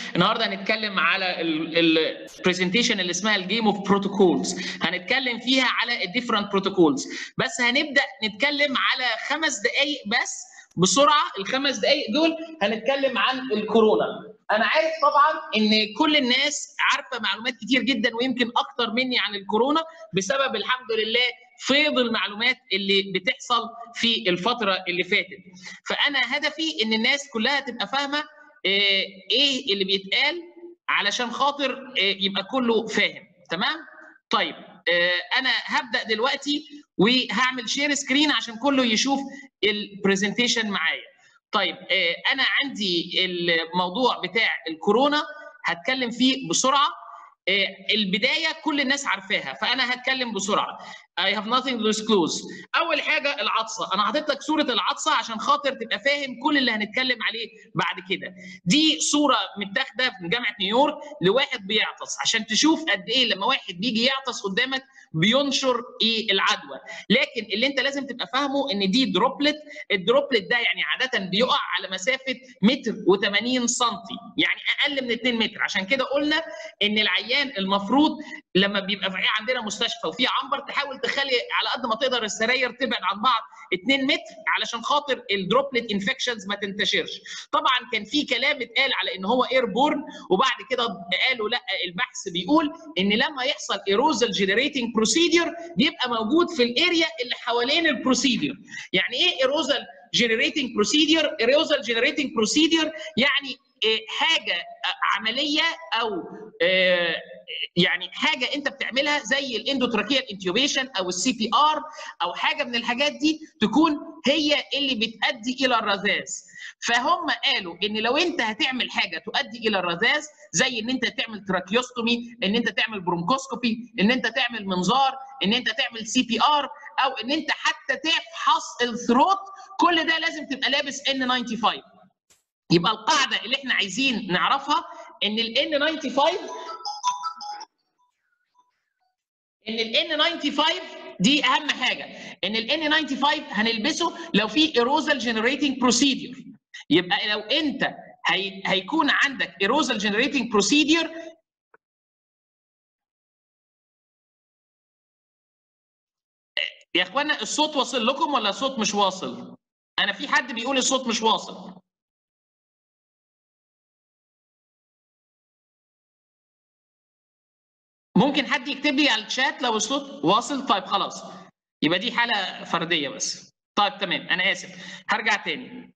النهارده هنتكلم على البرزنتيشن اللي اسمها الجيم اوف بروتوكولز هنتكلم فيها على الديفرنت بروتوكولز بس هنبدا نتكلم على خمس دقائق بس بسرعه الخمس دقائق دول هنتكلم عن الكورونا انا عارف طبعا ان كل الناس عارفه معلومات كتير جدا ويمكن اكتر مني عن الكورونا بسبب الحمد لله فيض المعلومات اللي بتحصل في الفتره اللي فاتت فانا هدفي ان الناس كلها تبقى فاهمه ايه اللي بيتقال علشان خاطر يبقى كله فاهم تمام طيب انا هبدا دلوقتي وهعمل شير سكرين عشان كله يشوف البرزنتيشن معايا طيب انا عندي الموضوع بتاع الكورونا هتكلم فيه بسرعه البدايه كل الناس عارفاها فانا هتكلم بسرعه I have nothing to disclose اول حاجه العطسه انا حاطط لك صوره العطسه عشان خاطر تبقى فاهم كل اللي هنتكلم عليه بعد كده دي صوره متاخده من جامعه نيويورك لواحد بيعطس عشان تشوف قد ايه لما واحد بيجي يعطس قدامك بينشر ايه العدوى لكن اللي انت لازم تبقى فاهمه ان دي دروبلت الدروبلت ده يعني عاده بيقع على مسافه متر و80 سم يعني اقل من 2 متر عشان كده قلنا ان العيان المفروض لما بيبقى في عندنا مستشفى وفي عنبر تحاول تخلي على قد ما تقدر السراير تبعد عن بعض 2 متر علشان خاطر الدروبلت انفكشنز ما تنتشرش طبعا كان في كلام اتقال على ان هو اير بورن وبعد كده قالوا لا البحث بيقول ان لما يحصل ايروزال جنريتنج بروسيدير بيبقى موجود في الاريا اللي حوالين البروسيدير يعني ايه ايروزال جنريتنج بروسيدير ايروزال جنريتنج بروسيدير يعني حاجه عمليه او يعني حاجه انت بتعملها زي الاندوتراكيال انتيوبيشن او السي بي ار او حاجه من الحاجات دي تكون هي اللي بتؤدي الى الرذاذ فهم قالوا ان لو انت هتعمل حاجه تؤدي الى الرذاذ زي ان انت تعمل تراكيوستومي ان انت تعمل برونكوسكوبي ان انت تعمل منظار ان انت تعمل سي بي ار او ان انت حتى تفحص الثروت كل ده لازم تبقى لابس ان 95 يبقى القاعده اللي احنا عايزين نعرفها ان ال N95 ان ال N95 دي اهم حاجه ان ال N95 هنلبسه لو في ايروزال جنريتنج بروسيدير يبقى لو انت هي هيكون عندك ايروزال جنريتنج بروسيدير يا اخوانا الصوت واصل لكم ولا الصوت مش واصل؟ انا في حد بيقول الصوت مش واصل ممكن حد يكتب لي على الشات لو الصوت واصل طيب خلاص يبقى دي حاله فرديه بس طيب تمام انا اسف هرجع تاني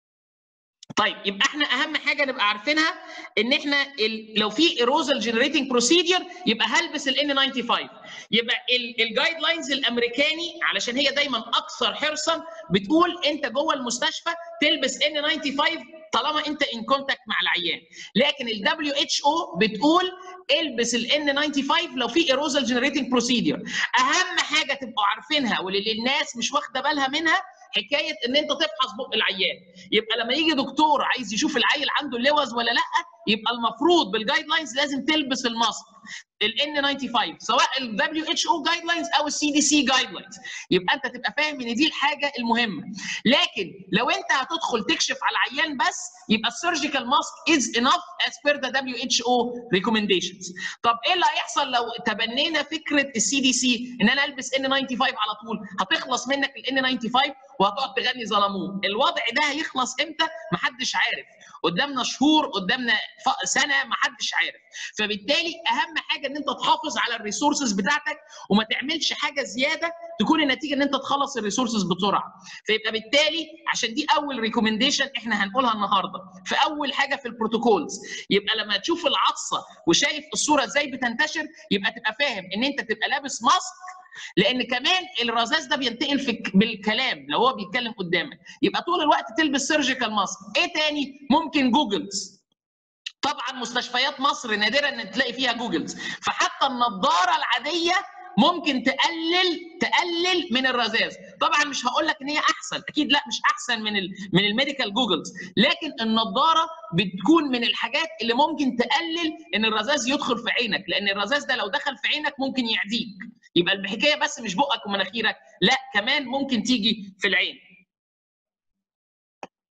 طيب يبقى احنا اهم حاجه نبقى عارفينها ان احنا ال... لو في ايروزال جنريتنج بروسيدير يبقى هلبس ال N95 يبقى الجايد لاينز الامريكاني علشان هي دايما اكثر حرصا بتقول انت جوه المستشفى تلبس N95 طالما انت ان كونتاكت مع العيان لكن ال WHO بتقول البس ال N95 لو في ايروزال جنريتنج بروسيدير اهم حاجه تبقوا عارفينها واللي الناس مش واخده بالها منها حكايه ان انت تفحص بق العيان يبقى لما يجي دكتور عايز يشوف العيل عنده اللوز ولا لا يبقى المفروض بالجايد لاينز لازم تلبس الماسك ال N95 سواء ال WHO جايد لاينز او السي دي سي جايد لاينز يبقى انت تبقى فاهم ان دي الحاجه المهمه لكن لو انت هتدخل تكشف على العيان بس يبقى السيرجيكال ماسك از انف از بير ذا WHO ريكومنديشنز طب ايه اللي هيحصل لو تبنينا فكره السي دي سي ان انا البس N95 على طول هتخلص منك ال N95 وهتقعد تغني ظلموه الوضع ده هيخلص امتى محدش عارف قدامنا شهور قدامنا سنه محدش عارف فبالتالي اهم حاجه ان انت تحافظ على الريسورسز بتاعتك وما تعملش حاجه زياده تكون النتيجه ان انت تخلص الريسورسز بسرعه فيبقى بالتالي عشان دي اول ريكومنديشن احنا هنقولها النهارده في اول حاجه في البروتوكولز يبقى لما تشوف العطسه وشايف الصوره ازاي بتنتشر يبقى تبقى فاهم ان انت تبقى لابس ماسك لان كمان الرذاذ ده بينتقل في بالكلام لو هو بيتكلم قدامك يبقى طول الوقت تلبس سيرجيكال ماسك ايه تاني ممكن جوجلز طبعا مستشفيات مصر نادرا ان تلاقي فيها جوجلز فحتى النضاره العاديه ممكن تقلل تقلل من الرذاذ طبعا مش هقول لك ان هي احسن اكيد لا مش احسن من ال من الميديكال جوجلز لكن النضاره بتكون من الحاجات اللي ممكن تقلل ان الرذاذ يدخل في عينك لان الرذاذ ده لو دخل في عينك ممكن يعديك يبقى الحكايه بس مش بقك ومناخيرك لا كمان ممكن تيجي في العين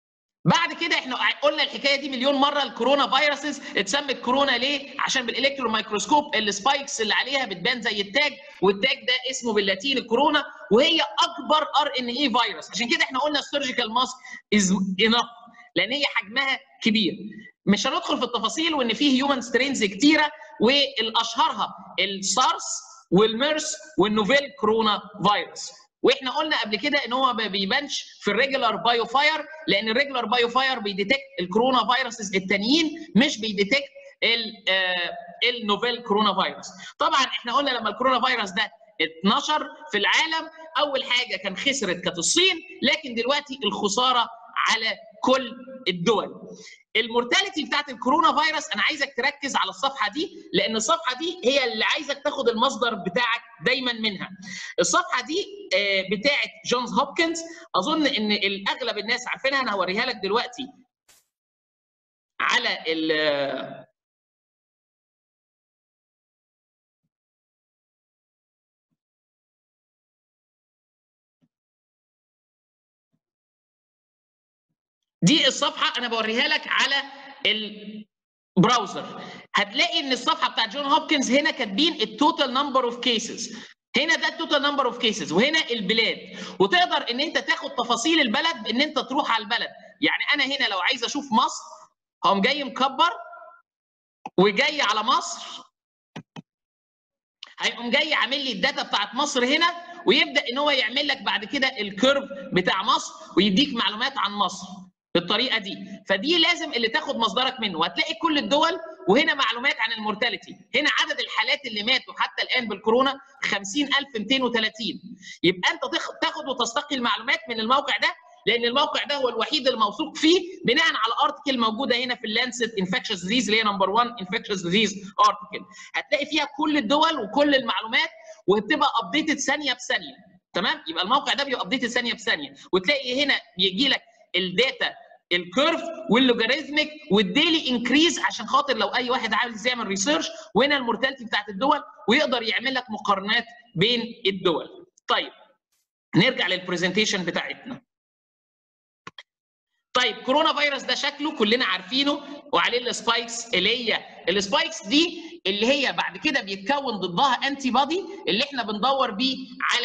بعد كده احنا قلنا الحكايه دي مليون مره الكورونا فيروسز اتسمت كورونا ليه؟ عشان بالالكترون مايكروسكوب السبايكس اللي عليها بتبان زي التاج والتاج ده اسمه باللاتيني الكورونا وهي اكبر ار ان اي فيروس عشان كده احنا قلنا السيرجيكال ماسك از انف لان هي حجمها كبير مش هندخل في التفاصيل وان فيه هيومن سترينز كتيره والاشهرها السارس والميرس والنوفيل كورونا فيروس واحنا قلنا قبل كده ان هو ما بيبانش في الريجولار بايو فاير لان الريجولار بايو فاير بيديتكت الكورونا فيروسز التانيين مش بيديتكت النوفيل كورونا فيروس طبعا احنا قلنا لما الكورونا فيروس ده اتنشر في العالم اول حاجه كان خسرت كانت الصين لكن دلوقتي الخساره على كل الدول المورتاليتي بتاعت الكورونا فيروس انا عايزك تركز على الصفحه دي لان الصفحه دي هي اللي عايزك تاخد المصدر بتاعك دايما منها الصفحه دي بتاعت جونز هوبكنز اظن ان الاغلب الناس عارفينها انا هوريها لك دلوقتي على ال دي الصفحه انا بوريها لك على البراوزر هتلاقي ان الصفحه بتاعت جون هوبكنز هنا كاتبين التوتال نمبر اوف كيسز هنا ده التوتال نمبر اوف كيسز وهنا البلاد وتقدر ان انت تاخد تفاصيل البلد بان انت تروح على البلد يعني انا هنا لو عايز اشوف مصر هقوم جاي مكبر وجاي على مصر هيقوم جاي عامل لي الداتا بتاعت مصر هنا ويبدا ان هو يعمل لك بعد كده الكيرف بتاع مصر ويديك معلومات عن مصر بالطريقه دي فدي لازم اللي تاخد مصدرك منه وهتلاقي كل الدول وهنا معلومات عن المورتاليتي هنا عدد الحالات اللي ماتوا حتى الان بالكورونا 50230 يبقى انت تاخد وتستقي المعلومات من الموقع ده لان الموقع ده هو الوحيد الموثوق فيه بناء على ارتكل موجوده هنا في اللانست انفكشس ديزيز اللي هي نمبر 1 انفكشس ديزيز ارتكل هتلاقي فيها كل الدول وكل المعلومات وبتبقى ابديتد ثانيه بثانيه تمام يبقى الموقع ده بيبقى ابديتد ثانيه بثانيه وتلاقي هنا بيجي لك الداتا الكيرف واللوجاريثميك والديلي انكريز عشان خاطر لو اي واحد عايز يعمل ريسيرش وهنا المورتاليتي بتاعت الدول ويقدر يعمل لك مقارنات بين الدول. طيب نرجع للبرزنتيشن بتاعتنا. طيب كورونا فيروس ده شكله كلنا عارفينه وعليه السبايكس اللي هي السبايكس دي اللي هي بعد كده بيتكون ضدها انتي بودي اللي احنا بندور بيه على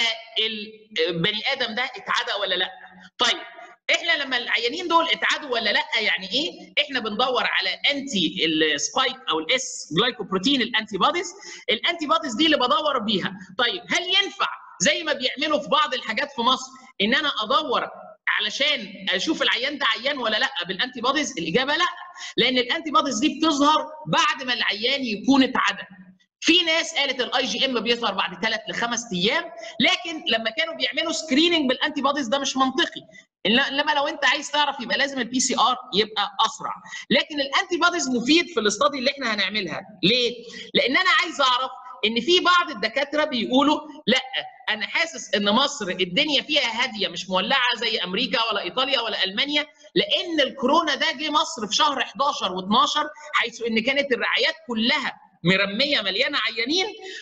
البني ادم ده اتعدى ولا لا. طيب احنا لما العيانين دول اتعادوا ولا لا يعني ايه؟ احنا بندور على انتي السبايك او الاس جلايكوبروتين الانتي بوديز، الانتي بوديز دي اللي بدور بيها، طيب هل ينفع زي ما بيعملوا في بعض الحاجات في مصر ان انا ادور علشان اشوف العيان ده عيان ولا لا بالانتي بوديز؟ الاجابه لا، لان الانتي بوديز دي بتظهر بعد ما العيان يكون اتعدى. في ناس قالت الاي جي ام بيظهر بعد ثلاث لخمس ايام لكن لما كانوا بيعملوا سكريننج بالانتي بوديز ده مش منطقي انما لو انت عايز تعرف يبقى لازم البي سي ار يبقى اسرع لكن الانتي بوديز مفيد في الاستادي اللي احنا هنعملها ليه لان انا عايز اعرف ان في بعض الدكاتره بيقولوا لا انا حاسس ان مصر الدنيا فيها هاديه مش مولعه زي امريكا ولا ايطاليا ولا المانيا لان الكورونا ده جه مصر في شهر 11 و12 حيث ان كانت الرعايات كلها مرميه مليانه عيانين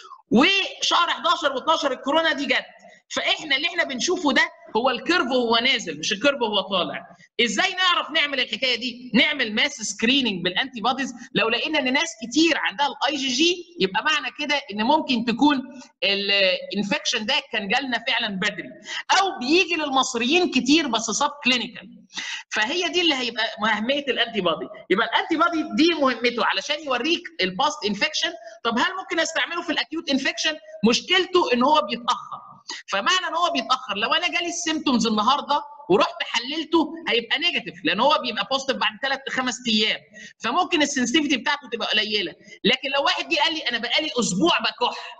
وشهر 11 و12 الكورونا دي جت فاحنا اللي احنا بنشوفه ده هو الكيرف وهو نازل مش الكيرف وهو طالع ازاي نعرف نعمل الحكايه دي نعمل ماس سكريننج بالانتي بوديز لو لقينا ان ناس كتير عندها الاي جي جي يبقى معنى كده ان ممكن تكون الانفكشن ده كان جالنا فعلا بدري او بيجي للمصريين كتير بس سب كلينيكال فهي دي اللي هيبقى اهميه الانتي بودي يبقى الانتي بودي دي مهمته علشان يوريك الباست انفكشن طب هل ممكن استعمله في الاكيوت انفكشن مشكلته ان هو بيتاخر فمعنى ان هو بيتاخر لو انا جالي السيمتومز النهارده ورحت حللته هيبقى نيجاتيف لان هو بيبقى بوزيتيف بعد ثلاث لخمس ايام فممكن السنسيتيفيتي بتاعته تبقى قليله لكن لو واحد جه قال لي انا بقالي اسبوع بكح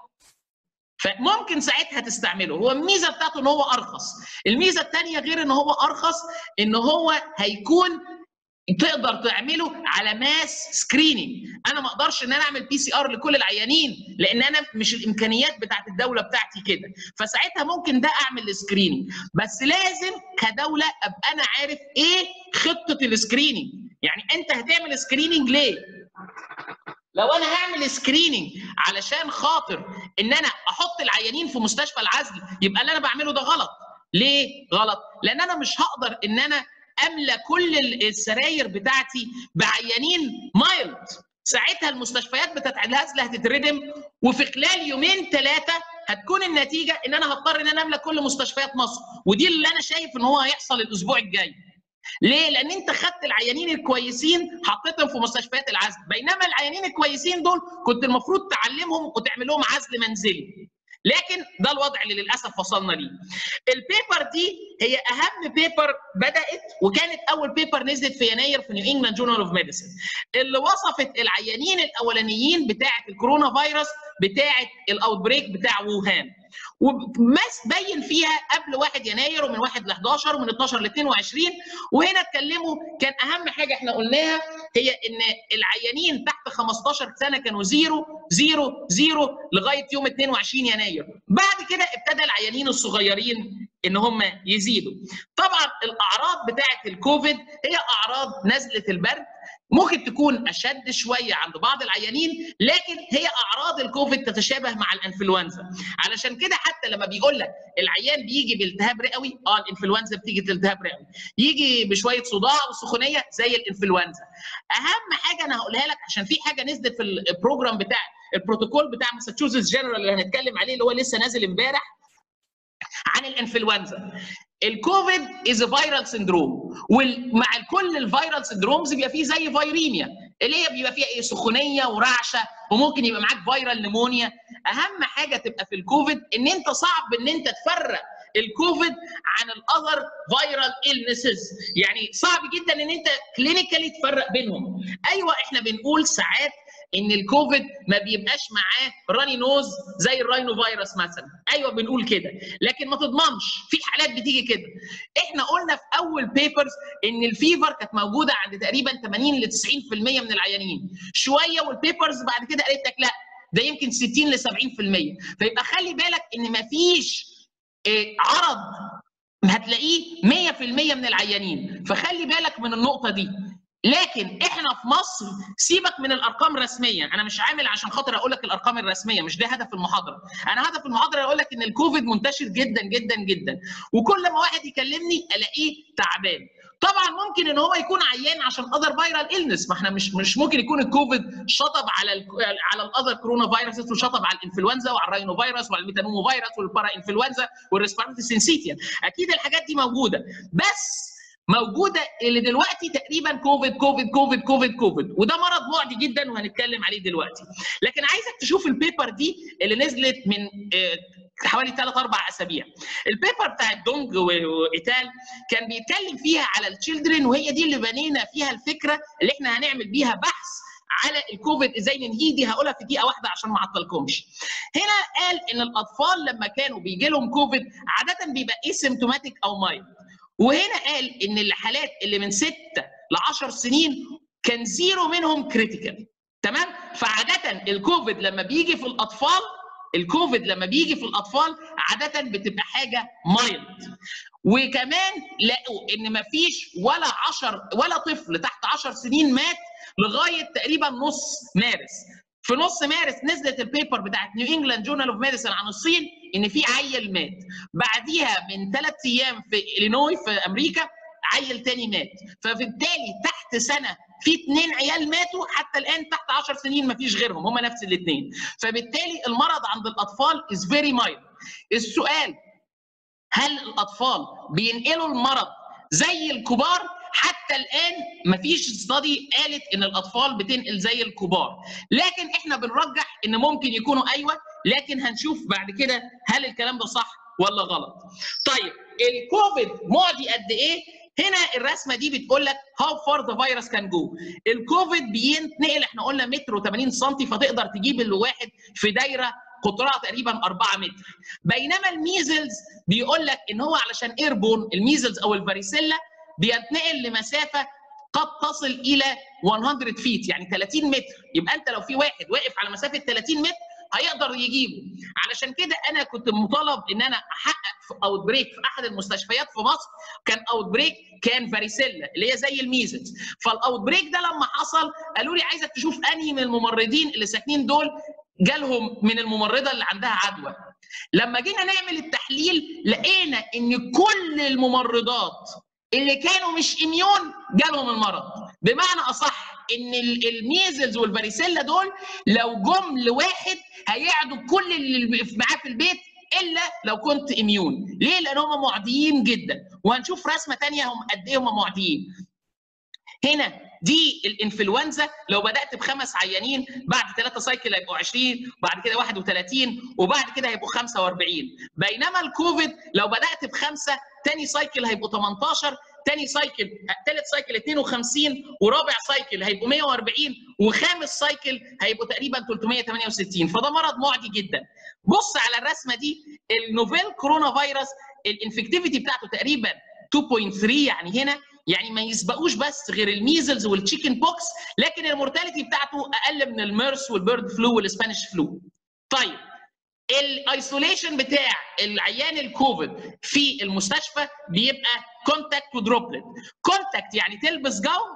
فممكن ساعتها تستعمله هو الميزه بتاعته ان هو ارخص الميزه الثانيه غير ان هو ارخص ان هو هيكون تقدر تعمله على ماس سكريننج انا ما اقدرش ان انا اعمل بي سي ار لكل العيانين لان انا مش الامكانيات بتاعت الدوله بتاعتي كده فساعتها ممكن ده اعمل سكريننج بس لازم كدوله ابقى انا عارف ايه خطه السكريننج يعني انت هتعمل سكريننج ليه لو انا هعمل سكريننج علشان خاطر ان انا احط العيانين في مستشفى العزل يبقى اللي انا بعمله ده غلط ليه غلط لان انا مش هقدر ان انا املى كل السراير بتاعتي بعيانين مايلد ساعتها المستشفيات بتاعت الهزل هتتردم وفي خلال يومين ثلاثه هتكون النتيجه ان انا هضطر ان انا املى كل مستشفيات مصر ودي اللي انا شايف ان هو هيحصل الاسبوع الجاي ليه؟ لان انت خدت العيانين الكويسين حطيتهم في مستشفيات العزل بينما العيانين الكويسين دول كنت المفروض تعلمهم وتعمل لهم عزل منزلي لكن ده الوضع اللي للاسف وصلنا ليه. البيبر دي هي اهم بيبر بدات وكانت اول بيبر نزلت في يناير في نيو انجلاند جورنال اوف ميديسن اللي وصفت العيانين الاولانيين بتاعه الكورونا فيروس بتاعه الاوت بريك بتاع ووهان. وماس بين فيها قبل 1 يناير ومن 1 ل 11 ومن 12 ل 22 وهنا اتكلموا كان اهم حاجه احنا قلناها هي ان العيانين تحت 15 سنه كانوا زيرو زيرو زيرو لغايه يوم 22 يناير بعد كده ابتدى العيانين الصغيرين ان هم يزيدوا طبعا الاعراض بتاعه الكوفيد هي اعراض نزله البرد ممكن تكون اشد شويه عند بعض العيانين لكن هي اعراض الكوفيد تتشابه مع الانفلونزا علشان كده حتى لما بيقول لك العيان بيجي بالتهاب رئوي اه الانفلونزا بتيجي بالتهاب رئوي يجي بشويه صداع وسخونيه زي الانفلونزا اهم حاجه انا هقولها لك عشان في حاجه نزلت في البروجرام بتاع البروتوكول بتاع ماساتشوستس جنرال اللي هنتكلم عليه اللي هو لسه نازل امبارح عن الانفلونزا الكوفيد از فيرال سندروم ومع كل الفيرال سندرومز بيبقى فيه زي فيريميا اللي هي بيبقى فيها ايه سخونيه ورعشه وممكن يبقى معاك فيرال نمونيا اهم حاجه تبقى في الكوفيد ان انت صعب ان انت تفرق الكوفيد عن الاذر فيرال النسز يعني صعب جدا ان انت كلينيكالي تفرق بينهم ايوه احنا بنقول ساعات ان الكوفيد ما بيبقاش معاه راني نوز زي الراينو فيروس مثلا ايوه بنقول كده لكن ما تضمنش في حالات بتيجي كده احنا قلنا في اول بيبرز ان الفيفر كانت موجوده عند تقريبا 80 ل 90% من العيانين شويه والبيبرز بعد كده قالت لك لا ده يمكن 60 ل 70% فيبقى خلي بالك ان ما فيش عرض هتلاقيه 100% من العيانين فخلي بالك من النقطه دي لكن احنا في مصر سيبك من الارقام الرسميه انا مش عامل عشان خاطر اقول لك الارقام الرسميه مش ده هدف المحاضره انا هدف المحاضره اقول لك ان الكوفيد منتشر جدا جدا جدا وكل ما واحد يكلمني الاقيه تعبان طبعا ممكن ان هو يكون عيان عشان اذر فيرال النس ما احنا مش مش ممكن يكون الكوفيد شطب على ال على الاذر كورونا فيروس وشطب على الانفلونزا وعلى الراينو فيروس وعلى الميتانومو فيروس والبارا انفلونزا والريسبيراتوري سينسيتيا اكيد الحاجات دي موجوده بس موجوده اللي دلوقتي تقريبا كوفيد كوفيد كوفيد كوفيد كوفيد وده مرض معدي جدا وهنتكلم عليه دلوقتي لكن عايزك تشوف البيبر دي اللي نزلت من حوالي ثلاث اربع اسابيع البيبر بتاعت دونج وايتال كان بيتكلم فيها على التشيلدرن وهي دي اللي بنينا فيها الفكره اللي احنا هنعمل بيها بحث على الكوفيد ازاي ننهيه دي هقولها في دقيقه واحده عشان ما اعطلكمش. هنا قال ان الاطفال لما كانوا بيجي لهم كوفيد عاده بيبقى اسيمتوماتيك او مايلد. وهنا قال ان الحالات اللي من 6 ل 10 سنين كان زيرو منهم كريتيكال تمام فعاده الكوفيد لما بيجي في الاطفال الكوفيد لما بيجي في الاطفال عاده بتبقى حاجه مايلد وكمان لقوا ان مفيش ولا 10 ولا طفل تحت 10 سنين مات لغايه تقريبا نص مارس في نص مارس نزلت البيبر بتاعت نيو انجلاند جورنال اوف ميديسن عن الصين ان في عيل مات بعديها من ثلاث ايام في الينوي في امريكا عيل تاني مات فبالتالي تحت سنه في اثنين عيال ماتوا حتى الان تحت 10 سنين ما فيش غيرهم هم نفس الاثنين فبالتالي المرض عند الاطفال از فيري مايلد السؤال هل الاطفال بينقلوا المرض زي الكبار حتى الان مفيش استادي قالت ان الاطفال بتنقل زي الكبار لكن احنا بنرجح ان ممكن يكونوا ايوه لكن هنشوف بعد كده هل الكلام ده صح ولا غلط طيب الكوفيد معدي قد ايه هنا الرسمه دي بتقول لك هاو فار ذا فيروس كان جو الكوفيد بينتقل احنا قلنا متر و80 سم فتقدر تجيب الواحد في دايره قطرها تقريبا 4 متر بينما الميزلز بيقول لك ان هو علشان ايربون الميزلز او الفاريسيلا بينتقل لمسافه قد تصل الى 100 فيت يعني 30 متر يبقى انت لو في واحد واقف على مسافه 30 متر هيقدر يجيبه علشان كده انا كنت مطالب ان انا احقق في اوت بريك في احد المستشفيات في مصر كان اوت بريك كان فاريسيلا اللي هي زي الميزلز فالاوت بريك ده لما حصل قالوا لي عايزك تشوف انهي من الممرضين اللي ساكنين دول جالهم من الممرضه اللي عندها عدوى لما جينا نعمل التحليل لقينا ان كل الممرضات اللي كانوا مش اميون جالهم المرض بمعنى اصح ان الميزلز والفاريسيلا دول لو جم لواحد هيعدوا كل اللي معاه في البيت الا لو كنت اميون ليه لان هم معديين جدا وهنشوف رسمه ثانيه هم قد ايه هم معديين هنا دي الانفلونزا لو بدات بخمس عيانين بعد ثلاثه سايكل هيبقوا 20 بعد كده 31 وبعد كده هيبقوا 45 بينما الكوفيد لو بدات بخمسه ثاني سايكل هيبقوا 18 ثاني سايكل ثالث سايكل 52 ورابع سايكل هيبقوا 140 وخامس سايكل هيبقوا تقريبا 368 فده مرض معدي جدا بص على الرسمه دي النوفيل كورونا فيروس الانفكتيفيتي بتاعته تقريبا 2.3 يعني هنا يعني ما يسبقوش بس غير الميزلز والتشيكن بوكس لكن المورتاليتي بتاعته اقل من الميرس والبيرد فلو والاسبانيش فلو طيب الايسوليشن بتاع العيان الكوفيد في المستشفى بيبقى كونتاكت ودروبلت كونتاكت يعني تلبس جاون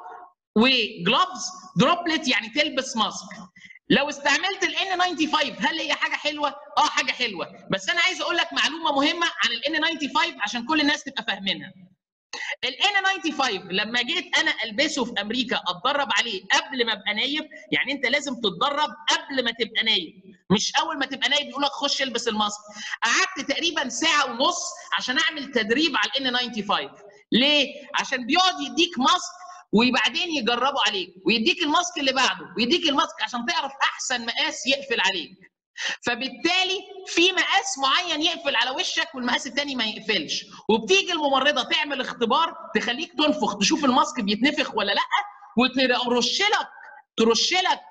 وجلوفز دروبلت يعني تلبس ماسك لو استعملت ال N95 هل هي حاجه حلوه؟ اه حاجه حلوه بس انا عايز اقول لك معلومه مهمه عن ال N95 عشان كل الناس تبقى فاهمينها. ال N95 لما جيت انا البسه في امريكا اتدرب عليه قبل ما ابقى نايم يعني انت لازم تتدرب قبل ما تبقى نايم مش اول ما تبقى نايم يقول لك خش البس الماسك قعدت تقريبا ساعه ونص عشان اعمل تدريب على ال N95 ليه؟ عشان بيقعد يديك ماسك وبعدين يجربوا عليك ويديك الماسك اللي بعده ويديك الماسك عشان تعرف احسن مقاس يقفل عليك فبالتالي في مقاس معين يقفل على وشك والمقاس الثاني ما يقفلش وبتيجي الممرضه تعمل اختبار تخليك تنفخ تشوف الماسك بيتنفخ ولا لا وترش لك ترش لك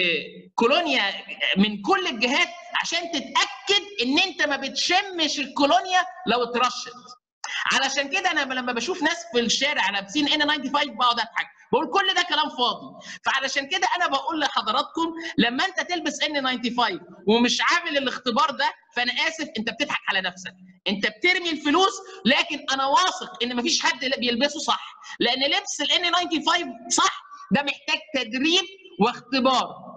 كولونيا من كل الجهات عشان تتاكد ان انت ما بتشمش الكولونيا لو اترشت علشان كده انا لما بشوف ناس في الشارع لابسين ان 95 بقعد اضحك بقول كل ده كلام فاضي فعلشان كده انا بقول لحضراتكم لما انت تلبس ان 95 ومش عامل الاختبار ده فانا اسف انت بتضحك على نفسك انت بترمي الفلوس لكن انا واثق ان مفيش حد بيلبسه صح لان لبس الان 95 صح ده محتاج تدريب واختبار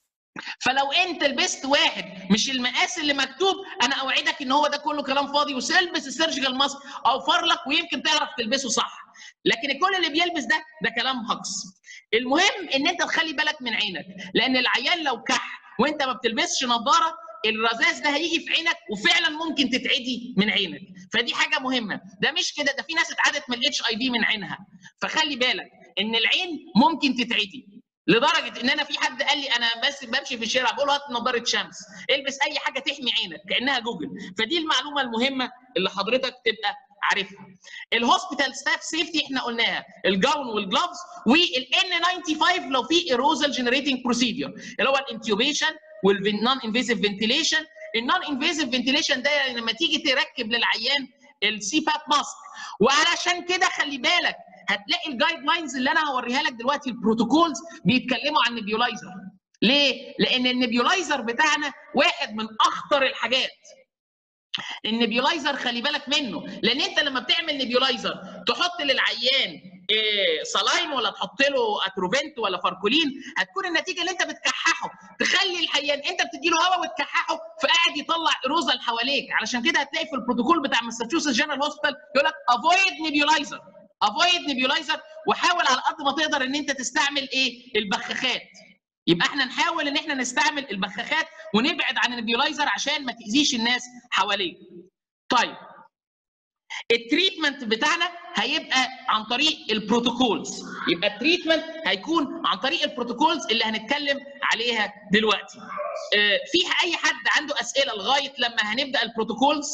فلو انت لبست واحد مش المقاس اللي مكتوب انا اوعدك ان هو ده كله كلام فاضي وسلبس السيرجيكال ماسك اوفر لك ويمكن تعرف تلبسه صح لكن كل اللي بيلبس ده ده كلام هجص المهم ان انت تخلي بالك من عينك لان العيان لو كح وانت ما بتلبسش نظاره الرذاذ ده هيجي في عينك وفعلا ممكن تتعدي من عينك فدي حاجه مهمه ده مش كده ده في ناس اتعدت من الاتش اي في من عينها فخلي بالك ان العين ممكن تتعدي لدرجه ان انا في حد قال لي انا بس بمشي في الشارع بقول له هات نظاره شمس البس اي حاجه تحمي عينك كانها جوجل فدي المعلومه المهمه اللي حضرتك تبقى عارفها الهوسبيتال ستاف سيفتي احنا قلناها الجاون والجلافز والان 95 لو في ايروزال جنريتنج بروسيدور اللي هو الانتيوبيشن والنون انفيسيف فنتيليشن النون انفيسيف فنتيليشن ده لما تيجي تركب للعيان السي باب ماسك وعلشان كده خلي بالك هتلاقي الجايد لاينز اللي انا هوريها لك دلوقتي البروتوكولز بيتكلموا عن النبيولايزر ليه؟ لان النبيولايزر بتاعنا واحد من اخطر الحاجات النبيولايزر خلي بالك منه لان انت لما بتعمل نبيولايزر تحط للعيان إيه صلاين ولا تحط له اتروفنت ولا فاركولين هتكون النتيجه اللي انت بتكححه تخلي العيان انت بتدي له هواء وتكححه فقاعد يطلع ايروزال حواليك علشان كده هتلاقي في البروتوكول بتاع ماساتشوستس جنرال هوسبيتال يقول لك افويد نبيولايزر افويد نبيولايزر وحاول على قد ما تقدر ان انت تستعمل ايه البخاخات يبقى احنا نحاول ان احنا نستعمل البخاخات ونبعد عن النبيولايزر عشان ما تاذيش الناس حواليك طيب التريتمنت بتاعنا هيبقى عن طريق البروتوكولز يبقى التريتمنت هيكون عن طريق البروتوكولز اللي هنتكلم عليها دلوقتي اه في اي حد عنده اسئله لغايه لما هنبدا البروتوكولز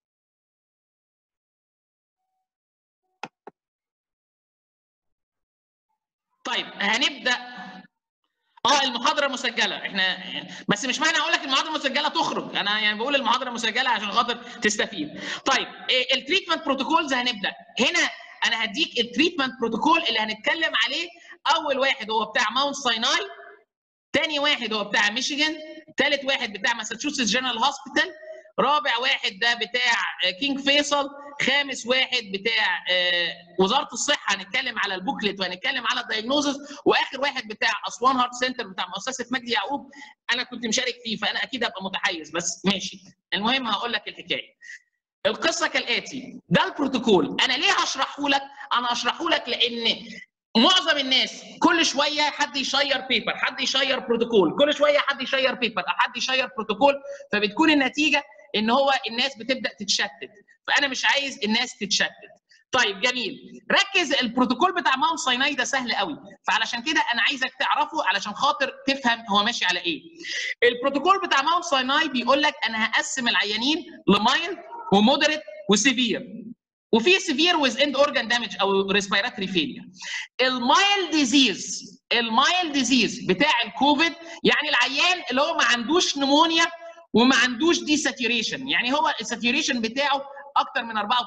طيب هنبدا اه المحاضره مسجله احنا بس مش معنى اقول لك المحاضره مسجله تخرج انا يعني بقول المحاضره مسجله عشان خاطر تستفيد طيب التريتمنت بروتوكولز هنبدا هنا انا هديك التريتمنت بروتوكول اللي هنتكلم عليه اول واحد هو بتاع ماونت سايناي تاني واحد هو بتاع ميشيغان ثالث واحد بتاع ماساتشوستس جنرال هوسبيتال رابع واحد ده بتاع كينج فيصل خامس واحد بتاع وزاره الصحه هنتكلم على البوكلت وهنتكلم على الدايجنوزس واخر واحد بتاع اسوان هارت سنتر بتاع مؤسسه مجدي يعقوب انا كنت مشارك فيه فانا اكيد هبقى متحيز بس ماشي المهم هقول لك الحكايه القصه كالاتي ده البروتوكول انا ليه هشرحه لك انا هشرحه لك لان معظم الناس كل شويه حد يشير بيبر حد يشير بروتوكول كل شويه حد يشير بيبر او حد يشير بروتوكول فبتكون النتيجه ان هو الناس بتبدا تتشتت فانا مش عايز الناس تتشتت طيب جميل ركز البروتوكول بتاع ماونت سايناي ده سهل قوي فعلشان كده انا عايزك تعرفه علشان خاطر تفهم هو ماشي على ايه البروتوكول بتاع ماونت سايناي بيقول لك انا هقسم العيانين لمايلد ومودريت وسيفير وفي سيفير ويز اند اورجان دامج او ريسبيراتوري فيلير المايلد ديزيز المايلد ديزيز بتاع الكوفيد يعني العيان اللي هو ما عندوش نمونيا وما عندوش دي ساتيوريشن يعني هو الساتيوريشن بتاعه اكتر من 94%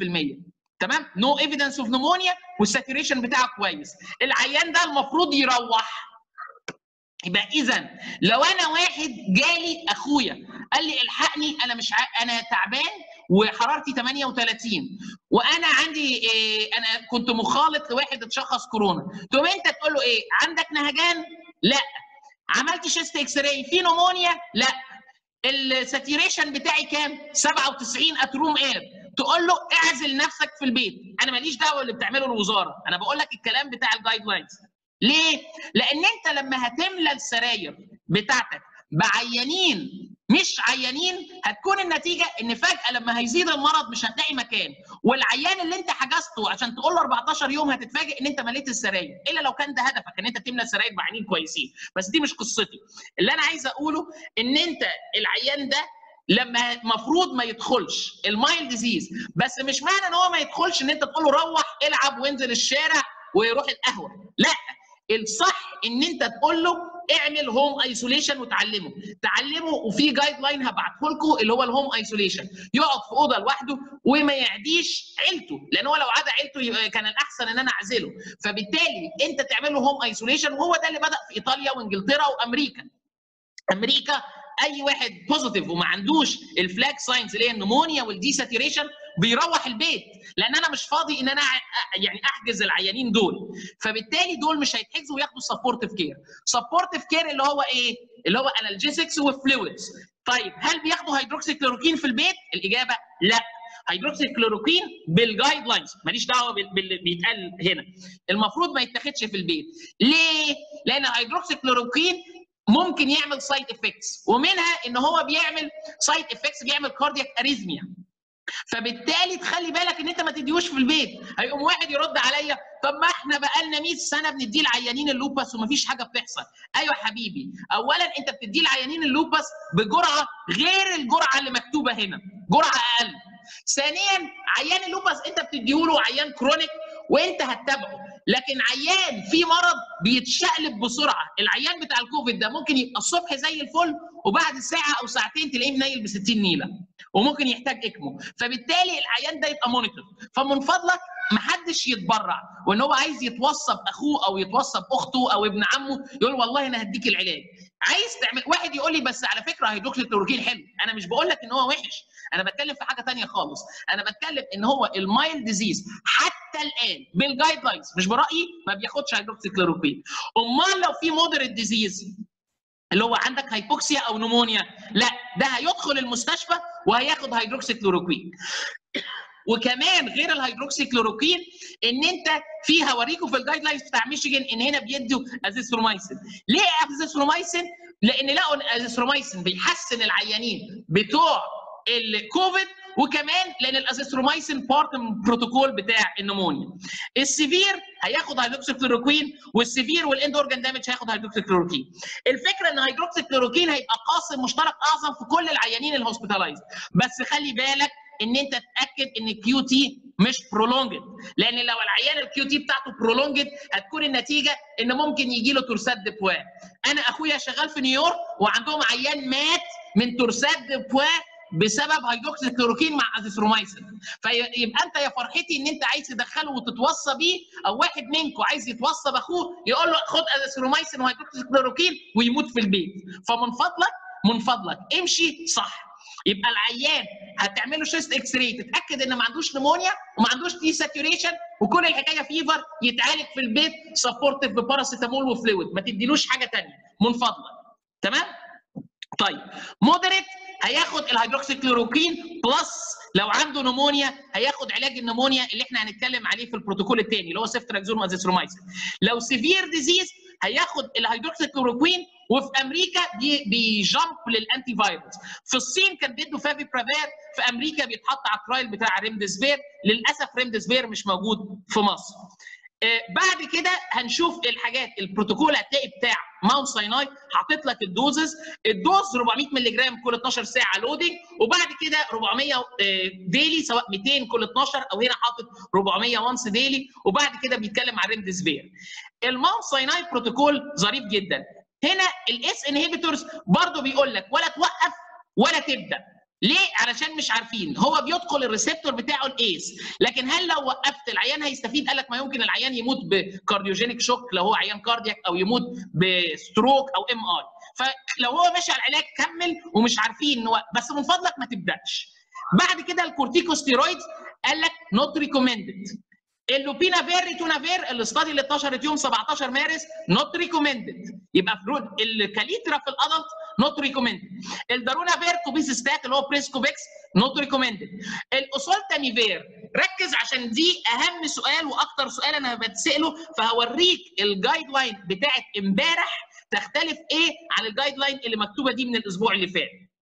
تمام نو ايفيدنس اوف نمونيا والساتوريشن بتاعه كويس العيان ده المفروض يروح يبقى اذا لو انا واحد جالي اخويا قال لي الحقني انا مش ع... انا تعبان وحرارتي 38 وانا عندي إيه انا كنت مخالط لواحد اتشخص كورونا تقوم انت تقول له ايه عندك نهجان لا عملت شيست اكس راي في نمونيا لا الساتيوريشن بتاعي كام 97 اتروم اير تقول له اعزل نفسك في البيت انا ماليش دعوه اللي بتعمله الوزاره انا بقول لك الكلام بتاع الجايد لاينز ليه لان انت لما هتملى السراير بتاعتك بعيانين مش عيانين هتكون النتيجه ان فجاه لما هيزيد المرض مش هتلاقي مكان والعيان اللي انت حجزته عشان تقول له 14 يوم هتتفاجئ ان انت مليت السراير الا لو كان ده هدفك ان انت تملى السراير بعيانين كويسين بس دي مش قصتي اللي انا عايز اقوله ان انت العيان ده لما المفروض ما يدخلش المايل ديزيز بس مش معنى ان هو ما يدخلش ان انت تقول له روح العب وانزل الشارع ويروح القهوه لا الصح ان انت تقول له اعمل هوم ايسوليشن وتعلمه تعلمه وفي جايد لاين هبعته لكم اللي هو الهوم ايسوليشن يقعد في اوضه لوحده وما يعديش عيلته لان هو لو عدا عيلته يبقى كان الاحسن ان انا اعزله فبالتالي انت تعمل له هوم ايسوليشن وهو ده اللي بدا في ايطاليا وانجلترا وامريكا امريكا اي واحد بوزيتيف وما عندوش الفلاج ساينز اللي هي النمونيا والدي ساتوريشن بيروح البيت لان انا مش فاضي ان انا يعني احجز العيانين دول فبالتالي دول مش هيتحجزوا وياخدوا سبورتيف كير سبورتيف كير اللي هو ايه اللي هو انالجيسكس وفلويدز طيب هل بياخدوا هيدروكسي كلوروكين في البيت الاجابه لا هيدروكسي كلوروكين بالجايد لاينز ماليش دعوه باللي بيتقال هنا المفروض ما يتاخدش في البيت ليه لان هيدروكسي كلوروكين ممكن يعمل سايد افكتس ومنها ان هو بيعمل سايد افكتس بيعمل كاردياك اريزميا فبالتالي تخلي بالك ان انت ما تديهوش في البيت هيقوم واحد يرد عليا طب ما احنا بقالنا 100 سنه بنديه العيانين اللوبس ومفيش حاجه بتحصل ايوه حبيبي اولا انت بتديه العيانين اللوبس بجرعه غير الجرعه اللي مكتوبه هنا جرعه اقل ثانيا عيان اللوبس انت بتديهوله عيان كرونيك وانت هتتابعه لكن عيان في مرض بيتشقلب بسرعه العيان بتاع الكوفيد ده ممكن يبقى الصبح زي الفل وبعد ساعه او ساعتين تلاقيه منيل ب 60 نيله وممكن يحتاج اكمو فبالتالي العيان ده يبقى مونيتور فمن فضلك محدش يتبرع وان هو عايز يتوصى باخوه او يتوصى باخته او ابن عمه يقول والله انا هديك العلاج عايز تعمل واحد يقول لي بس على فكره هيدروكسي كلوروكين حلو انا مش بقول لك ان هو وحش انا بتكلم في حاجه ثانيه خالص انا بتكلم ان هو المايل ديزيز حتى الان بالجايد لاينز مش برايي ما بياخدش هيدروكسي كلوروكين امال لو في مودريت ديزيز اللي هو عندك هايبوكسيا او نمونيا لا ده هيدخل المستشفى وهياخد هيدروكسي كلوروكين وكمان غير الهيدروكسي كلوروكين ان انت في هوريكم في الجايد لاينز بتاع ميشيجن ان هنا بيدوا ازيثرومايسين ليه ازيثرومايسين لان لقوا ان الازيثرومايسين بيحسن العيانين بتوع الكوفيد وكمان لان الازيثرومايسين بارت من البروتوكول بتاع النمونيا السيفير هياخد هيدروكسيكلوروكوين والسيفير والاند اورجان دامج هياخد هيدروكسيكلوروكين الفكره ان هيدروكسيكلوروكين هيبقى قاسم مشترك اعظم في كل العيانين الهوسبيتالايز بس خلي بالك ان انت تتاكد ان الكيو تي مش برولونجد لان لو العيان الكيو تي بتاعته برولونجد هتكون النتيجه ان ممكن يجي له تورسات دبوا انا اخويا شغال في نيويورك وعندهم عيان مات من تورسات دبوا بسبب هيدروكسي كلوروكين مع ازيثرومايسين فيبقى انت يا فرحتي ان انت عايز تدخله وتتوصى بيه او واحد منكم عايز يتوصى باخوه يقول له خد ازيثرومايسين وهيدروكسي كلوروكين ويموت في البيت فمن فضلك من فضلك امشي صح يبقى العيان هتعمل له شيست اكس راي تتاكد ان ما عندوش نمونيا وما عندوش دي ساتوريشن وكل الحكايه فيفر يتعالج في البيت سبورتيف بباراسيتامول وفلويد ما تديلوش حاجه ثانيه من فضلك تمام طيب مودريت هياخد الهيدروكسيكلوروكين بلس لو عنده نمونيا هياخد علاج النمونيا اللي احنا هنتكلم عليه في البروتوكول الثاني اللي هو سيفتراكزون وازيثرومايسين لو سيفير ديزيز هياخد الهيدروكسيكلوروكين وفي امريكا بي بيجامب للانتي فايروس في الصين كان بيدوا فافي برافير في امريكا بيتحط على الترايل بتاع ريمديسفير للاسف ريمديسفير مش موجود في مصر آه بعد كده هنشوف الحاجات البروتوكول هتلاقي بتاع ماونت سايناي حاطط لك الدوزز الدوز 400 مللي جرام كل 12 ساعه لودنج وبعد كده 400 آه ديلي سواء 200 كل 12 او هنا حاطط 400 وانس ديلي وبعد كده بيتكلم عن ريمديسفير الماونت سايناي بروتوكول ظريف جدا هنا الاس انهبيتورز برضه بيقول لك ولا توقف ولا تبدا ليه؟ علشان مش عارفين هو بيدخل الريسبتور بتاعه الايس لكن هل لو وقفت العيان هيستفيد؟ قال لك ما يمكن العيان يموت بكارديوجينيك شوك لو هو عيان كاردياك او يموت بستروك او ام اي فلو هو ماشي على العلاج كمل ومش عارفين بس من فضلك ما تبداش بعد كده الكورتيكوستيرويدز قال لك نوت ريكومندد اللوبينافير ريتونافير الاستادي اللي اتنشرت يوم 17 مارس نوت ريكومندد يبقى في الكاليترا في الادلت نوت ريكومندد الدارونافير كوبيسيستات اللي هو بريسكوبيكس نوت ريكومندد الاوسولتاميفير ركز عشان دي اهم سؤال واكتر سؤال انا بتساله فهوريك الجايد لاين بتاعت امبارح تختلف ايه عن الجايد لاين اللي مكتوبه دي من الاسبوع اللي فات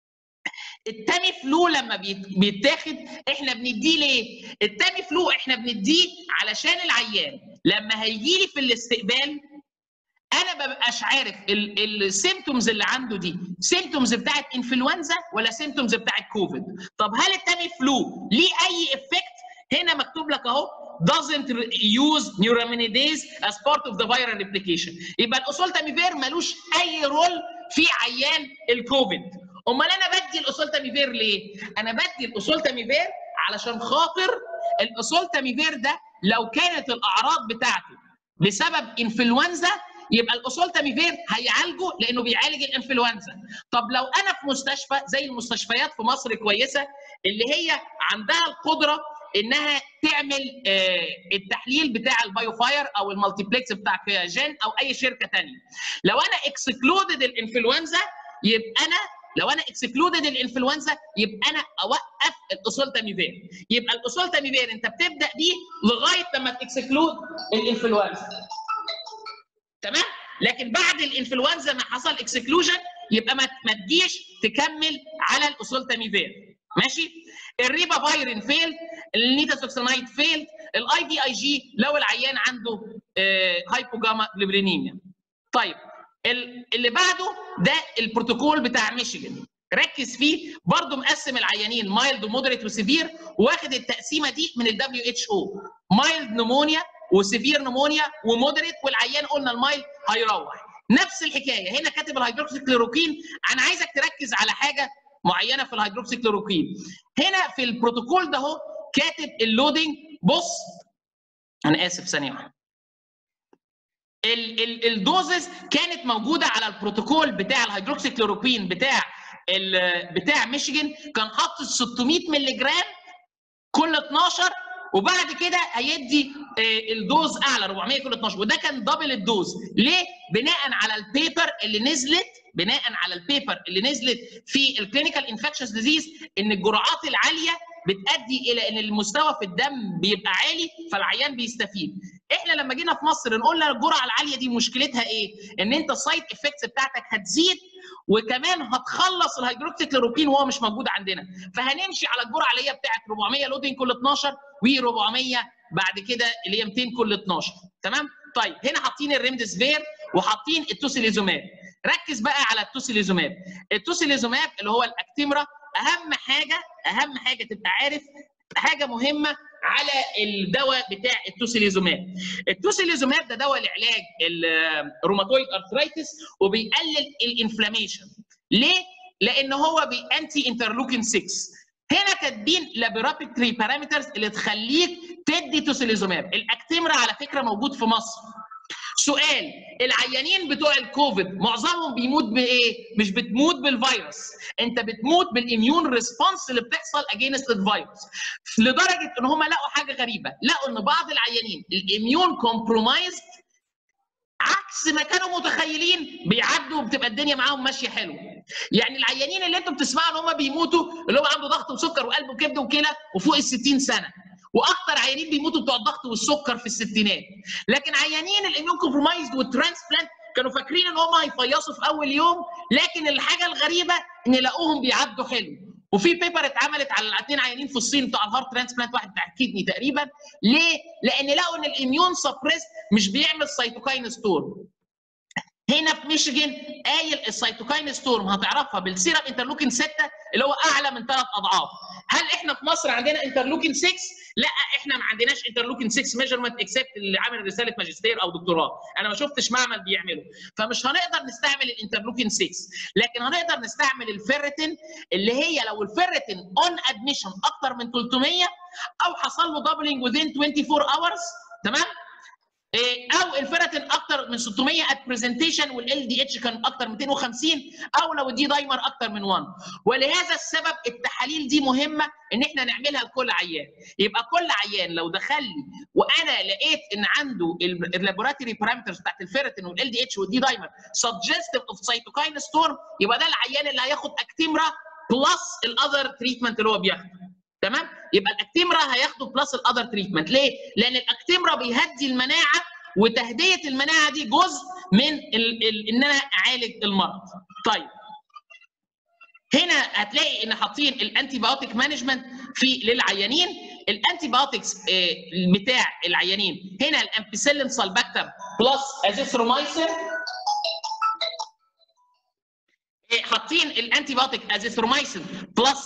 التامي فلو لما بيتاخد احنا بنديه ليه؟ التامي فلو احنا بنديه علشان العيان لما هيجي لي في الاستقبال انا ما ببقاش عارف السيمتومز اللي عنده دي سيمتومز بتاعت انفلونزا ولا سيمتومز بتاعت كوفيد طب هل التامي فلو ليه اي افكت هنا مكتوب لك اهو doesn't use neuraminidase as part of the viral replication يبقى الاوسولتاميفير ملوش اي رول في عيان الكوفيد امال انا بدي الاوسولتاميفير ليه انا بدي الاوسولتاميفير علشان خاطر الاوسولتاميفير ده لو كانت الاعراض بتاعته بسبب انفلونزا يبقى الاوسولتاميفير هيعالجه لانه بيعالج الانفلونزا طب لو انا في مستشفى زي المستشفيات في مصر كويسه اللي هي عندها القدره انها تعمل التحليل بتاع البايوفاير او المالتيبلكس بتاع كياجين او اي شركه ثانيه لو انا اكسكلودد الانفلونزا يبقى انا لو انا اكسكلودد الانفلونزا يبقى انا اوقف الاوسولتاميفير يبقى الاوسولتاميفير انت بتبدا بيه لغايه لما تكسكلود الانفلونزا تمام لكن بعد الانفلونزا ما حصل اكسكلوجن يبقى ما ما تجيش تكمل على الاوسولتاميفير ماشي الريبا فايرين فيل النيتاسوكسانايد فيل الاي في اي جي لو العيان عنده آه هايبوجاما جلوبرينيميا طيب اللي بعده ده البروتوكول بتاع ميشيغان ركز فيه برضه مقسم العيانين مايلد ومودريت وسيفير واخد التقسيمه دي من الدبليو اتش او مايلد نمونيا وسيفير نمونيا ومودريت والعيان قلنا المايلد هيروح نفس الحكايه هنا كاتب الهيدروكسيكلوروكين انا عايزك تركز على حاجه معينه في الهيدروكسيكلوروكين هنا في البروتوكول ده اهو كاتب اللودنج بص انا اسف ثانيه واحده الدوزز كانت موجوده على البروتوكول بتاع الهيدروكسيكلوروكين بتاع بتاع ميشيغان كان حاطط 600 مللي جرام كل 12 وبعد كده هيدي الدوز اعلى 400 كل 12 وده كان دبل الدوز ليه؟ بناء على البيبر اللي نزلت بناء على البيبر اللي نزلت في الكلينيكال انفكشنز ديزيز ان الجرعات العاليه بتؤدي الى ان المستوى في الدم بيبقى عالي فالعيان بيستفيد احنا لما جينا في مصر نقول الجرعه العاليه دي مشكلتها ايه ان انت السايد افكتس بتاعتك هتزيد وكمان هتخلص الهيدروكسيكلوروكين وهو مش موجود عندنا فهنمشي على الجرعه اللي هي بتاعت 400 لودين كل 12 و400 بعد كده اللي هي 200 كل 12 تمام طيب هنا حاطين الريمديسفير وحاطين التوسيليزوماب ركز بقى على التوسيليزوماب التوسيليزوماب اللي هو الاكتيمرا اهم حاجه اهم حاجه تبقى عارف حاجه مهمه على الدواء بتاع التوسيليزوماب التوسيليزوماب ده دواء لعلاج الروماتويد ارثرايتس وبيقلل الانفلاميشن ليه لان هو بيانتي انترلوكين 6 هنا كاتبين لابوراتوري بارامترز اللي تخليك تدي توسيليزوماب الاكتيمرا على فكره موجود في مصر سؤال العيانين بتوع الكوفيد معظمهم بيموت بايه؟ مش بتموت بالفيروس، انت بتموت بالاميون ريسبونس اللي بتحصل اجينست الفيروس. لدرجه ان هم لقوا حاجه غريبه، لقوا ان بعض العيانين الاميون كومبرومايزد عكس ما كانوا متخيلين بيعدوا وبتبقى الدنيا معاهم ماشيه حلو يعني العيانين اللي انتم بتسمعوا ان هم بيموتوا اللي هو عنده ضغط وسكر وقلب وكبد وكلى وفوق ال 60 سنه واكثر عيانين بيموتوا بتوع الضغط والسكر في الستينات لكن عيانين الاميون كومبرومايزد والترانسبلانت كانوا فاكرين ان هم هيفيصوا في اول يوم لكن الحاجه الغريبه ان لقوهم بيعدوا حلو وفي بيبر اتعملت على الاثنين عيانين في الصين بتوع الهارت ترانسبلانت واحد بتاع الكدني تقريبا ليه؟ لان لقوا ان الاميون سبريست مش بيعمل سيتوكاين ستور هنا في ميشيغان قايل السيتوكاين ستورم هتعرفها بالسيرم انترلوكين 6 اللي هو اعلى من ثلاث اضعاف هل احنا في مصر عندنا انترلوكين 6 لا احنا ما عندناش انترلوكين 6 ميجرمنت اكسبت اللي عامل رساله ماجستير او دكتوراه انا ما شفتش معمل بيعمله فمش هنقدر نستعمل الانترلوكين 6 لكن هنقدر نستعمل الفيرتين اللي هي لو الفيرتين اون ادميشن اكتر من 300 او حصل له دبلنج within 24 اورز تمام او الفيرتين اكتر من 600 ات برزنتيشن والال دي اتش كان اكتر من 250 او لو الدي دايمر اكتر من 1 ولهذا السبب التحاليل دي مهمه ان احنا نعملها لكل عيان يبقى كل عيان لو دخل لي وانا لقيت ان عنده اللابوراتوري بارامترز بتاعت الفيرتين والال دي اتش والدي دايمر سجستيف اوف سيتوكاين ستورم يبقى ده العيان اللي هياخد اكتيمرا بلس الاذر تريتمنت اللي هو بياخده تمام يبقى الاكتيمرا هياخدوا بلس الاذر تريتمنت ليه لان الاكتيمرا بيهدي المناعه وتهدئه المناعه دي جزء من ال ال ان انا اعالج المرض طيب هنا هتلاقي ان حاطين الانتي بايوتيك مانجمنت في للعيانين الانتي بايوتكس بتاع العيانين هنا الامبيسيلين سالباكتم بلس ازيثرومايسين حاطين الانتي بايوتيك ازيثرومايسين بلس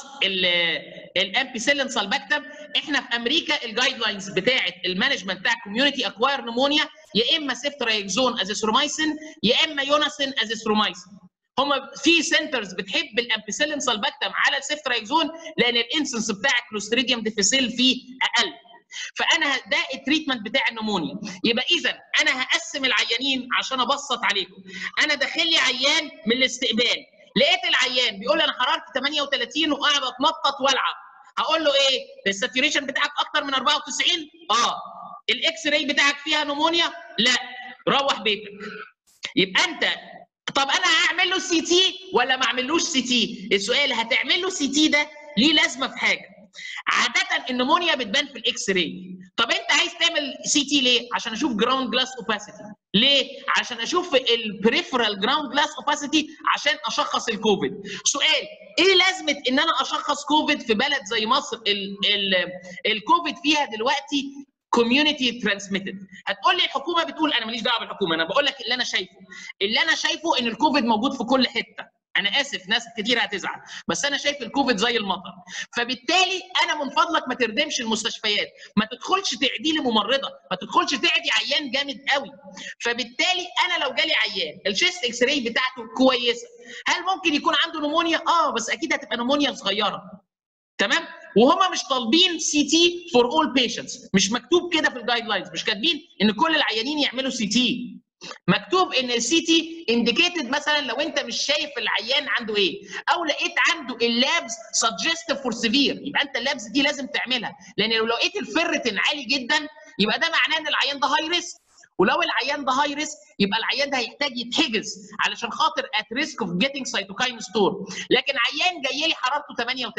الامبيسيلين سالباكتم احنا في امريكا الجايد لاينز بتاعه المانجمنت بتاع كوميونتي اكواير نمونيا يا اما سيفترايكزون ازيثرومايسين يا اما يوناسين ازيثرومايسين هم في سنترز بتحب الامبيسيلين سالباكتم على السيفترايكزون لان الانسنس بتاع كلوستريديوم ديفيسيل فيه اقل فانا ده التريتمنت بتاع النمونيا يبقى اذا انا هقسم العيانين عشان ابسط عليكم انا داخل لي عيان من الاستقبال لقيت العيان بيقول لي انا حرارتي 38 وقاعد اتنطط والعب هقول له ايه الساتوريشن بتاعك اكتر من 94 اه الاكس راي بتاعك فيها نمونيا لا روح بيتك يبقى انت طب انا هعمل له سي تي ولا ما اعملوش سي تي السؤال هتعمل له سي تي ده ليه لازمه في حاجه عاده النمونيا بتبان في الاكس راي طب انت عايز تعمل سي تي ليه عشان اشوف جراوند جلاس اوباسيتي ليه عشان اشوف البريفرال جراوند جلاس اوباسيتي عشان اشخص الكوفيد سؤال ايه لازمه ان انا اشخص كوفيد في بلد زي مصر ال ال الكوفيد فيها دلوقتي كوميونتي ترانسميتد هتقول لي الحكومه بتقول انا ماليش دعوه بالحكومه انا بقول لك اللي انا شايفه اللي انا شايفه ان الكوفيد موجود في كل حته انا اسف ناس كتير هتزعل بس انا شايف الكوفيد زي المطر فبالتالي انا من فضلك ما تردمش المستشفيات ما تدخلش تعدي لي ممرضه ما تدخلش تعدي عيان جامد قوي فبالتالي انا لو جالي عيان الشيست اكس راي بتاعته كويسه هل ممكن يكون عنده نمونيا اه بس اكيد هتبقى نمونيا صغيره تمام وهم مش طالبين سي تي فور اول بيشنتس مش مكتوب كده في الجايد لاينز مش كاتبين ان كل العيانين يعملوا سي تي مكتوب ان السي تي انديكيتد مثلا لو انت مش شايف العيان عنده ايه او لقيت عنده اللابس سجستيف فور سيفير يبقى انت اللابس دي لازم تعملها لان لو لقيت الفيرتين عالي جدا يبقى ده معناه ان العيان ده هاي ريسك ولو العيان ده هاي ريسك يبقى العيان ده هيحتاج يتحجز علشان خاطر ات ريسك اوف جيتنج سيتوكاين ستور لكن عيان جاي لي حرارته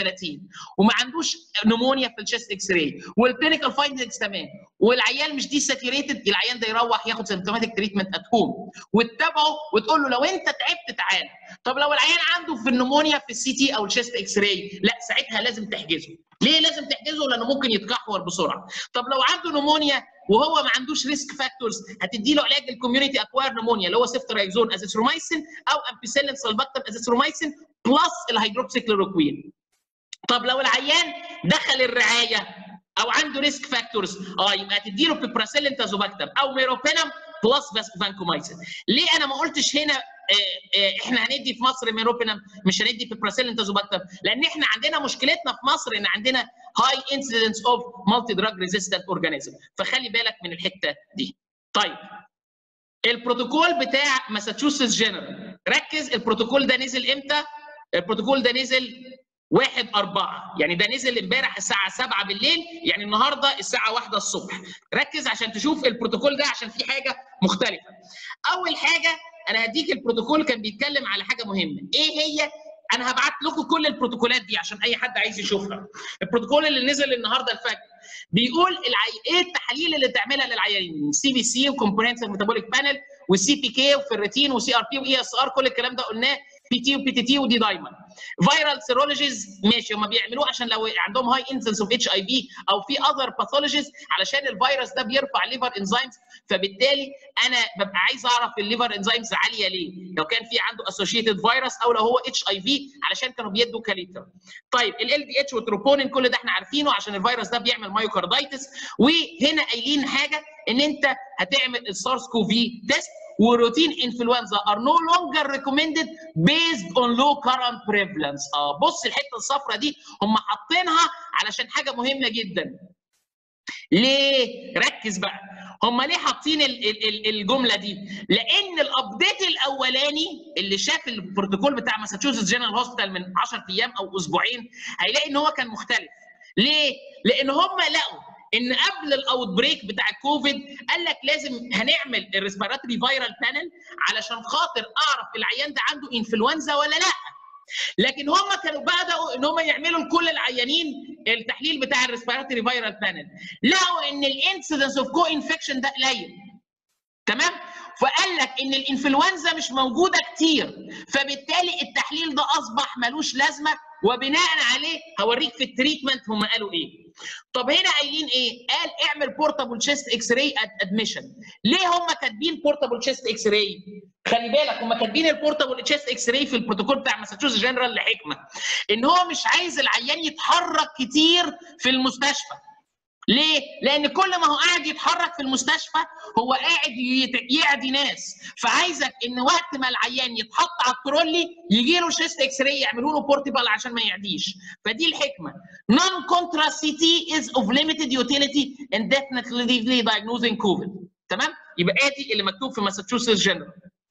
38 وما عندوش نمونيا في الشيست اكس راي والكلينيكال فايندنجز تمام والعيان مش دي ساتيوريتد العيان ده يروح ياخد سيمتوماتيك تريتمنت ات هوم وتتابعه وتقول له لو انت تعبت تعالى طب لو العيان عنده في النمونيا في السي تي او الشيست اكس راي لا ساعتها لازم تحجزه ليه لازم تحجزه لانه ممكن يتكحور بسرعه طب لو عنده نمونيا وهو ما عندوش ريسك فاكتورز هتدي له علاج الكوميونتي اكواير نمونيا اللي هو سيفترايزون ازيثرومايسين او امبيسيلين سلبكتم ازيثرومايسين بلس الهيدروكسيكلوروكوين طب لو العيان دخل الرعايه او عنده ريسك فاكتورز اه يبقى هتدي له بيبراسيلين تازوباكتم او ميروبينم بلس فانكومايسين ليه انا ما قلتش هنا احنا هندي في مصر ميروبينم مش هندي بيبراسيلين تازوباكتم لان احنا عندنا مشكلتنا في مصر ان عندنا هاي انسيدنس اوف مالتي دراج ريزيستنت اورجانيزم فخلي بالك من الحته دي طيب البروتوكول بتاع ماساتشوستس جنرال ركز البروتوكول ده نزل امتى البروتوكول ده نزل 1 4 يعني ده نزل امبارح الساعه 7 بالليل يعني النهارده الساعه 1 الصبح ركز عشان تشوف البروتوكول ده عشان في حاجه مختلفه اول حاجه انا هديك البروتوكول كان بيتكلم على حاجه مهمه ايه هي انا هبعت لكم كل البروتوكولات دي عشان اي حد عايز يشوفها البروتوكول اللي نزل النهارده الفجر بيقول العي... ايه التحاليل اللي تعملها للعيانين سي بي سي وكومبرينسيف ميتابوليك بانل والسي بي كي وفيرتين وسي ار بي واي اس ار كل الكلام ده قلناه بي تي وبي تي تي ودي دايما فيرال سيرولوجيز ماشي هم بيعملوه عشان لو عندهم هاي انسنس اوف اتش اي في او في اذر باثولوجيز علشان الفيروس ده بيرفع ليفر انزيمز فبالتالي انا ببقى عايز اعرف الليفر انزيمز عاليه ليه لو كان في عنده اسوشيتد فيروس او لو هو اتش اي في علشان كانوا بيدوا كاليتر طيب ال دي اتش والتروبونين كل ده احنا عارفينه عشان الفيروس ده بيعمل مايوكاردايتس وهنا قايلين حاجه ان انت هتعمل السارس كوفي تيست وروتين انفلونزا ار نو لونجر ريكومندد بيزد اون لو كارنت بريفلنس اه بص الحته الصفراء دي هم حاطينها علشان حاجه مهمه جدا ليه ركز بقى هم ليه حاطين الجمله دي لان الابديت الاولاني اللي شاف البروتوكول بتاع ماساتشوستس جنرال هوسبيتال من 10 ايام او اسبوعين هيلاقي ان هو كان مختلف ليه لان هم لقوا ان قبل الاوت بريك بتاع الكوفيد قال لك لازم هنعمل الريسبيراتوري فايرال بانل علشان خاطر اعرف العيان ده عنده انفلونزا ولا لا لكن هم كانوا بداوا ان هم يعملوا لكل العيانين التحليل بتاع الريسبيراتوري فايرال بانل لقوا ان الانسيدنس اوف كو انفكشن ده قليل تمام فقال لك ان الانفلونزا مش موجوده كتير فبالتالي التحليل ده اصبح ملوش لازمه وبناء عليه هوريك في التريتمنت هم قالوا ايه طب هنا قايلين ايه قال اعمل بورتابل تشيست اكس راي ادميشن ليه هم كاتبين بورتابل تشيست اكس راي خلي بالك هم كاتبين البورتابل تشيست اكس راي في البروتوكول بتاع ماساتشوستس جنرال لحكمه ان هو مش عايز العيان يتحرك كتير في المستشفى ليه؟ لأن كل ما هو قاعد يتحرك في المستشفى هو قاعد يعدي ناس، فعايزك إن وقت ما العيان يتحط على الترولي يجي له شيست اكس راي يعملوا له بورتبل عشان ما يعديش، فدي الحكمة. Non contra CT is of limited utility in definitely diagnosing COVID. تمام؟ يبقى ادي اللي مكتوب في ماساتشوستس جنرال.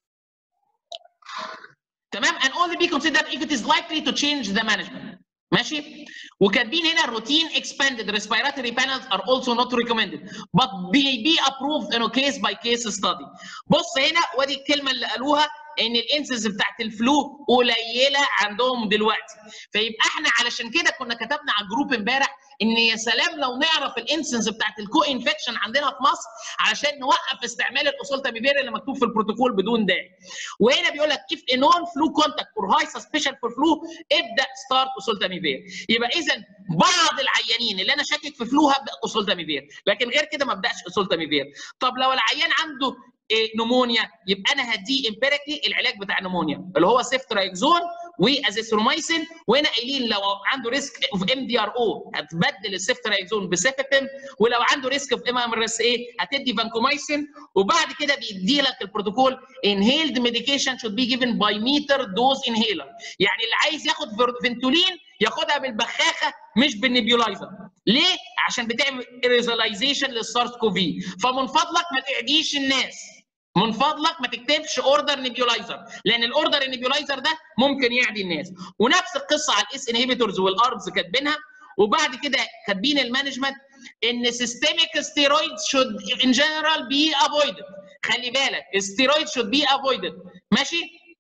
تمام؟ And only be considered if it is likely to change the management. ماشي وكاتبين هنا روتين expanded respiratory panels are also not recommended but be, be approved in a case by case study بص هنا ودي الكلمه اللي قالوها ان الانسنس بتاعت الفلو قليله عندهم دلوقتي فيبقى احنا علشان كده كنا كتبنا على الجروب امبارح ان يا سلام لو نعرف الانسنس بتاعت الكو انفكشن عندنا في مصر علشان نوقف استعمال الاسولتاميفير اللي مكتوب في البروتوكول بدون داعي وهنا بيقول لك if a non flu contact or high suspicion for flu ابدا ستارت اسولتاميفير يبقى اذا بعض العيانين اللي انا شاكك في فلو هبدا اسولتاميفير لكن غير كده ما ابداش اسولتاميفير طب لو العيان عنده إيه نمونيا يبقى انا هديه امبيريكلي العلاج بتاع النمونيا اللي هو سيفترايكزون وازيثرومايسين وهنا قايلين لو عنده ريسك اوف ام دي ار او هتبدل السيفترايكزون بسيفتم ولو عنده ريسك اوف ام ام اس اي هتدي فانكومايسين وبعد كده بيدي لك البروتوكول انهيلد ميديكيشن شود بي جيفن باي ميتر دوز انهيلر يعني اللي عايز ياخد فنتولين ياخدها بالبخاخه مش بالنبيولايزر ليه؟ عشان بتعمل ايريزاليزيشن للسارس كوفي فمن فضلك ما تعديش الناس من فضلك ما تكتبش اوردر نيبيولايزر لان الاوردر النيبيولايزر ده ممكن يعدي الناس ونفس القصه على الاس انهبيتورز والاربز كاتبينها وبعد كده كاتبين المانجمنت ان سيستميك ستيرويد شود ان جنرال بي افويدد خلي بالك الستيرويد شود بي افويدد ماشي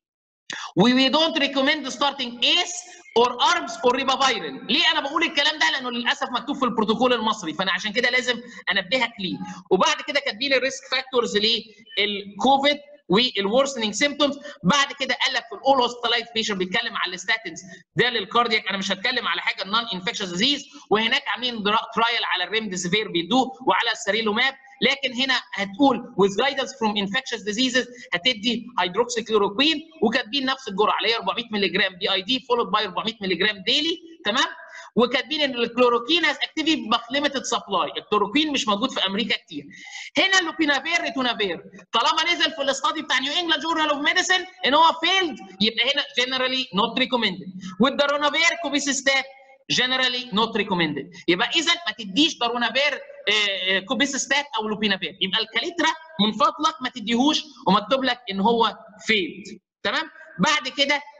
we, we don't recommend starting ACE or ARBs or ribavirin ليه انا بقول الكلام ده لانه للاسف مكتوب في البروتوكول المصري فانا عشان كده لازم انبهك ليه وبعد كده كاتبين الريسك فاكتورز للكوفيد والورسنينج سيمبتومز بعد كده قال لك في الاول هوسبيتالايز بيشنت بيتكلم على الستاتنز ده للكاردياك انا مش هتكلم على حاجه النون انفكشن ديزيز وهناك عاملين ترايل على الريمديسيفير بيدوه وعلى السريلوماب لكن هنا هتقول with guidance from infectious diseases هتدي هيدروكسيكلوروكوين وكاتبين نفس الجرعه اللي هي 400 مللي جرام بي اي دي فولود باي 400 مللي جرام ديلي تمام وكاتبين ان الكلوروكين هاز اكتيفيتي ليميتد سبلاي الكلوروكين مش موجود في امريكا كتير هنا اللوبينافير ريتونافير طالما نزل في الاستادي بتاع نيو انجلاند جورنال اوف ميديسن ان هو فيلد يبقى هنا جنرالي نوت ريكومندد والدارونافير كوبيسيستات جنرالي نوت ريكومندد يبقى اذا ما تديش دارونافير كوبيسيستات او لوبينافير يبقى الكاليترا من فضلك ما تديهوش ومكتوب لك ان هو فيلد تمام بعد كده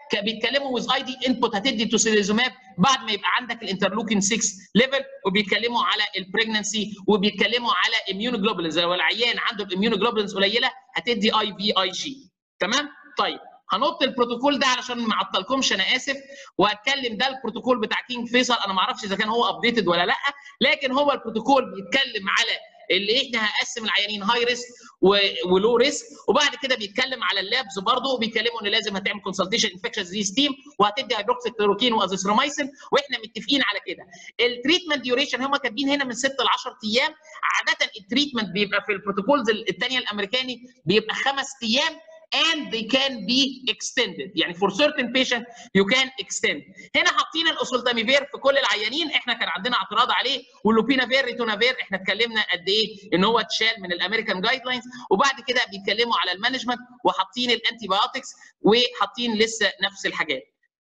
بيتكلموا ويز اي دي انبوت هتدي توسيليزوماب بعد ما يبقى عندك الانترلوكين 6 ليفل وبيتكلموا على البريجنسي وبيتكلموا على اميونوجلوبولينز لو العيان عنده الاميونوجلوبولينز قليله هتدي اي في اي جي تمام طيب هنط البروتوكول ده علشان ما اعطلكمش انا اسف وهتكلم ده البروتوكول بتاع كينج فيصل انا ما اعرفش اذا كان هو ابديتد ولا لا لكن هو البروتوكول بيتكلم على اللي احنا هقسم العيانين هاي ريسك ولو ريسك وبعد كده بيتكلم على اللابز برضه وبيتكلموا ان لازم هتعمل كونسلتيشن انفكشن ديزيز تيم وهتدي هيدروكسي كلوروكين وازيثرومايسين واحنا متفقين على كده التريتمنت ديوريشن هم كاتبين هنا من 6 ل 10 ايام عاده التريتمنت بيبقى في البروتوكولز الثانيه الامريكاني بيبقى خمس ايام and they can be extended يعني for certain patient you can extend هنا حاطين الاوسولتاميفير في كل العيانين احنا كان عندنا اعتراض عليه واللوبينافير ريتونافير احنا اتكلمنا قد ايه ان هو اتشال من الامريكان جايد لاينز وبعد كده بيتكلموا على المانجمنت وحاطين الانتي بايوتكس وحاطين لسه نفس الحاجات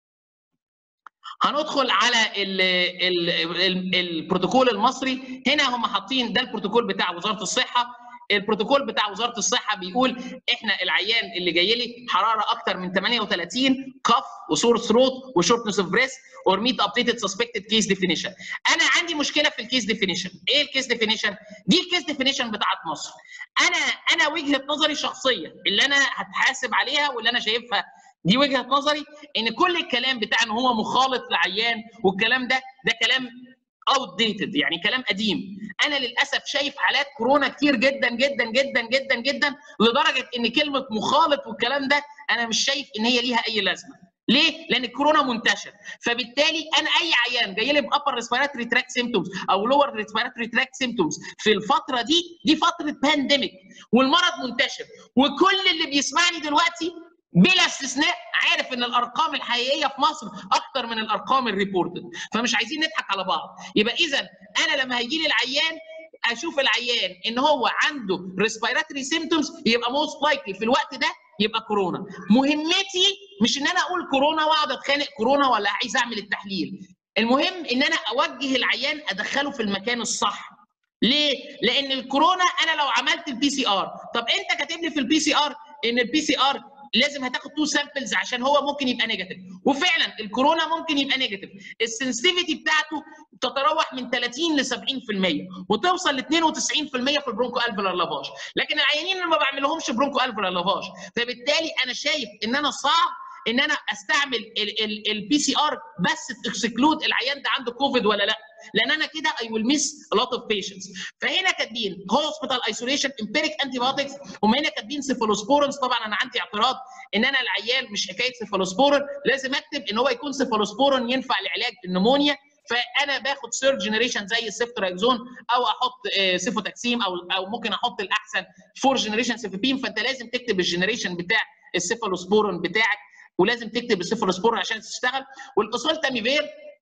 هندخل على ال ال ال البروتوكول المصري هنا هم حاطين ده البروتوكول بتاع وزاره الصحه البروتوكول بتاع وزاره الصحه بيقول احنا العيان اللي جاي لي حراره اكتر من 38 كف وسور ثروت وشورتنس اوف بريس اور ميت ابديتد سسبكتد كيس ديفينيشن انا عندي مشكله في الكيس ديفينيشن ايه الكيس ديفينيشن دي الكيس ديفينيشن بتاعت مصر انا انا وجهه نظري شخصيه اللي انا هتحاسب عليها واللي انا شايفها دي وجهه نظري ان كل الكلام بتاع ان هو مخالط لعيان والكلام ده ده كلام اوت ديتد يعني كلام قديم انا للاسف شايف حالات كورونا كتير جدا جدا جدا جدا جدا لدرجه ان كلمه مخالط والكلام ده انا مش شايف ان هي ليها اي لازمه ليه؟ لان الكورونا منتشر فبالتالي انا اي عيان جاي لي بابر ريسبيراتوري تراك سيمتومز او لور ريسبيراتوري تراك سيمتومز في الفتره دي دي فتره بانديميك والمرض منتشر وكل اللي بيسمعني دلوقتي بلا استثناء عارف ان الارقام الحقيقيه في مصر اكتر من الارقام الريبورتد فمش عايزين نضحك على بعض يبقى اذا انا لما هيجي لي العيان اشوف العيان ان هو عنده ريسبيراتوري سيمتومز يبقى موست لايكلي في الوقت ده يبقى كورونا مهمتي مش ان انا اقول كورونا واقعد اتخانق كورونا ولا عايز اعمل التحليل المهم ان انا اوجه العيان ادخله في المكان الصح ليه؟ لان الكورونا انا لو عملت البي سي ار طب انت كاتب لي في البي سي ار ان البي سي ار لازم هتاخد تو سامبلز عشان هو ممكن يبقى نيجاتيف وفعلا الكورونا ممكن يبقى نيجاتيف السنسيفيتي بتاعته تتراوح من 30 ل 70% وتوصل ل 92% في البرونكو الفولار لافاج لكن العيانين اللي ما بعملهمش برونكو الفولار لافاج فبالتالي انا شايف ان انا صعب ان انا استعمل البي سي ار بس تكسكلود العيان ده عنده كوفيد ولا لا لان انا كده اي ويل ميس ا لوت اوف بيشنتس فهنا كاتبين هوسبيتال ايسوليشن امبيريك انتي بايوتكس هم هنا كاتبين سيفالوسبورنز طبعا انا عندي اعتراض ان انا العيان مش حكايه سيفالوسبورن لازم اكتب ان هو يكون سيفالوسبورن ينفع لعلاج النمونيا فانا باخد سيرد جنريشن زي السيفتراكزون او احط سيفوتاكسيم او او ممكن احط الاحسن فور جنريشن سيفيبين فانت لازم تكتب الجنريشن بتاع السيفالوسبورن بتاعك ولازم تكتب السيفالوسبورن عشان تشتغل والاوسولتاميفير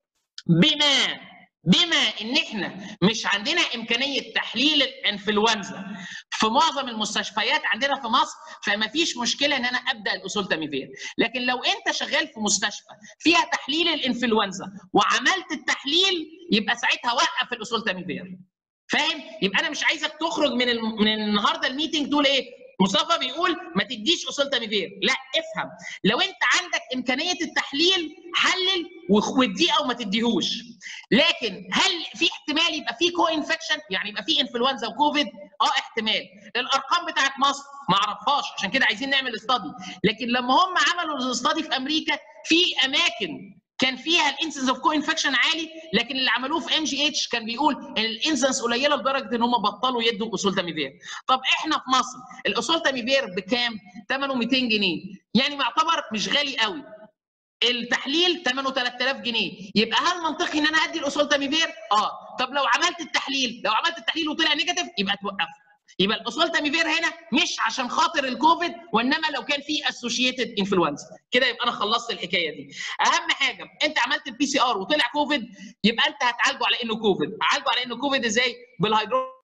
بما بما ان احنا مش عندنا امكانيه تحليل الانفلونزا في معظم المستشفيات عندنا في مصر فما فيش مشكله ان انا ابدا الاوسولتاميفير لكن لو انت شغال في مستشفى فيها تحليل الانفلونزا وعملت التحليل يبقى ساعتها وقف الاوسولتاميفير فاهم يبقى انا مش عايزك تخرج من ال... من النهارده الميتنج تقول ايه مصطفى بيقول ما تديش اوسولتاميفير لا افهم لو انت عندك امكانيه التحليل حلل واديه او ما تديهوش لكن هل في احتمال يبقى في كو انفكشن يعني يبقى في انفلونزا وكوفيد اه احتمال الارقام بتاعت مصر ما اعرفهاش عشان كده عايزين نعمل استادي لكن لما هم عملوا الاستادي في امريكا في اماكن كان فيها الانسنس اوف كو انفكشن عالي لكن اللي عملوه في ام جي اتش كان بيقول ان الانسنس قليله لدرجه ان هم بطلوا يدوا اوسولتاميفير طب احنا في مصر الاوسولتاميفير بكام ثمنه 200 جنيه يعني معتبر مش غالي قوي التحليل ثمنه 3000 جنيه يبقى هل منطقي ان انا ادي الاوسولتاميفير اه طب لو عملت التحليل لو عملت التحليل وطلع نيجاتيف يبقى توقفه يبقى الاوسولتاميفير هنا مش عشان خاطر الكوفيد وانما لو كان في اسوشيتد انفلونزا كده يبقى انا خلصت الحكايه دي اهم حاجه انت عملت البي سي ار وطلع كوفيد يبقى انت هتعالجه على انه كوفيد عالجه على انه كوفيد ازاي بالهيدرو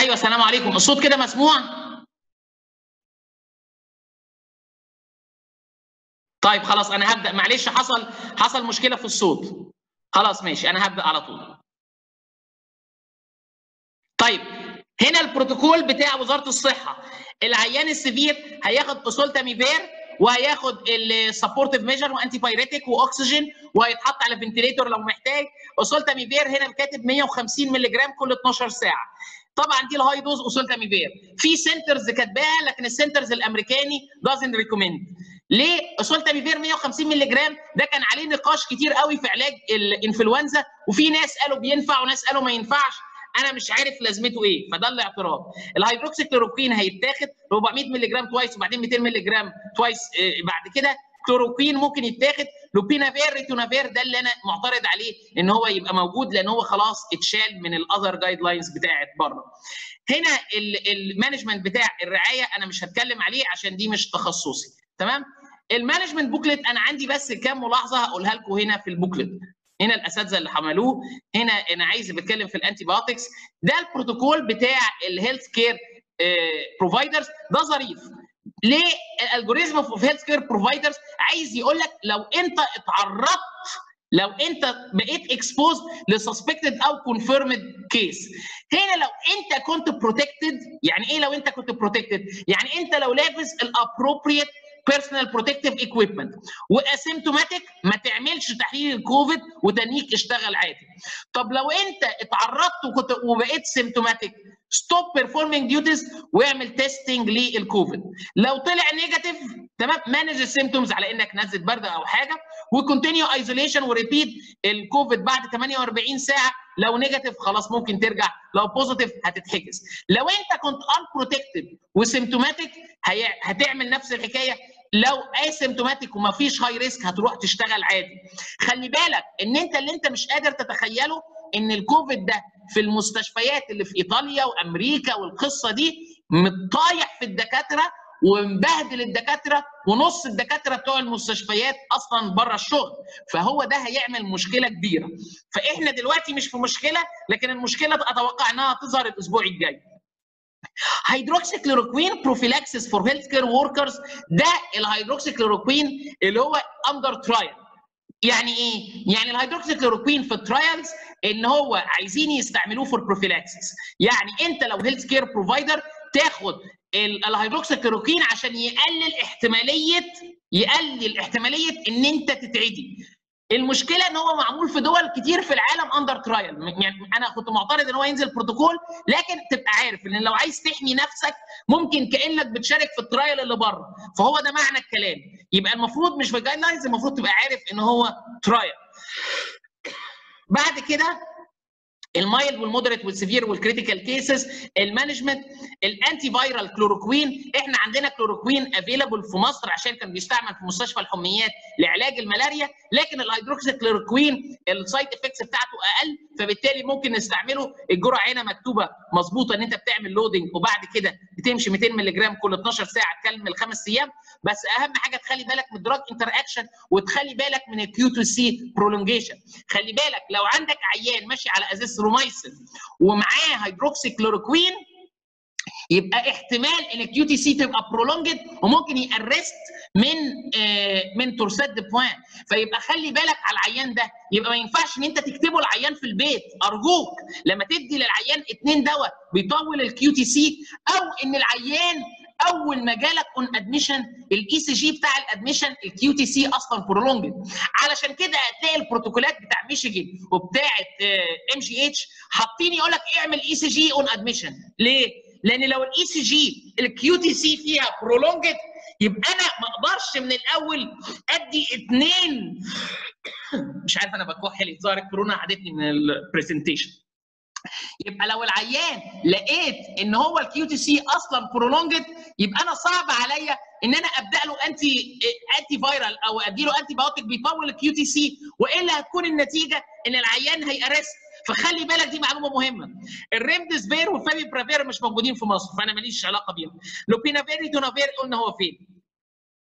ايوه السلام عليكم الصوت كده مسموع طيب خلاص انا هبدا معلش حصل حصل مشكله في الصوت خلاص ماشي انا هبدا على طول طيب هنا البروتوكول بتاع وزاره الصحه العيان السيفير هياخد اوسولتاميفير وهياخد السبورتيف ميجر وانتي بايريتيك واكسجين وهيتحط على فنتليتور لو محتاج اوسولتاميفير هنا كاتب 150 مللي جرام كل 12 ساعه طبعا دي الهاي دوز اوسولتاميفير في سنترز كاتباها لكن السنترز الامريكاني دازنت ريكومند ليه اوسولتاميفير 150 مللي جرام ده كان عليه نقاش كتير قوي في علاج الانفلونزا وفي ناس قالوا بينفع وناس قالوا ما ينفعش انا مش عارف لازمته ايه فده الاعتراض الهيدروكسي كلوروكوين هيتاخد 400 مللي جرام توايس وبعدين 200 مللي جرام توايس بعد كده كلوروكوين ممكن يتاخد لوبينافير ريتونافير ده اللي انا معترض عليه ان هو يبقى موجود لان هو خلاص اتشال من الاذر جايد لاينز بتاعت بره هنا المانجمنت بتاع الرعايه انا مش هتكلم عليه عشان دي مش تخصصي تمام المانجمنت بوكلت انا عندي بس كام ملاحظه هقولها لكم هنا في البوكلت هنا الاساتذه اللي حملوه هنا انا عايز بتكلم في الانتي بايوتكس ده البروتوكول بتاع الهيلث كير بروفايدرز ده ظريف ليه الالجوريزم اوف هيلث كير بروفايدرز عايز يقول لك لو انت اتعرضت لو انت بقيت اكسبوز لسسبكتد او كونفيرمد كيس هنا لو انت كنت بروتكتد يعني ايه لو انت كنت بروتكتد يعني انت لو لابس الابروبريت بيرسونال بروتكتيف ايكويبمنت واسيمتوماتيك ما تعملش تحليل الكوفيد وتنيك اشتغل عادي طب لو انت اتعرضت وكنت وبقيت سيمتوماتيك ستوب بيرفورمينج ديوتيز واعمل تيستنج للكوفيد لو طلع نيجاتيف تمام مانج السيمتومز على انك نزلت برد او حاجه وكونتينيو ايزوليشن وريبيت الكوفيد بعد 48 ساعه لو نيجاتيف خلاص ممكن ترجع لو بوزيتيف هتتحجز لو انت كنت ان بروتكتد وسيمتوماتيك هتعمل نفس الحكايه لو اسيمتوماتيك وما فيش هاي ريسك هتروح تشتغل عادي خلي بالك ان انت اللي انت مش قادر تتخيله ان الكوفيد ده في المستشفيات اللي في ايطاليا وامريكا والقصه دي مطايح في الدكاتره ومبهدل الدكاتره ونص الدكاتره بتوع المستشفيات اصلا بره الشغل فهو ده هيعمل مشكله كبيره فاحنا دلوقتي مش في مشكله لكن المشكله اتوقع انها تظهر الاسبوع الجاي هيدروكسي كلوروكوين بروفيلاكسيس فور هيلث كير وركرز ده الهيدروكسي كلوروكوين اللي هو اندر ترايل يعني ايه؟ يعني الهيدروكسي كلوروكوين في الترايلز ان هو عايزين يستعملوه فور بروفيلاكسيس يعني انت لو هيلث كير بروفايدر تاخد الهيدروكسي كلوروكوين عشان يقلل احتماليه يقلل احتماليه ان انت تتعدي المشكله ان هو معمول في دول كتير في العالم اندر ترايل يعني انا كنت معترض ان هو ينزل بروتوكول لكن تبقى عارف ان لو عايز تحمي نفسك ممكن كانك بتشارك في الترايل اللي بره فهو ده معنى الكلام يبقى المفروض مش في الجايد لاينز المفروض تبقى عارف ان هو ترايل بعد كده المايلد والمودريت والسيفير والكريتيكال كيسز المانجمنت الانتي فايرال كلوروكوين احنا عندنا كلوروكوين افيلابل في مصر عشان كان بيستعمل في مستشفى الحميات لعلاج الملاريا لكن الهيدروكسي كلوروكوين السايد افكتس بتاعته اقل فبالتالي ممكن نستعمله الجرعه هنا مكتوبه مظبوطه ان انت بتعمل لودنج وبعد كده بتمشي 200 مللي جرام كل 12 ساعه تكمل خمس ايام بس اهم حاجه تخلي بالك من الدراج انتر اكشن وتخلي بالك من الكيو تو سي برولونجيشن خلي بالك لو عندك عيان ماشي على ازيثرومايسين ومعاه هيدروكسي كلوروكوين يبقى احتمال ان الكيو تي سي تبقى برولونجد وممكن يأرست من آه من تورسات دي بوان فيبقى خلي بالك على العيان ده يبقى ما ينفعش ان انت تكتبه العيان في البيت ارجوك لما تدي للعيان اثنين دواء بيطول الكيو تي سي او ان العيان اول ما جالك اون ادميشن الاي سي جي بتاع الادميشن الكيو تي سي اصلا برولونجد علشان كده هتلاقي البروتوكولات بتاع ميشيجن وبتاعه ام جي اتش حاطين يقول لك اعمل اي سي جي اون ادميشن ليه؟ لان لو الاي سي جي الكيو تي سي فيها برولونجد يبقى انا ما اقدرش من الاول ادي اثنين مش عارف انا بكح لي ظاهر الكورونا عادتني من البرزنتيشن يبقى لو العيان لقيت ان هو الكيو تي سي اصلا برولونجد يبقى انا صعب عليا ان انا ابدا له انتي انتي فايرال او ادي له انتي بايوتيك بيطول الكيو تي سي والا هتكون النتيجه ان العيان هيأرست فخلي بالك دي معلومه مهمه الريمديسفير والفامي برافير مش موجودين في مصر فانا ماليش علاقه بيهم لوبينافير دونافير قلنا هو فين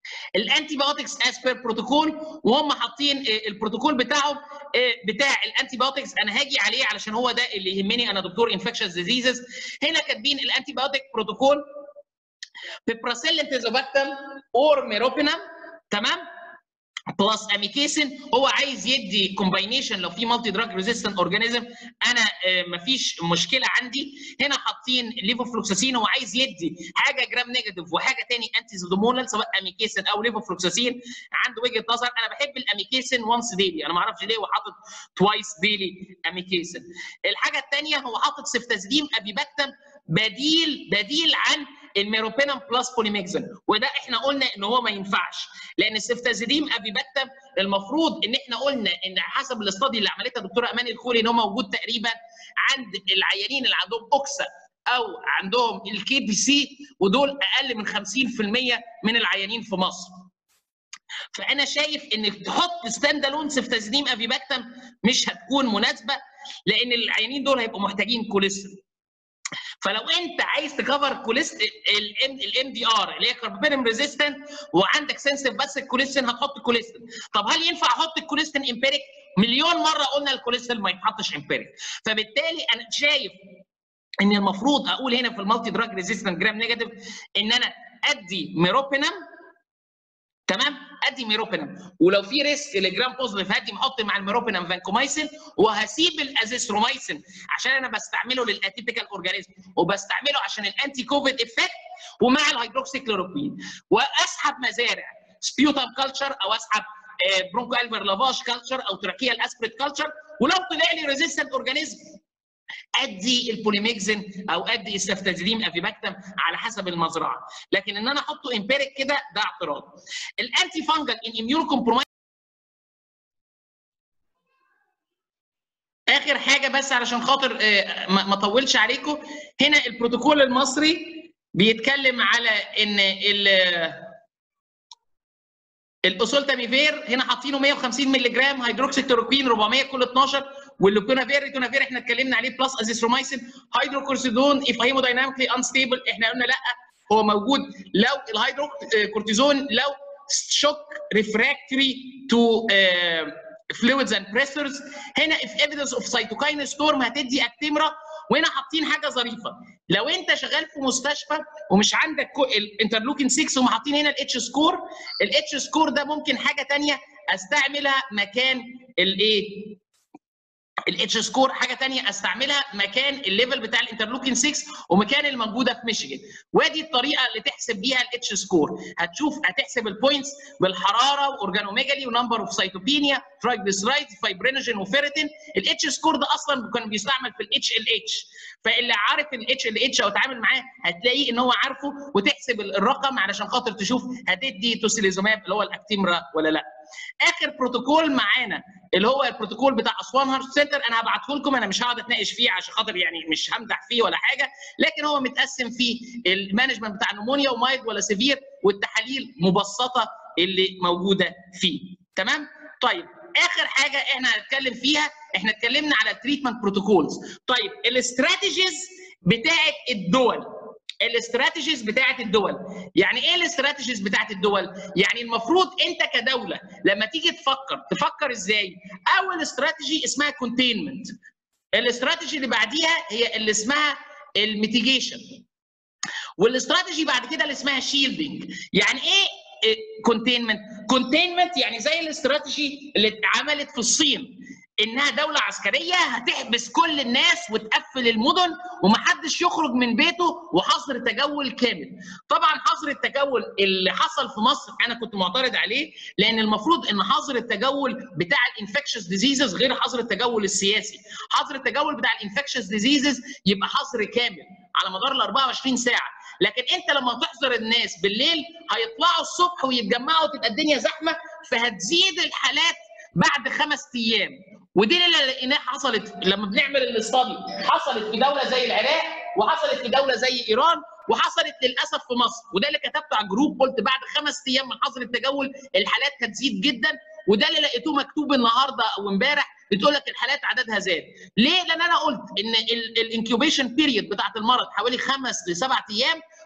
الانتي بايوتكس از بير بروتوكول وهم حاطين البروتوكول بتاعهم بتاع الانتي بايوتكس انا هاجي عليه علشان هو ده اللي يهمني انا دكتور انفكشنز ديزيزز هنا كاتبين الانتي بايوتك بروتوكول بيبراسيلين تيزوباكتم اور ميروبينام تمام بلس اميكيسن هو عايز يدي كومباينيشن لو في مالتي دراج ريزيستنت اورجانيزم انا مفيش مشكله عندي هنا حاطين ليفوفلوكساسين هو عايز يدي حاجه جرام نيجاتيف وحاجه تاني انتي زودومونال سواء اميكيسن او ليفوفلوكساسين عنده وجهه نظر انا بحب الاميكيسن وانس ديلي انا ما اعرفش ليه هو حاطط توايس ديلي اميكيسن الحاجه الثانيه هو حاطط سيفتازيديم ابيباكتم بديل بديل عن الميروبينم بلس بوليميكزن وده احنا قلنا ان هو ما ينفعش لان السيفتازيديم ابيباكتم المفروض ان احنا قلنا ان حسب الاستادي اللي عملتها الدكتوره امان الخولي ان هو موجود تقريبا عند العيانين اللي عندهم اوكسا او عندهم الكي بي سي ودول اقل من 50% من العيانين في مصر. فانا شايف ان تحط ستاند الون سيفتازيديم ابيباكتم مش هتكون مناسبه لان العيانين دول هيبقوا محتاجين كوليسترول. فلو انت عايز تكفر كوليست الام دي ار اللي هي كاربابينم ريزيستنت وعندك سنسيف بس الكوليستين هتحط الكوليستين طب هل ينفع احط الكوليستين امبيريك مليون مره قلنا الكوليستين ما يتحطش امبيريك فبالتالي انا شايف ان المفروض اقول هنا في المالتي دراج ريزيستنت جرام نيجاتيف ان انا ادي ميروبينم تمام ادي ميروبينم ولو في ريسك لجرام بوزيتيف هدي محط مع الميروبينم فانكومايسين وهسيب الازيثرومايسين عشان انا بستعمله للاتيبيكال اورجانيزم وبستعمله عشان الانتي كوفيد افكت ومع الهيدروكسي كلوروكوين واسحب مزارع سبيوتام كلتشر او اسحب برونكو الفر لافاج كلتشر او تراكيال اسبريت كلتشر ولو طلع لي ريزيستنت اورجانيزم ادي البوليميكزين او ادي السفتازيديم افيباكتم على حسب المزرعه لكن ان انا احطه امبيريك كده ده اعتراض الانتي فانجل ان اميون كومبرومايز اخر حاجه بس علشان خاطر ما اطولش عليكم هنا البروتوكول المصري بيتكلم على ان ال الاوسولتاميفير هنا حاطينه 150 مللي جرام هيدروكسي كلوروكوين 400 كل 12 واللوكونافير ريتونافير احنا اتكلمنا عليه بلس ازيثرومايسين هيدروكورتيزون اف هيمودايناميكلي انستيبل احنا قلنا لا هو موجود لو الهيدروكورتيزون لو شوك ريفراكتوري تو فلويدز اند بريسرز هنا اف ايفيدنس اوف سيتوكاين ستورم هتدي اكتيمرا وهنا حاطين حاجه ظريفه لو انت شغال في مستشفى ومش عندك الانترلوكين 6 هم حاطين هنا الاتش سكور الاتش سكور ده ممكن حاجه ثانيه استعملها مكان الايه الاتش سكور حاجه ثانيه استعملها مكان الليفل بتاع الانترلوكين 6 ومكان الموجوده في ميشيغان وادي الطريقه اللي تحسب بيها الاتش سكور هتشوف هتحسب البوينتس بالحراره واورجانوميجالي ونمبر اوف سيتوبينيا ترايجليسرايد فايبرينوجين وفيرتين الاتش سكور ده اصلا كان بيستعمل في الاتش ال اتش فاللي عارف الاتش ال اتش او اتعامل معاه هتلاقيه ان هو عارفه وتحسب الرقم علشان خاطر تشوف هتدي توسيليزوماب اللي هو الاكتيمرا ولا لا اخر بروتوكول معانا اللي هو البروتوكول بتاع اسوان هارت سنتر انا هبعته لكم انا مش هقعد اتناقش فيه عشان خاطر يعني مش همدح فيه ولا حاجه لكن هو متقسم فيه المانجمنت بتاع نمونيا ومايد ولا سيفير والتحاليل مبسطه اللي موجوده فيه تمام طيب اخر حاجه احنا هنتكلم فيها احنا اتكلمنا على التريتمنت بروتوكولز طيب الاستراتيجيز بتاعه الدول الاستراتيجيز بتاعت الدول يعني ايه الاستراتيجيز بتاعت الدول يعني المفروض انت كدوله لما تيجي تفكر تفكر ازاي اول استراتيجي اسمها كونتينمنت الاستراتيجي اللي بعديها هي اللي اسمها الميتيجيشن والاستراتيجي بعد كده اللي اسمها شيلدنج يعني ايه كونتينمنت كونتينمنت يعني زي الاستراتيجي اللي اتعملت في الصين انها دوله عسكريه هتحبس كل الناس وتقفل المدن ومحدش يخرج من بيته وحظر تجول كامل طبعا حظر التجول اللي حصل في مصر انا كنت معترض عليه لان المفروض ان حظر التجول بتاع الانفكشس ديزيزز غير حظر التجول السياسي حظر التجول بتاع الانفكشس ديزيزز يبقى حظر كامل على مدار ال 24 ساعه لكن انت لما تحظر الناس بالليل هيطلعوا الصبح ويتجمعوا وتبقى الدنيا زحمه فهتزيد الحالات بعد خمس ايام ودي اللي لقيناها حصلت لما بنعمل الاستادي حصلت في دوله زي العراق وحصلت في دوله زي ايران وحصلت للاسف في مصر وده اللي كتبته على الجروب قلت بعد خمس ايام من حظر التجول الحالات هتزيد جدا وده اللي لقيتوه مكتوب النهارده او امبارح بتقول لك الحالات عددها زاد ليه لان انا قلت ان الانكيوبيشن بيريد بتاعت المرض حوالي خمس لسبع ايام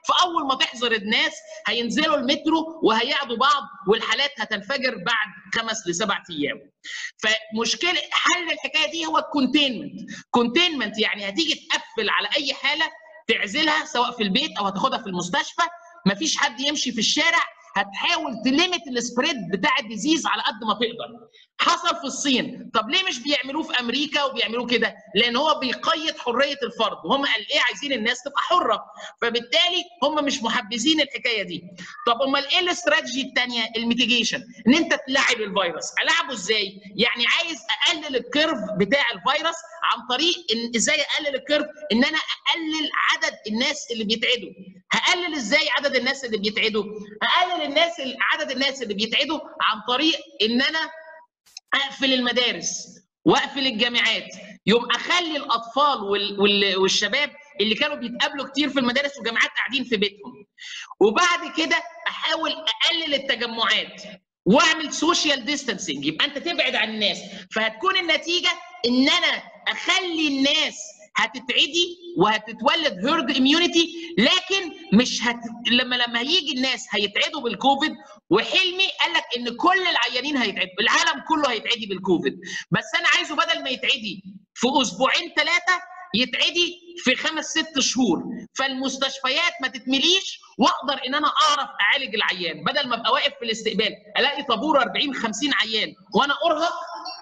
فاول ما تحظر الناس هينزلوا المترو وهيعدوا بعض والحالات هتنفجر بعد خمس لسبع ايام فمشكله حل الحكايه دي هو الكونتينمنت كونتينمنت يعني هتيجي تقفل على اي حاله تعزلها سواء في البيت او هتاخدها في المستشفى مفيش حد يمشي في الشارع هتحاول تليمت السبريد بتاع الديزيز على قد ما تقدر حصل في الصين طب ليه مش بيعملوه في امريكا وبيعملوه كده لان هو بيقيد حريه الفرد وهم قال ايه عايزين الناس تبقى حره فبالتالي هم مش محبذين الحكايه دي طب امال ايه الاستراتيجي الثانيه الميتيجيشن ان انت تلعب الفيروس العبه ازاي يعني عايز اقلل الكيرف بتاع الفيروس عن طريق ان ازاي اقلل الكيرف ان انا اقلل عدد الناس اللي بيتعدوا هقلل ازاي عدد الناس اللي بيتعدوا هقلل الناس عدد الناس اللي بيتعدوا عن طريق ان انا اقفل المدارس واقفل الجامعات يوم اخلي الاطفال وال وال والشباب اللي كانوا بيتقابلوا كتير في المدارس والجامعات قاعدين في بيتهم وبعد كده احاول اقلل التجمعات واعمل سوشيال ديستانسنج يبقى انت تبعد عن الناس فهتكون النتيجه ان انا اخلي الناس هتتعدي وهتتولد هيرد اميونيتي لكن مش هت... لما لما هيجي الناس هيتعدوا بالكوفيد وحلمي قال لك ان كل العيانين هيتعدوا العالم كله هيتعدي بالكوفيد بس انا عايزه بدل ما يتعدي في اسبوعين ثلاثه يتعدي في خمس ست شهور فالمستشفيات ما تتمليش واقدر ان انا اعرف اعالج العيان بدل ما ابقى واقف في الاستقبال الاقي طابور 40 50 عيان وانا ارهق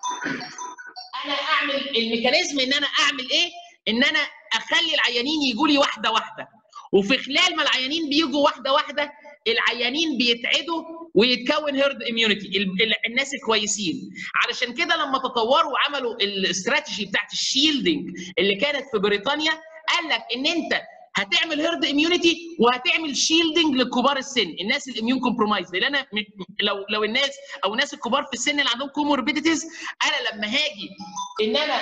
انا اعمل الميكانيزم ان انا اعمل ايه ان انا اخلي العيانين يجوا لي واحده واحده وفي خلال ما العيانين بيجوا واحده واحده العيانين بيتعدوا ويتكون هيرد اميونيتي الناس الكويسين علشان كده لما تطوروا وعملوا الاستراتيجي بتاعت الشيلدنج اللي كانت في بريطانيا قال لك ان انت هتعمل هيرد اميونيتي وهتعمل شيلدنج لكبار السن الناس الاميون كومبرومايز لان انا لو لو الناس او الناس الكبار في السن اللي عندهم كوموربيديتيز انا لما هاجي ان انا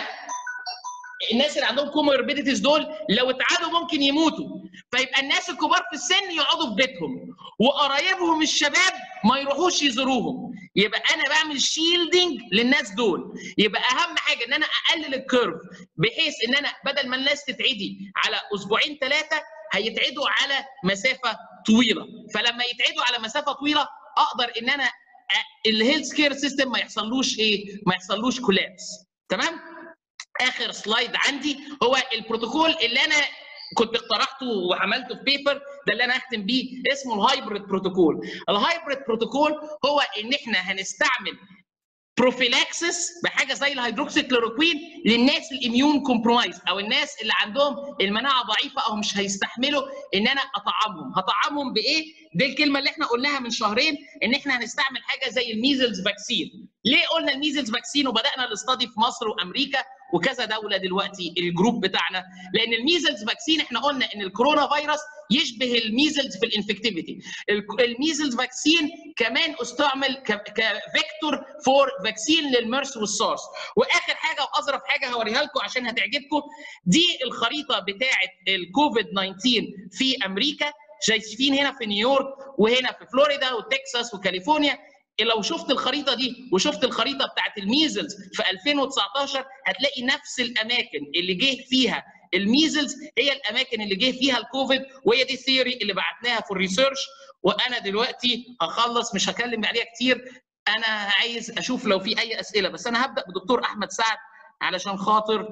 الناس اللي عندهم كوموربيديتيز دول لو اتعادوا ممكن يموتوا فيبقى الناس الكبار في السن يقعدوا في بيتهم وقرايبهم الشباب ما يروحوش يزوروهم يبقى انا بعمل شيلدنج للناس دول يبقى اهم حاجه ان انا اقلل الكيرف بحيث ان انا بدل ما الناس تتعدي على اسبوعين ثلاثه هيتعدوا على مسافه طويله فلما يتعدوا على مسافه طويله اقدر ان انا الهيلث كير سيستم ما يحصلوش ايه ما يحصلوش كولابس تمام اخر سلايد عندي هو البروتوكول اللي انا كنت اقترحته وعملته في بيبر ده اللي انا هختم بيه اسمه الهايبريد بروتوكول الهايبريد بروتوكول هو ان احنا هنستعمل بروفيلاكسس بحاجه زي الهيدروكسي كلوروكوين للناس الاميون كومبرومايز او الناس اللي عندهم المناعه ضعيفه او مش هيستحملوا ان انا اطعمهم هطعمهم بايه دي الكلمه اللي احنا قلناها من شهرين ان احنا هنستعمل حاجه زي الميزلز فاكسين ليه قلنا الميزلز فاكسين وبدانا الاستادي في مصر وامريكا وكذا دوله دلوقتي الجروب بتاعنا لان الميزلز فاكسين احنا قلنا ان الكورونا فيروس يشبه الميزلز في الانفكتيفيتي الميزلز فاكسين كمان استعمل كفيكتور فور فاكسين للميرس والسارس واخر حاجه واظرف حاجه هوريها لكم عشان هتعجبكم دي الخريطه بتاعه الكوفيد 19 في امريكا شايفين هنا في نيويورك وهنا في فلوريدا وتكساس وكاليفورنيا لو شفت الخريطه دي وشفت الخريطه بتاعت الميزلز في 2019 هتلاقي نفس الاماكن اللي جه فيها الميزلز هي الاماكن اللي جه فيها الكوفيد وهي دي الثيوري اللي بعتناها في الريسيرش وانا دلوقتي هخلص مش هكلم عليها كتير انا عايز اشوف لو في اي اسئله بس انا هبدا بدكتور احمد سعد علشان خاطر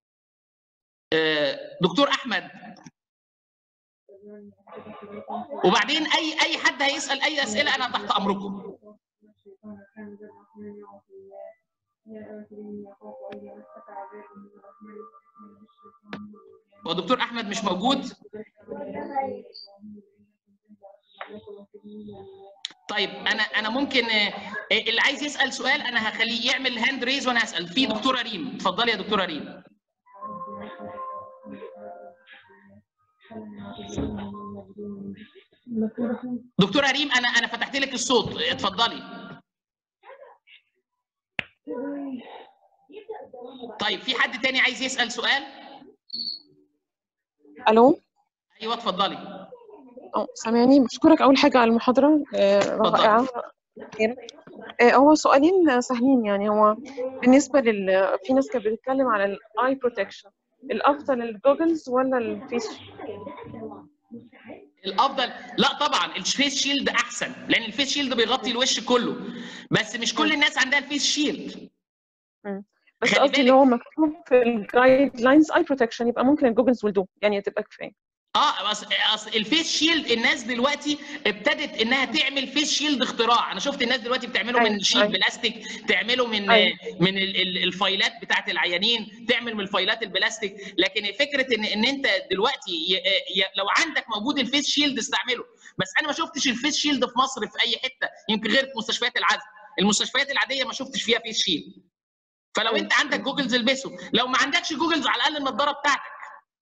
دكتور احمد وبعدين اي اي حد هيسال اي اسئله انا تحت امركم هو دكتور احمد مش موجود طيب انا انا ممكن اللي عايز يسال سؤال انا هخليه يعمل هاند ريز وانا هسال في دكتوره ريم اتفضلي يا دكتوره ريم دكتوره ريم انا انا فتحت لك الصوت اتفضلي طيب في حد تاني عايز يسال سؤال الو ايوه اتفضلي اه سامعني بشكرك اول حاجه على المحاضره آه رائعه آه هو سؤالين سهلين يعني هو بالنسبه لل في ناس كانت بتتكلم على الاي بروتكشن الافضل الجوجلز ولا الفيس الافضل لا طبعا الفيس شيلد احسن لان الفيس شيلد بيغطي الوش كله بس مش كل الناس عندها الفيس شيلد بس خلي قصدي اللي بالك. هو مكتوب في الجايد لاينز اي بروتكشن يبقى ممكن الجوجلز ويل دو يعني تبقى كفايه اه اصل اصل الفيس شيلد الناس دلوقتي ابتدت انها تعمل فيس شيلد اختراع انا شفت الناس دلوقتي بتعمله من أيوة، شيت أيوة. بلاستيك تعمله من أيوة. من ال- ال- الفايلات بتاعت العيانين تعمل من الفايلات البلاستيك لكن فكره ان ان انت دلوقتي ي... ي... لو عندك موجود الفيس شيلد استعمله بس انا ما شفتش الفيس شيلد في مصر في اي حته يمكن غير في مستشفيات العزل المستشفيات العاديه ما شفتش فيها فيس شيلد فلو أيوة. انت عندك جوجلز البسه لو ما عندكش جوجلز على الاقل النضاره بتاعتك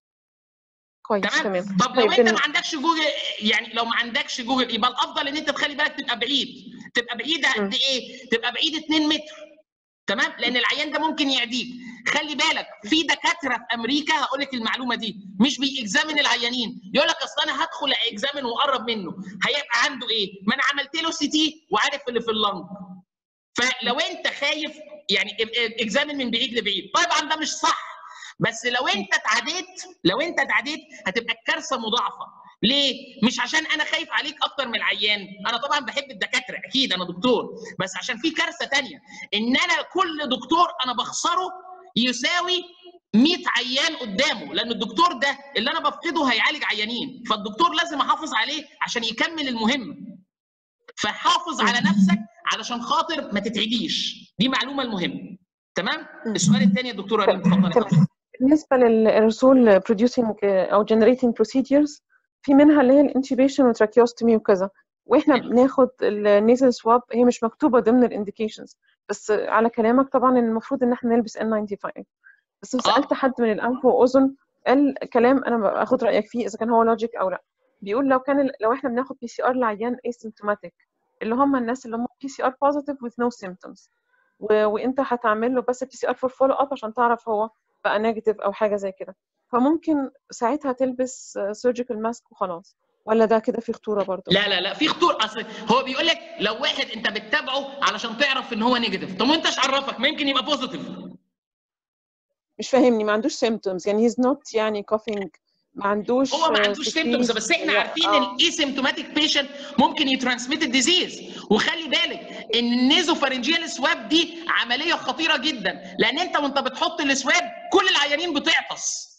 كويس تمام تمام طب لو طيب انت بن- ما عندكش جوجل يعني لو ما عندكش جوجل يبقى الافضل ان انت تخلي بالك تبقى بعيد تبقى بعيد م. قد ايه تبقى بعيد 2 متر تمام لان العيان ده ممكن يعديك خلي بالك في دكاتره في امريكا هقول لك المعلومه دي مش بيكزامن العيانين يقول لك اصل انا هدخل اكزامن واقرب منه هيبقى عنده ايه ما انا عملت له سي تي وعارف اللي في اللنج فلو انت خايف يعني اكزامن من بعيد لبعيد طبعا ده مش صح بس لو انت اتعديت لو انت اتعديت هتبقى الكارثه مضاعفه ليه؟ مش عشان انا خايف عليك اكتر من العيان، انا طبعا بحب الدكاتره اكيد انا دكتور، بس عشان في كارثه تانية ان انا كل دكتور انا بخسره يساوي 100 عيان قدامه، لان الدكتور ده اللي انا بفقده هيعالج عيانين، فالدكتور لازم احافظ عليه عشان يكمل المهمه. فحافظ على نفسك علشان خاطر ما تتعديش، دي معلومه المهمه. تمام؟ السؤال الثاني يا دكتوره ريم اتفضلي تمام بالنسبه للرسول بروديوسينج او جنريتنج بروسيديرز في منها اللي هي الانتيبيشن والتراكيوستومي وكذا واحنا بناخد النيزل سواب هي مش مكتوبه ضمن الانديكيشنز بس على كلامك طبعا المفروض ان احنا نلبس N95 بس سالت حد من الانف واذن قال كلام انا باخد رايك فيه اذا كان هو لوجيك او لا بيقول لو كان لو احنا بناخد بي سي ار لعيان اسيمتوماتيك اللي هم الناس اللي هم بي سي ار بوزيتيف with no symptoms و... وانت هتعمل له بس بي سي ار فور فولو اب عشان تعرف هو بقى نيجاتيف او حاجه زي كده فممكن ساعتها تلبس سيرجيكال ماسك وخلاص ولا ده كده في خطوره برضه لا لا لا في خطوره اصل هو بيقول لك لو واحد انت بتتابعه علشان تعرف ان هو نيجاتيف طب وانت ايش عرفك ما يمكن يبقى بوزيتيف مش فاهمني ما عندوش symptoms يعني he's not يعني coughing ما عندوش هو ما آه، عندوش fatigue. سيمتومز بس احنا عارفين ان آه. الايسيمتوماتيك بيشنت ممكن يترانسميت الديزيز وخلي بالك ان النيزوفارنجيال سواب دي عمليه خطيره جدا لان انت وانت بتحط السواب كل العيانين بتعطس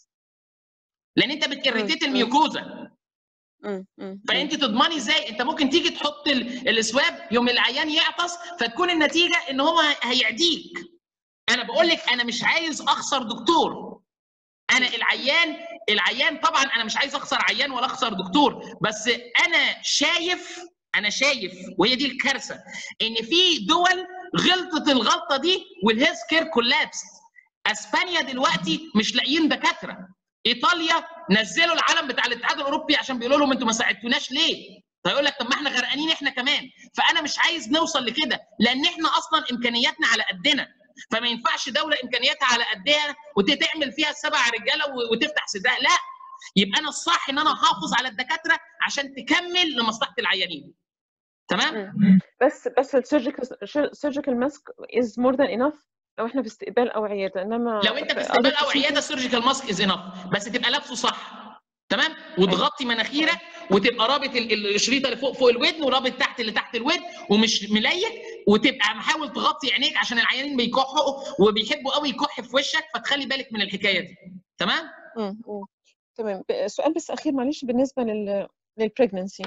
لان انت بتirritate مم. الميوكوزا مم، مم، فانت تضمني ازاي انت ممكن تيجي تحط ال- السواب يوم العيان يعطس فتكون النتيجه ان هو هيعديك انا بقول لك انا مش عايز اخسر دكتور انا العيان العيان طبعا انا مش عايز اخسر عيان ولا اخسر دكتور بس انا شايف انا شايف وهي دي الكارثه ان في دول غلطت الغلطه دي والهيلث كير كولابس اسبانيا دلوقتي مش لاقيين دكاتره ايطاليا نزلوا العلم بتاع الاتحاد الاوروبي عشان بيقولوا لهم انتوا ما ساعدتوناش ليه فيقول لك طب ما احنا غرقانين احنا كمان فانا مش عايز نوصل لكده لان احنا اصلا امكانياتنا على قدنا فما ينفعش دوله امكانياتها على قدها وتعمل فيها السبع رجاله و- وتفتح صداع لا يبقى انا الصح ان انا احافظ على الدكاتره عشان تكمل لمصلحه العيانين تمام مم. بس بس السيرجيكال السيرجيكال ماسك از مور ذان انف لو احنا في استقبال او عياده انما لو انت في other استقبال او procedures- عياده سيرجيكال ماسك از انف بس تبقى لابسه صح تمام وتغطي مناخيرك وتبقى رابط ال- ال- الشريطه اللي فوق فوق الودن ورابط تحت اللي تحت الودن ومش مليك وتبقى محاول تغطي عينيك عشان العيانين بيكحوا وبيحبوا قوي يكح في وشك فتخلي بالك من الحكايه دي تمام مم، مم. تمام ب- سؤال بس اخير معلش بالنسبه لل للبريجننسي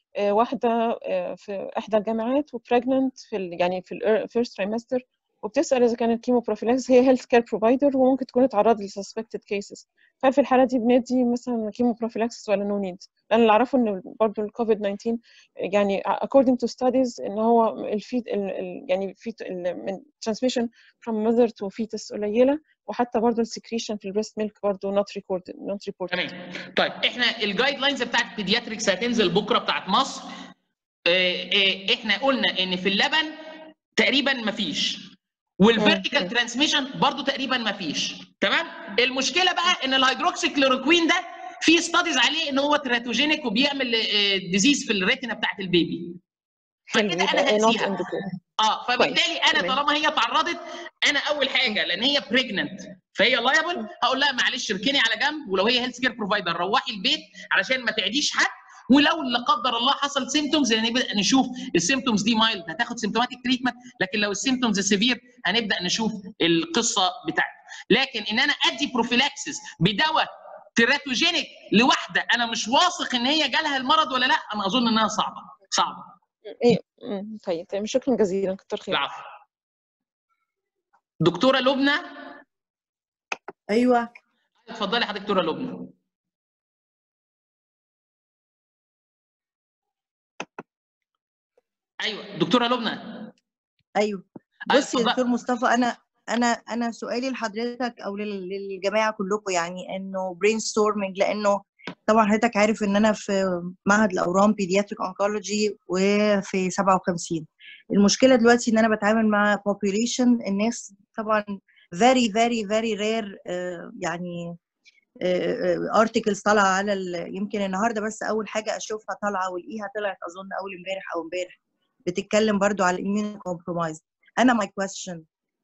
واحده آه، في احدى الجامعات وبريجننت في ال يعني في الفيرست ترايمستر وبتسال اذا كانت كيمو بروفيلاكس هي هيلث كير بروفايدر وممكن تكون اتعرضت لسسبكتد كيسز هل في الحاله دي بندي مثلا كيمو بروفيلاكس ولا نو نيد لان اللي اعرفه ان برضه الكوفيد 19 يعني according to studies ان هو الفيت ال ال يعني فيت ال من transmission from mother to fetus قليله وحتى برضه السكريشن في البريست ميلك برضه not recorded not reported تمام طيب احنا الجايد لاينز بتاعت بيدياتريكس هتنزل بكره بتاعت مصر اه، اه، احنا قلنا ان في اللبن تقريبا مفيش والفيرتيكال مم. ترانسميشن برضو تقريبا مفيش تمام المشكله بقى ان الهيدروكسي كلوروكوين ده في ستاديز عليه ان هو تراتوجينيك وبيعمل ديزيز في الريتنا بتاعت البيبي حلو فكده يبقى انا not هنسيها indicated اه فبالتالي انا تمام. طالما هي اتعرضت انا اول حاجه لان هي بريجننت فهي لايبل هقول لها معلش اركني على جنب ولو هي هيلث كير بروفايدر روحي البيت علشان ما تعديش حد ولو لا قدر الله حصل سيمتومز هنبدا نشوف السيمتومز دي مايلد هتاخد سيمتوماتيك تريتمنت لكن لو السيمتومز سيفير هنبدا نشوف القصه بتاعته لكن ان انا ادي بروفيلاكسس بدواء تيراتوجينيك لواحده انا مش واثق ان هي جالها المرض ولا لا انا اظن انها صعبه صعبه ايه مم، طيب طيب شكرا جزيلا كتر خير العفو دكتوره لبنى ايوه اتفضلي يا دكتوره لبنى ايوه دكتوره لبنى ايوه أيوة، بص يا اتفضل. دكتور مصطفى انا انا انا سؤالي لحضرتك او لل- للجماعه كلكم يعني انه برين ستورمنج لانه طبعا حضرتك عارف ان انا في معهد الاورام بيدياتريك اونكولوجي وفي 57 المشكله دلوقتي ان انا بتعامل مع population الناس طبعا very very very rare آه، يعني ارتكلز طالعه على ال- يمكن النهارده بس اول حاجه اشوفها طالعه والاقيها طلعت اظن اول امبارح او امبارح بتتكلم برضو على الاميون كومبرومايز انا ماي كويستشن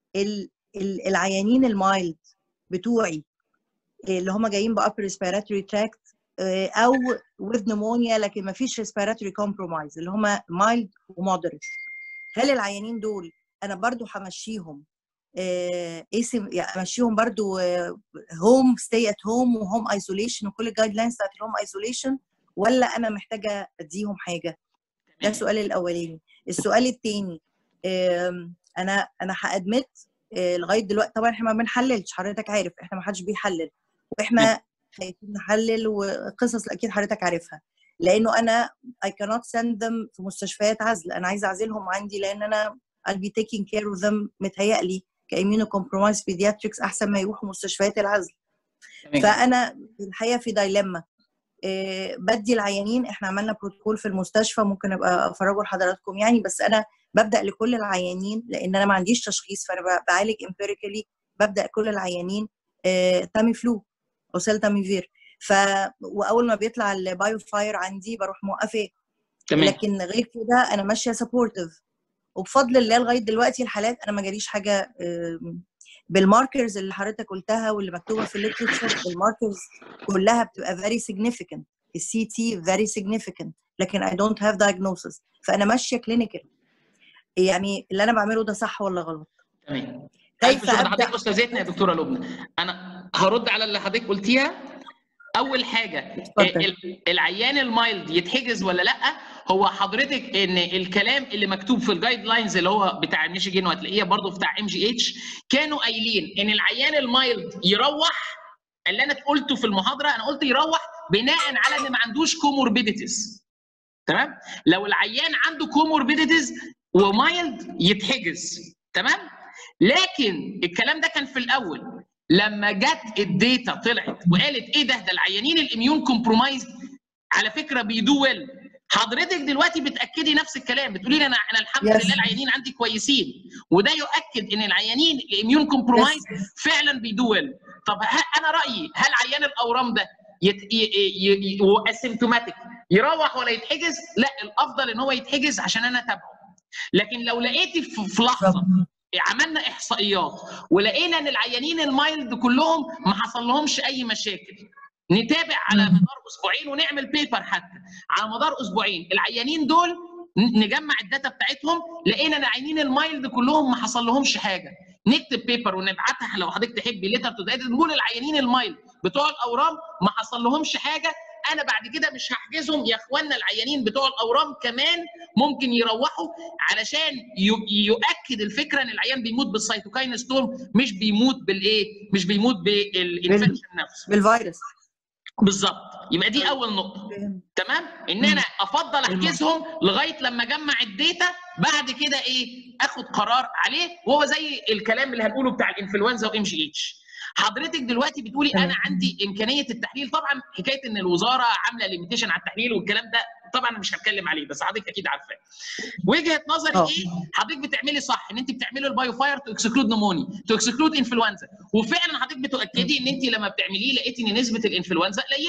العيانين المايلد بتوعي اللي هم جايين بابر ريسبيراتوري تراكت او with pneumonia لكن ما فيش ريسبيراتوري كومبرومايز اللي هم مايلد ومودريت هل العيانين دول انا برضو همشيهم آه، اسم يعني امشيهم برضو هوم ستي ات هوم وهوم ايزوليشن وكل الجايد لاينز بتاعت الهوم ايزوليشن ولا انا محتاجه اديهم حاجه ده السؤال الاولاني السؤال الثاني انا انا هادمت آه، لغايه دلوقتي طبعا احنا ما بنحللش حضرتك عارف احنا ما حدش بيحلل واحنا خايفين نحلل وقصص اكيد حضرتك عارفها لانه انا I cannot send them في مستشفيات عزل انا عايزه اعزلهم عندي لان انا I'll be taking care of them متهيألي كإميونو كومبرومايز بيدياتريكس احسن ما يروحوا مستشفيات العزل تمام. فانا الحقيقه في دايلما إيه، بدي العيانين احنا عملنا بروتوكول في المستشفى ممكن ابقى افرجه لحضراتكم يعني بس انا ببدا لكل العيانين لان انا ما عنديش تشخيص فانا ب- بعالج امبيريكالي ببدا كل العيانين آه، تامي فلو او سيل تاميفير ف واول ما بيطلع البايو فاير عندي بروح موقفاه تمام لكن غير كده انا ماشيه سبورتيف وبفضل الله لغايه دلوقتي الحالات انا ما جاليش حاجه آم، بالماركرز اللي حضرتك قلتها واللي مكتوبه في الليترشر الماركرز كلها بتبقى very significant السي تي very significant لكن I don't have diagnosis فانا ماشيه كلينيكال يعني اللي انا بعمله ده صح ولا غلط تمام كيف ألف شكر ابدا حضرتك استاذتنا يا دكتوره لبنى انا هرد على اللي حضرتك قلتيها اول حاجه اتفضل. ال- العيان المايلد يتحجز ولا لا هو حضرتك ان الكلام اللي مكتوب في الجايد لاينز اللي هو بتاع ميشيجن وهتلاقيه برضه بتاع ام جي اتش كانوا قايلين ان العيان المايلد يروح اللي انا قلته في المحاضره انا قلت يروح بناء على ان ما عندوش كوموربيديتيز تمام لو العيان عنده كوموربيديتيز ومايلد يتحجز تمام لكن الكلام ده كان في الاول لما جت الداتا طلعت وقالت ايه ده ده العيانين الاميون كومبرومايز على فكره بيدو ويل حضرتك دلوقتي بتاكدي نفس الكلام بتقولي لي انا انا الحمد Yes. لله العيانين عندي كويسين وده يؤكد ان العيانين الاميون كومبرومايز فعلا بيدو ويل طب ه- انا رايي هل عيان الاورام ده يت... ي... ي... ي... اسيمتوماتيك يروح ولا يتحجز لا الافضل ان هو يتحجز عشان انا اتابعه لكن لو لقيتي في في لحظه عملنا احصائيات ولقينا ان العيانين المايلد كلهم ما حصل لهمش اي مشاكل نتابع على مم. مدار اسبوعين ونعمل بيبر حتى على مدار اسبوعين العيانين دول ن- نجمع الداتا بتاعتهم لقينا ان العيانين المايلد كلهم ما حصل لهمش حاجه نكتب بيبر ونبعتها لو حضرتك تحبي ليتر تو نقول العيانين المايلد بتوع الاورام ما حصل لهمش حاجه انا بعد كده مش هحجزهم يا اخوانا العيانين بتوع الاورام كمان ممكن يروحوا علشان ي- يؤكد الفكره ان العيان بيموت بالسيتوكاين ستورم مش بيموت بالايه مش بيموت بالانفكشن نفسه بالفيروس بالظبط يبقى دي اول نقطه تمام ان انا افضل احجزهم لغايه لما اجمع الداتا بعد كده ايه اخد قرار عليه وهو زي الكلام اللي هنقوله بتاع الانفلونزا وام جي اتش حضرتك دلوقتي بتقولي انا تمام. عندي امكانيه التحليل طبعا حكايه ان الوزاره عامله ليميتيشن على التحليل والكلام ده طبعا أنا مش هتكلم عليه بس حضرتك اكيد عارفاه وجهه نظري اه. ايه حضرتك بتعملي صح ان انت بتعملي البايو فاير تو اكسكلود نموني تو اكسكلود انفلونزا وفعلا حضرتك بتؤكدي ان انت لما بتعمليه لقيتي ان نسبه الانفلونزا قليله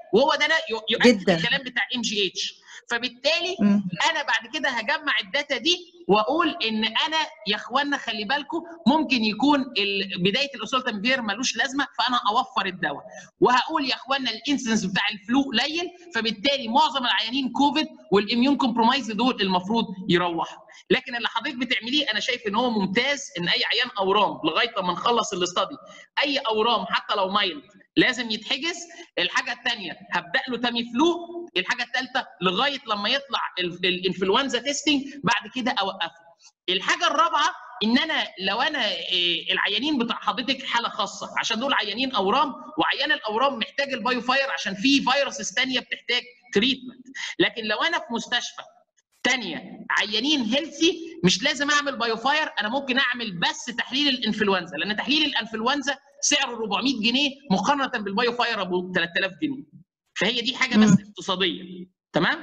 وهو ده يؤ- يؤكد جداً. الكلام بتاع ام جي اتش فبالتالي مم. انا بعد كده هجمع الداتا دي واقول ان انا يا اخوانا خلي بالكم ممكن يكون ال- بدايه الاوسولتامفير ملوش لازمه فانا اوفر الدواء وهقول يا اخوانا الانسنس بتاع الفلو قليل فبالتالي معظم العيانين كوفيد والاميون كومبرومايز دول المفروض يروحوا لكن اللي حضرتك بتعمليه انا شايف ان هو ممتاز ان اي عيان اورام لغايه لما نخلص الاستادي اي اورام حتى لو مايلد لازم يتحجز الحاجه الثانيه هبدا له تامي فلو الحاجه الثالثه لغايه لما يطلع ال- الانفلونزا تيستنج بعد كده اوقفه الحاجه الرابعه ان انا لو انا إيه، العيانين بتاع حضرتك حاله خاصه عشان دول عيانين اورام وعيان الاورام محتاج البايو فاير عشان في فيروسز ثانيه بتحتاج تريتمنت لكن لو انا في مستشفى تانية عيانين هيلثي مش لازم اعمل بايو فاير انا ممكن اعمل بس تحليل الانفلونزا لان تحليل الانفلونزا سعره 400 جنيه مقارنه بالبايو فاير ابو 3000 جنيه فهي دي حاجه بس مم. اقتصاديه تمام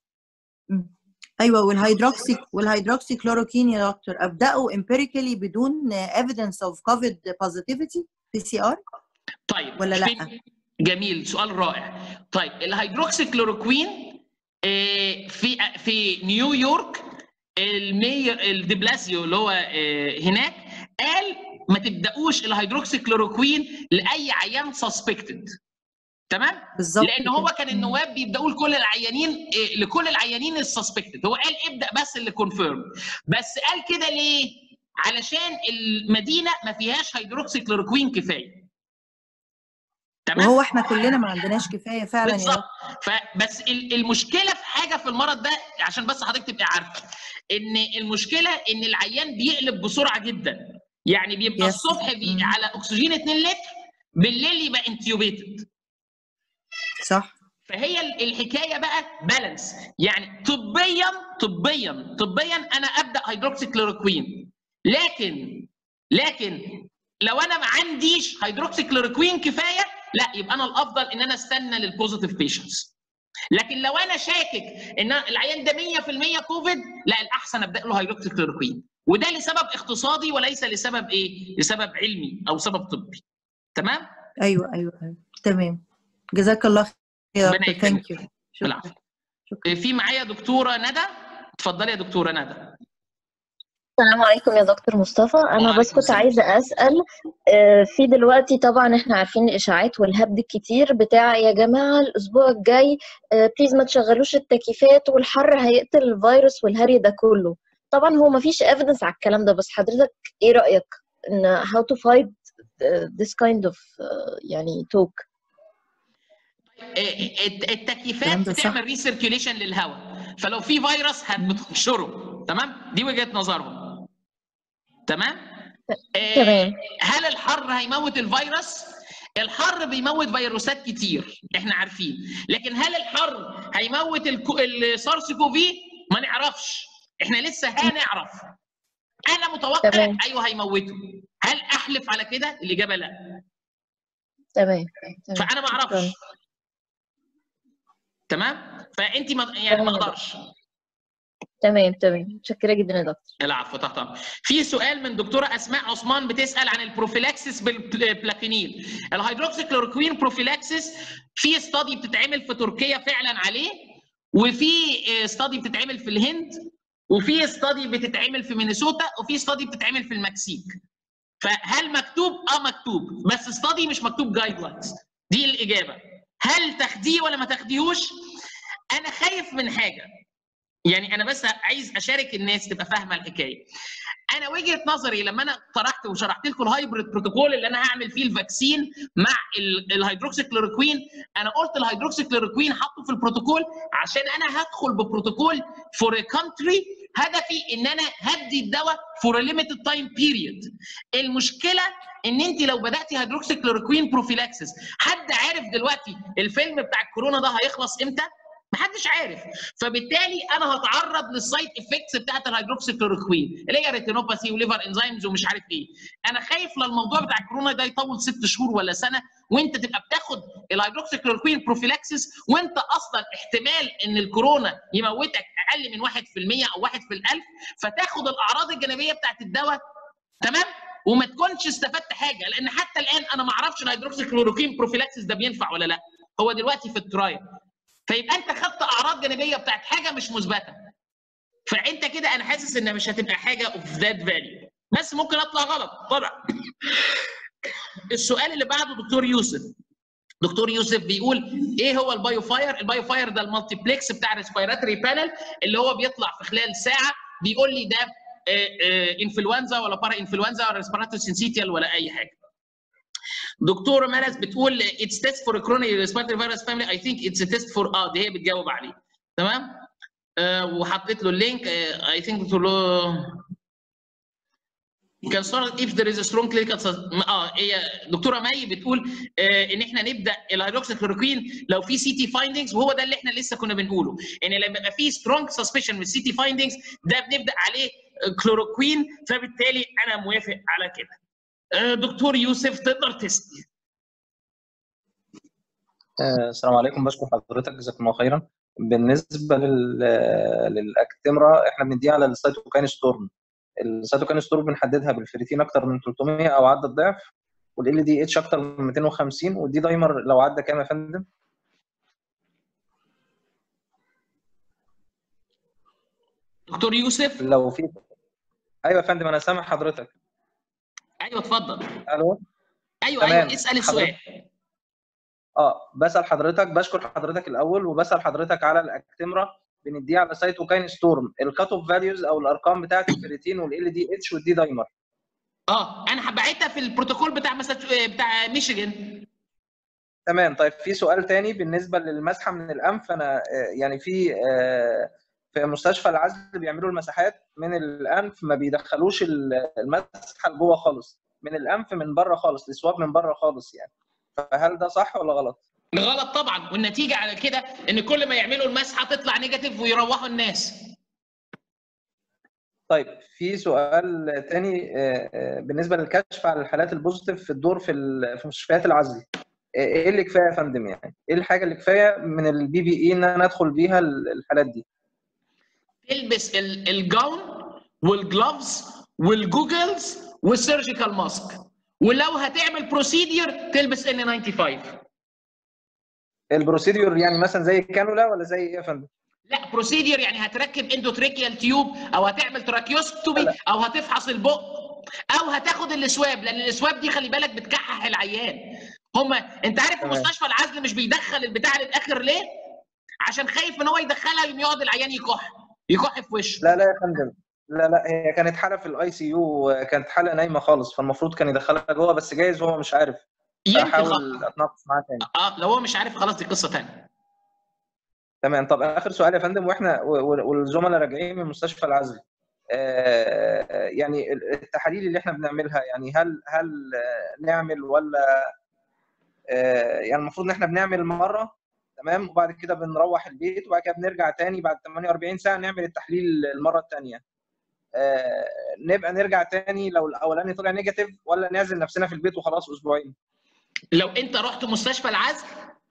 ايوه والهيدروكسي والهيدروكسي كلوروكين يا دكتور ابداه امبيريكالي بدون ايفيدنس اوف كوفيد بوزيتيفيتي بي سي ار طيب ولا لأ؟ فين- جميل سؤال رائع طيب الهيدروكسي كلوروكوين آه، في في نيويورك المير الدبلاسيو اللي هو آه، هناك قال ما تبداوش الهيدروكسي كلوروكوين لاي عيان سسبكتد تمام بالظبط لان هو كده. كان النواب بيبداوا لكل العيانين إيه، لكل العيانين السسبكتد هو قال ابدا بس اللي كونفيرم بس قال كده ليه علشان المدينه ما فيهاش هيدروكسي كلوروكوين كفايه تمام وهو احنا كلنا ما عندناش كفايه فعلا يا بالظبط دكتور فبس ال- المشكله في حاجه في المرض ده عشان بس حضرتك تبقى عارفه ان المشكله ان العيان بيقلب بسرعه جدا يعني بيبقى Yes. الصبح بي مم. على اكسجين 2 لتر بالليل يبقى انتيوبيتد صح فهي ال- الحكايه بقى بالانس يعني طبيا طبيا طبيا انا ابدا هيدروكسي كلوروكوين لكن لكن لو انا ما عنديش هيدروكسي كلوروكوين كفايه لا يبقى انا الافضل ان انا استنى للبوزيتيف بيشنتس لكن لو انا شاكك ان العيان ده 100% كوفيد لا الاحسن ابدا له هيدروكسي كلوروكوين وده لسبب اقتصادي وليس لسبب ايه؟ لسبب علمي او سبب طبي تمام؟ ايوه ايوه ايوه تمام جزاك الله خير يا ربنا دكتور يكرمك. ثانك يو بالعفو. شكرا في معايا دكتوره ندى اتفضلي يا دكتوره ندى السلام عليكم يا دكتور مصطفى انا وعليكم بس كنت السلام. عايزه اسال آه، في دلوقتي طبعا احنا عارفين الاشاعات والهبد الكتير بتاع يا جماعه الاسبوع الجاي بليز ما تشغلوش التكييفات والحر هيقتل الفيروس والهري ده كله طبعا هو ما فيش evidence على الكلام ده بس حضرتك ايه رايك ان how to fight uh, this kind of uh, يعني talk الت- الكلام التكييفات ده صح. بتعمل ريسيركيوليشن للهواء فلو في فيروس هتنشره تمام دي وجهه نظرهم تمام آه، تمام هل الحر هيموت الفيروس الحر بيموت فيروسات كتير احنا عارفين لكن هل الحر هيموت الكو- السارس كوفي ما نعرفش احنا لسه هنعرف انا متوقع تمام. ايوه هيموته هل احلف على كده الاجابه لا تمام تمام فانا ما شكراً. اعرفش تمام فانت ما يعني ما تمام. اقدرش تمام تمام متشكره جدا يا دكتور العفو تحت امرك. في سؤال من دكتوره اسماء عثمان بتسال عن البروفيلاكسس بالبلاكينيل الهيدروكسي كلوروكوين بروفيلاكسس في استادي بتتعمل في تركيا فعلا عليه وفي استادي بتتعمل في الهند وفي استادي بتتعمل في مينيسوتا وفي استادي بتتعمل في المكسيك فهل مكتوب اه مكتوب بس استادي مش مكتوب جايد لاينز دي الاجابه هل تاخديه ولا ما تاخديهوش انا خايف من حاجه يعني انا بس عايز اشارك الناس تبقى فاهمه الحكايه انا وجهه نظري لما انا طرحت وشرحت لكم الهايبريد بروتوكول اللي انا هعمل فيه الفاكسين مع ال- الهيدروكسي كلوروكوين انا قلت الهيدروكسي كلوروكوين حاطه في البروتوكول عشان انا هدخل ببروتوكول فور كونتري هدفي ان انا هدي الدواء فور ليميتد تايم بيريد المشكله ان انت لو بداتي هيدروكسي كلوروكوين بروفيلاكسس حد عارف دلوقتي الفيلم بتاع الكورونا ده هيخلص امتى محدش عارف فبالتالي انا هتعرض للسايد افكتس بتاعت الهيدروكسي كلوروكوين اللي هي ريتينوباثي وليفر انزيمز ومش عارف ايه انا خايف للموضوع بتاع الكورونا ده يطول ست شهور ولا سنه وانت تبقى بتاخد الهيدروكسي كلوروكوين بروفيلاكسس وانت اصلا احتمال ان الكورونا يموتك اقل من 1% او 1 في الالف فتاخد الاعراض الجانبيه بتاعت الدواء تمام وما تكونش استفدت حاجه لان حتى الان انا ما اعرفش الهيدروكسي كلوروكوين بروفيلاكسس ده بينفع ولا لا هو دلوقتي في الترايل فيبقى انت خدت اعراض جانبيه بتاعت حاجه مش مثبته فانت كده انا حاسس ان مش هتبقى حاجه اوف ذات فاليو بس ممكن اطلع غلط طبعا السؤال اللي بعده دكتور يوسف دكتور يوسف بيقول ايه هو البايو فاير البايو فاير ده المالتيبلكس بتاع الريسبيراتوري بانل اللي هو بيطلع في خلال ساعه بيقول لي ده انفلونزا ولا بارا انفلونزا ولا ريسبيراتوري سينسيتيال ولا اي حاجه دكتور مانس بتقول اتس تيست فور كرونيك ريسبيراتوري فيروس فاميلي اي ثينك اتس تيست فور اه دي هي بتجاوب عليه تمام آه وحطيت له اللينك اي ثينك قلت له كان start if there is a strong clinical sus- اه هي دكتوره مي بتقول آه ان احنا نبدا الهيدروكسيكلوروكوين لو في سي تي فايندنجز وهو ده اللي احنا لسه كنا بنقوله ان لما يبقى في سترونج سسبشن من السي تي فايندنجز ده بنبدا عليه كلوروكوين فبالتالي انا موافق على كده آه دكتور يوسف تقدر تسال آه، السلام عليكم بشكر حضرتك جزاكم الله خيرا بالنسبه لل للاكتمرا احنا بنديها على السيتوكاين ستورم السيتوكاين ستورم بنحددها بالفريتين اكتر من 300 او عدى الضعف والال دي اتش اكتر من 250 والدي دايمر لو عدى كام يا فندم؟ دكتور يوسف لو في ايوه يا فندم انا سامع حضرتك ايوه اتفضل الو ايوه تمام. ايوه اسال السؤال اه بسال حضرتك بشكر حضرتك الاول وبسال حضرتك على الاكتمرا بنديها على سيتوكاين ستورم الكات اوف فاليوز او الارقام بتاعه الفريتين والال دي اتش والدي دايمر اه انا بعتها في البروتوكول بتاع مسا... بتاع ميشيغان تمام طيب في سؤال تاني بالنسبه للمسحه من الانف انا آه، يعني في آه، في مستشفى العزل بيعملوا المساحات من الانف ما بيدخلوش ال- المسحه لجوه خالص من الانف من بره خالص السواب من بره خالص يعني فهل ده صح ولا غلط؟ غلط طبعا والنتيجه على كده ان كل ما يعملوا المسحه تطلع نيجاتيف ويروحوا الناس طيب في سؤال تاني آه، آه، بالنسبه للكشف على الحالات البوزيتيف في الدور في ال- في مستشفيات العزل آه، ايه اللي كفايه يا فندم يعني؟ ايه الحاجه اللي كفايه من البي بي اي ان انا ادخل بيها ال- الحالات دي؟ تلبس ال- الجاون والجلوفز والجوجلز والسيرجيكال ماسك ولو هتعمل بروسيدير تلبس ان 95 البروسيديور يعني مثلا زي الكانولا ولا زي ايه يا فندم؟ لا بروسيدير يعني هتركب اندوتريكيال تيوب او هتعمل تراكيوستومي لا. او هتفحص البق او هتاخد الاسواب لان الاسواب دي خلي بالك بتكحح العيان هما انت عارف في تمام. مستشفى العزل مش بيدخل البتاع للاخر ليه؟ عشان خايف ان هو يدخلها يوم يقعد العيان يكح يكح في وشه لا لا يا فندم لا لا هي كانت حاله في الاي سي يو كانت حاله نايمه خالص فالمفروض كان يدخلها جوه بس جايز هو مش عارف يمكن احاول خ- اتناقش معاه تاني اه لو هو مش عارف خلاص دي قصه ثانيه تمام طب اخر سؤال يا فندم واحنا و- والزملاء راجعين من مستشفى العزل آه، يعني التحاليل اللي احنا بنعملها يعني هل هل آه، نعمل ولا آه، يعني المفروض ان احنا بنعمل مره تمام وبعد كده بنروح البيت وبعد كده بنرجع تاني بعد 48 ساعه نعمل التحليل المره الثانيه نبقى نرجع تاني لو الاولاني طلع نيجاتيف ولا نعزل نفسنا في البيت وخلاص اسبوعين لو انت رحت مستشفى العزل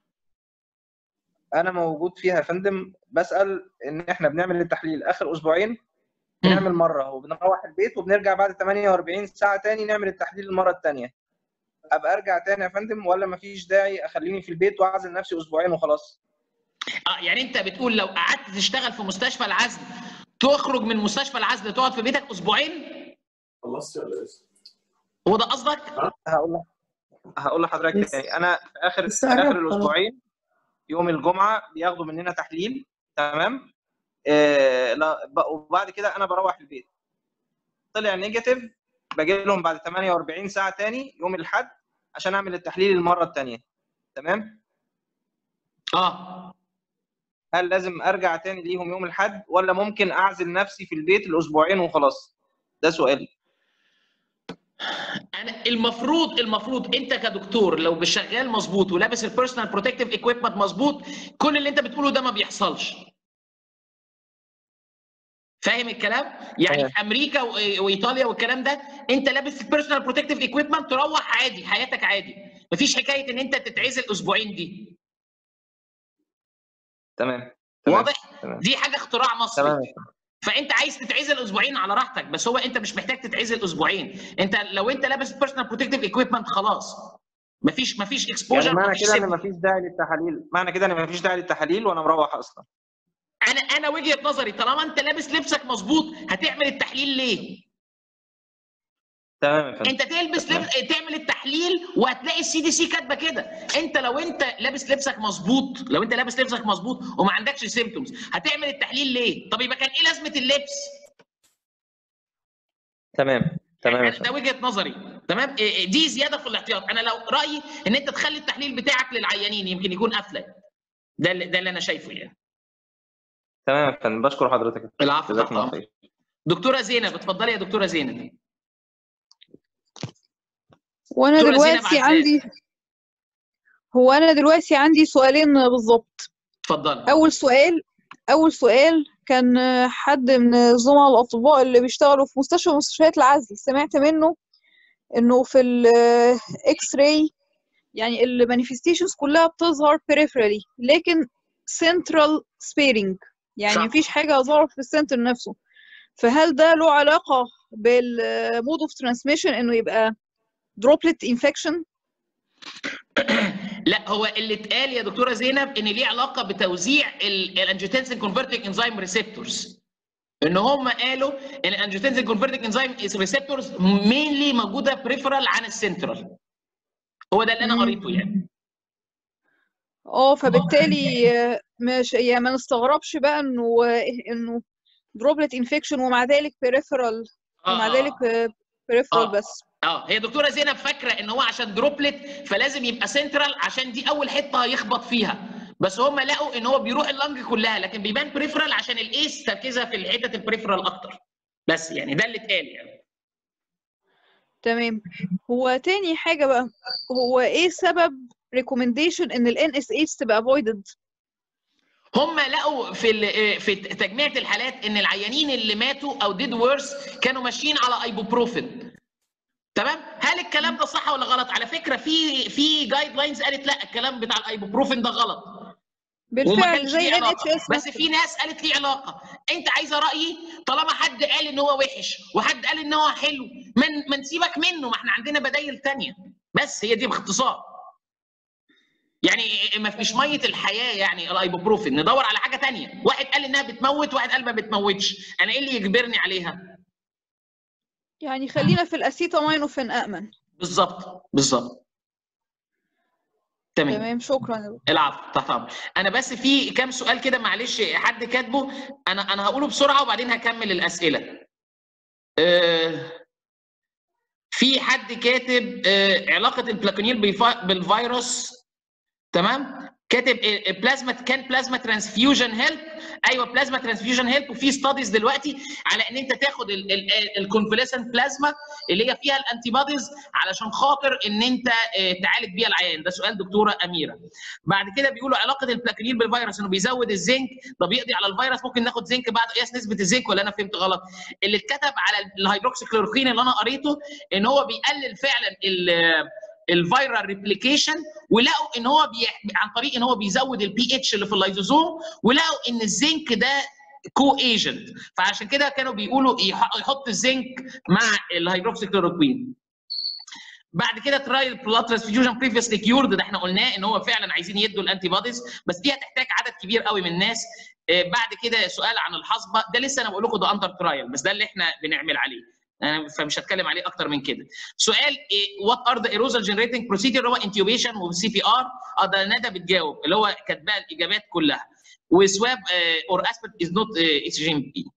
انا موجود فيها يا فندم بسال ان احنا بنعمل التحليل اخر اسبوعين بنعمل مره وبنروح البيت وبنرجع بعد 48 ساعه تاني نعمل التحليل المره الثانيه ابقى ارجع تاني يا فندم ولا مفيش داعي اخليني في البيت واعزل نفسي اسبوعين وخلاص اه يعني انت بتقول لو قعدت تشتغل في مستشفى العزل تخرج من مستشفى العزل تقعد في بيتك اسبوعين خلصت ولا لسه؟ هو ده قصدك؟ هقول لك هقول لحضرتك لسه. تاني انا في اخر بس في اخر قربت خلاص. الاسبوعين يوم الجمعه بياخدوا مننا تحليل تمام آه لا ب- وبعد كده انا بروح البيت طلع نيجاتيف باجي لهم بعد 48 ساعه تاني يوم الاحد عشان اعمل التحليل المره الثانيه تمام اه هل لازم ارجع تاني ليهم يوم الاحد ولا ممكن اعزل نفسي في البيت الاسبوعين وخلاص ده سؤالي انا المفروض المفروض انت كدكتور لو شغال مظبوط ولابس البيرسونال بروتكتيف ايكويبمنت مظبوط كل اللي انت بتقوله ده ما بيحصلش فاهم الكلام؟ يعني تمام. في امريكا و- وايطاليا والكلام ده انت لابس البيرسونال بروتكتيف ايكويبمنت تروح عادي حياتك عادي مفيش حكايه ان انت تتعزل اسبوعين دي تمام تمام واضح؟ تمام. دي حاجه اختراع مصري تمام فانت عايز تتعزل اسبوعين على راحتك بس هو انت مش محتاج تتعزل اسبوعين انت لو انت لابس بيرسونال بروتكتيف ايكويبمنت خلاص مفيش مفيش يعني اكسبوجر معنى مفيش كده ان symptom. مفيش داعي للتحاليل معنى كده ان مفيش داعي للتحاليل وانا مروح اصلا انا انا وجهه نظري طالما انت لابس لبسك مظبوط هتعمل التحليل ليه؟ تمام يا فندم انت تلبس لبس تعمل التحليل وهتلاقي السي دي سي كاتبه كده انت لو انت لابس لبسك مظبوط لو انت لابس لبسك مظبوط وما عندكش سيمتومز هتعمل التحليل ليه؟ طب يبقى كان ايه لازمه اللبس؟ تمام تمام يا انا ده فندم وجهه نظري تمام إيه- إيه دي زياده في الاحتياط انا لو رايي ان انت تخلي التحليل بتاعك للعيانين يمكن يكون افلت ده اللي ده اللي انا شايفه يعني تمام يا فندم بشكر حضرتك العفو جزاكم تحت الله أمرك. خير دكتوره زينب اتفضلي يا دكتوره زينب وانا دكتورة زينب دلوقتي عزام. عندي هو انا دلوقتي عندي سؤالين بالظبط اتفضلي اول سؤال اول سؤال كان حد من الزملاء الاطباء اللي بيشتغلوا في مستشفى من مستشفيات العزل سمعت منه انه في الاكس راي يعني المانيفستيشنز كلها بتظهر peripherally لكن central sparing يعني صح. مفيش حاجة ظهرت في السنتر نفسه فهل ده له علاقة بالمود اوف ترانسميشن انه يبقى droplet infection لا هو اللي اتقال يا دكتوره زينب ان ليه علاقه بتوزيع الانجيوتنسين كونفرتنج انزيم ريسبتورز ان هم قالوا ان الانجيوتنسين كونفرتنج انزيم ريسبتورز مينلي موجوده بريفرال عن السنترال هو ده اللي انا مم. قريته يعني اه فبالتالي آه، مش يعني ما نستغربش بقى انه انه droplet infection ومع ذلك peripheral ومع ذلك آه، peripheral آه. بس اه هي دكتوره زينب فاكره ان هو عشان دروبلت فلازم يبقى سنترال عشان دي اول حته هيخبط فيها بس هم لقوا ان هو بيروح اللنج كلها لكن بيبان بريفرال عشان الايس تركيزها في الحته البريفرال اكتر بس يعني ده اللي اتقال يعني تمام هو تاني حاجة بقى هو ايه سبب recommendation ان ال NSH تبقى avoided هم لقوا في ال- في تجميع الحالات ان العيانين اللي ماتوا او ديد وورس كانوا ماشيين على ايبوبروفين تمام هل الكلام ده صح ولا غلط على فكره في في جايد لاينز قالت لا الكلام بتاع الايبوبروفين ده غلط وما بالفعل كانش زي ليه علاقه NHS بس في ناس قالت ليه علاقه انت عايزه رايي طالما حد قال ان هو وحش وحد قال ان هو حلو من ما نسيبك منه ما احنا عندنا بدايل تانية بس هي دي باختصار يعني ما فيش ميه الحياه يعني الايبوبروفين ندور على حاجه تانية واحد قال انها بتموت واحد قال ما بتموتش انا ايه اللي يجبرني عليها يعني خلينا في الاسيتامينوفين امن بالظبط بالظبط تمام تمام شكرا العفو تحت امرك انا بس في كام سؤال كده معلش حد كاتبه انا انا هقوله بسرعه وبعدين هكمل الاسئله آه، في حد كاتب آه، علاقه البلاكونيل بالفا- بالفيروس تمام كاتب بلازما كان بلازما ترانسفيوجن هيلب ايوه بلازما ترانسفيوجن هيلب وفي ستاديز دلوقتي على ان انت تاخد الكونفليسنت بلازما اللي هي فيها الانتي بوديز علشان خاطر ان انت آه، تعالج بيها العيان ده سؤال دكتوره اميره بعد كده بيقولوا علاقه البلاكونيل بالفيروس انه بيزود الزنك ده بيقضي على الفيروس ممكن ناخد زنك بعد قياس نسبه الزنك ولا انا فهمت غلط اللي اتكتب على الهيدروكسيكلوروكين اللي انا قريته ان هو بيقلل فعلا ال- الفيرال ريبليكيشن ولقوا ان هو بي... عن طريق ان هو بيزود البي اتش اللي في اللايزوزوم ولقوا ان الزنك ده كو ايجنت فعشان كده كانوا بيقولوا يح- يحط الزنك مع الهيدروكسيكلوروكوين بعد كده ترايل بلاد ترانسفيوجن بريفيسلي كيورد ده احنا قلناه ان هو فعلا عايزين يدوا الانتي بوديز بس دي هتحتاج عدد كبير قوي من الناس آه، بعد كده سؤال عن الحصبه ده لسه انا بقول لكم ده اندر ترايل بس ده اللي احنا بنعمل عليه انا فمش هتكلم عليه اكتر من كده سؤال وات ار ذا ايروزال جنريتنج بروسيدور هو انتيوبيشن وسي بي ار اه ده ندى بتجاوب اللي هو كاتبه الاجابات كلها وسواب اور اسبرت از نوت اتش جي ام بي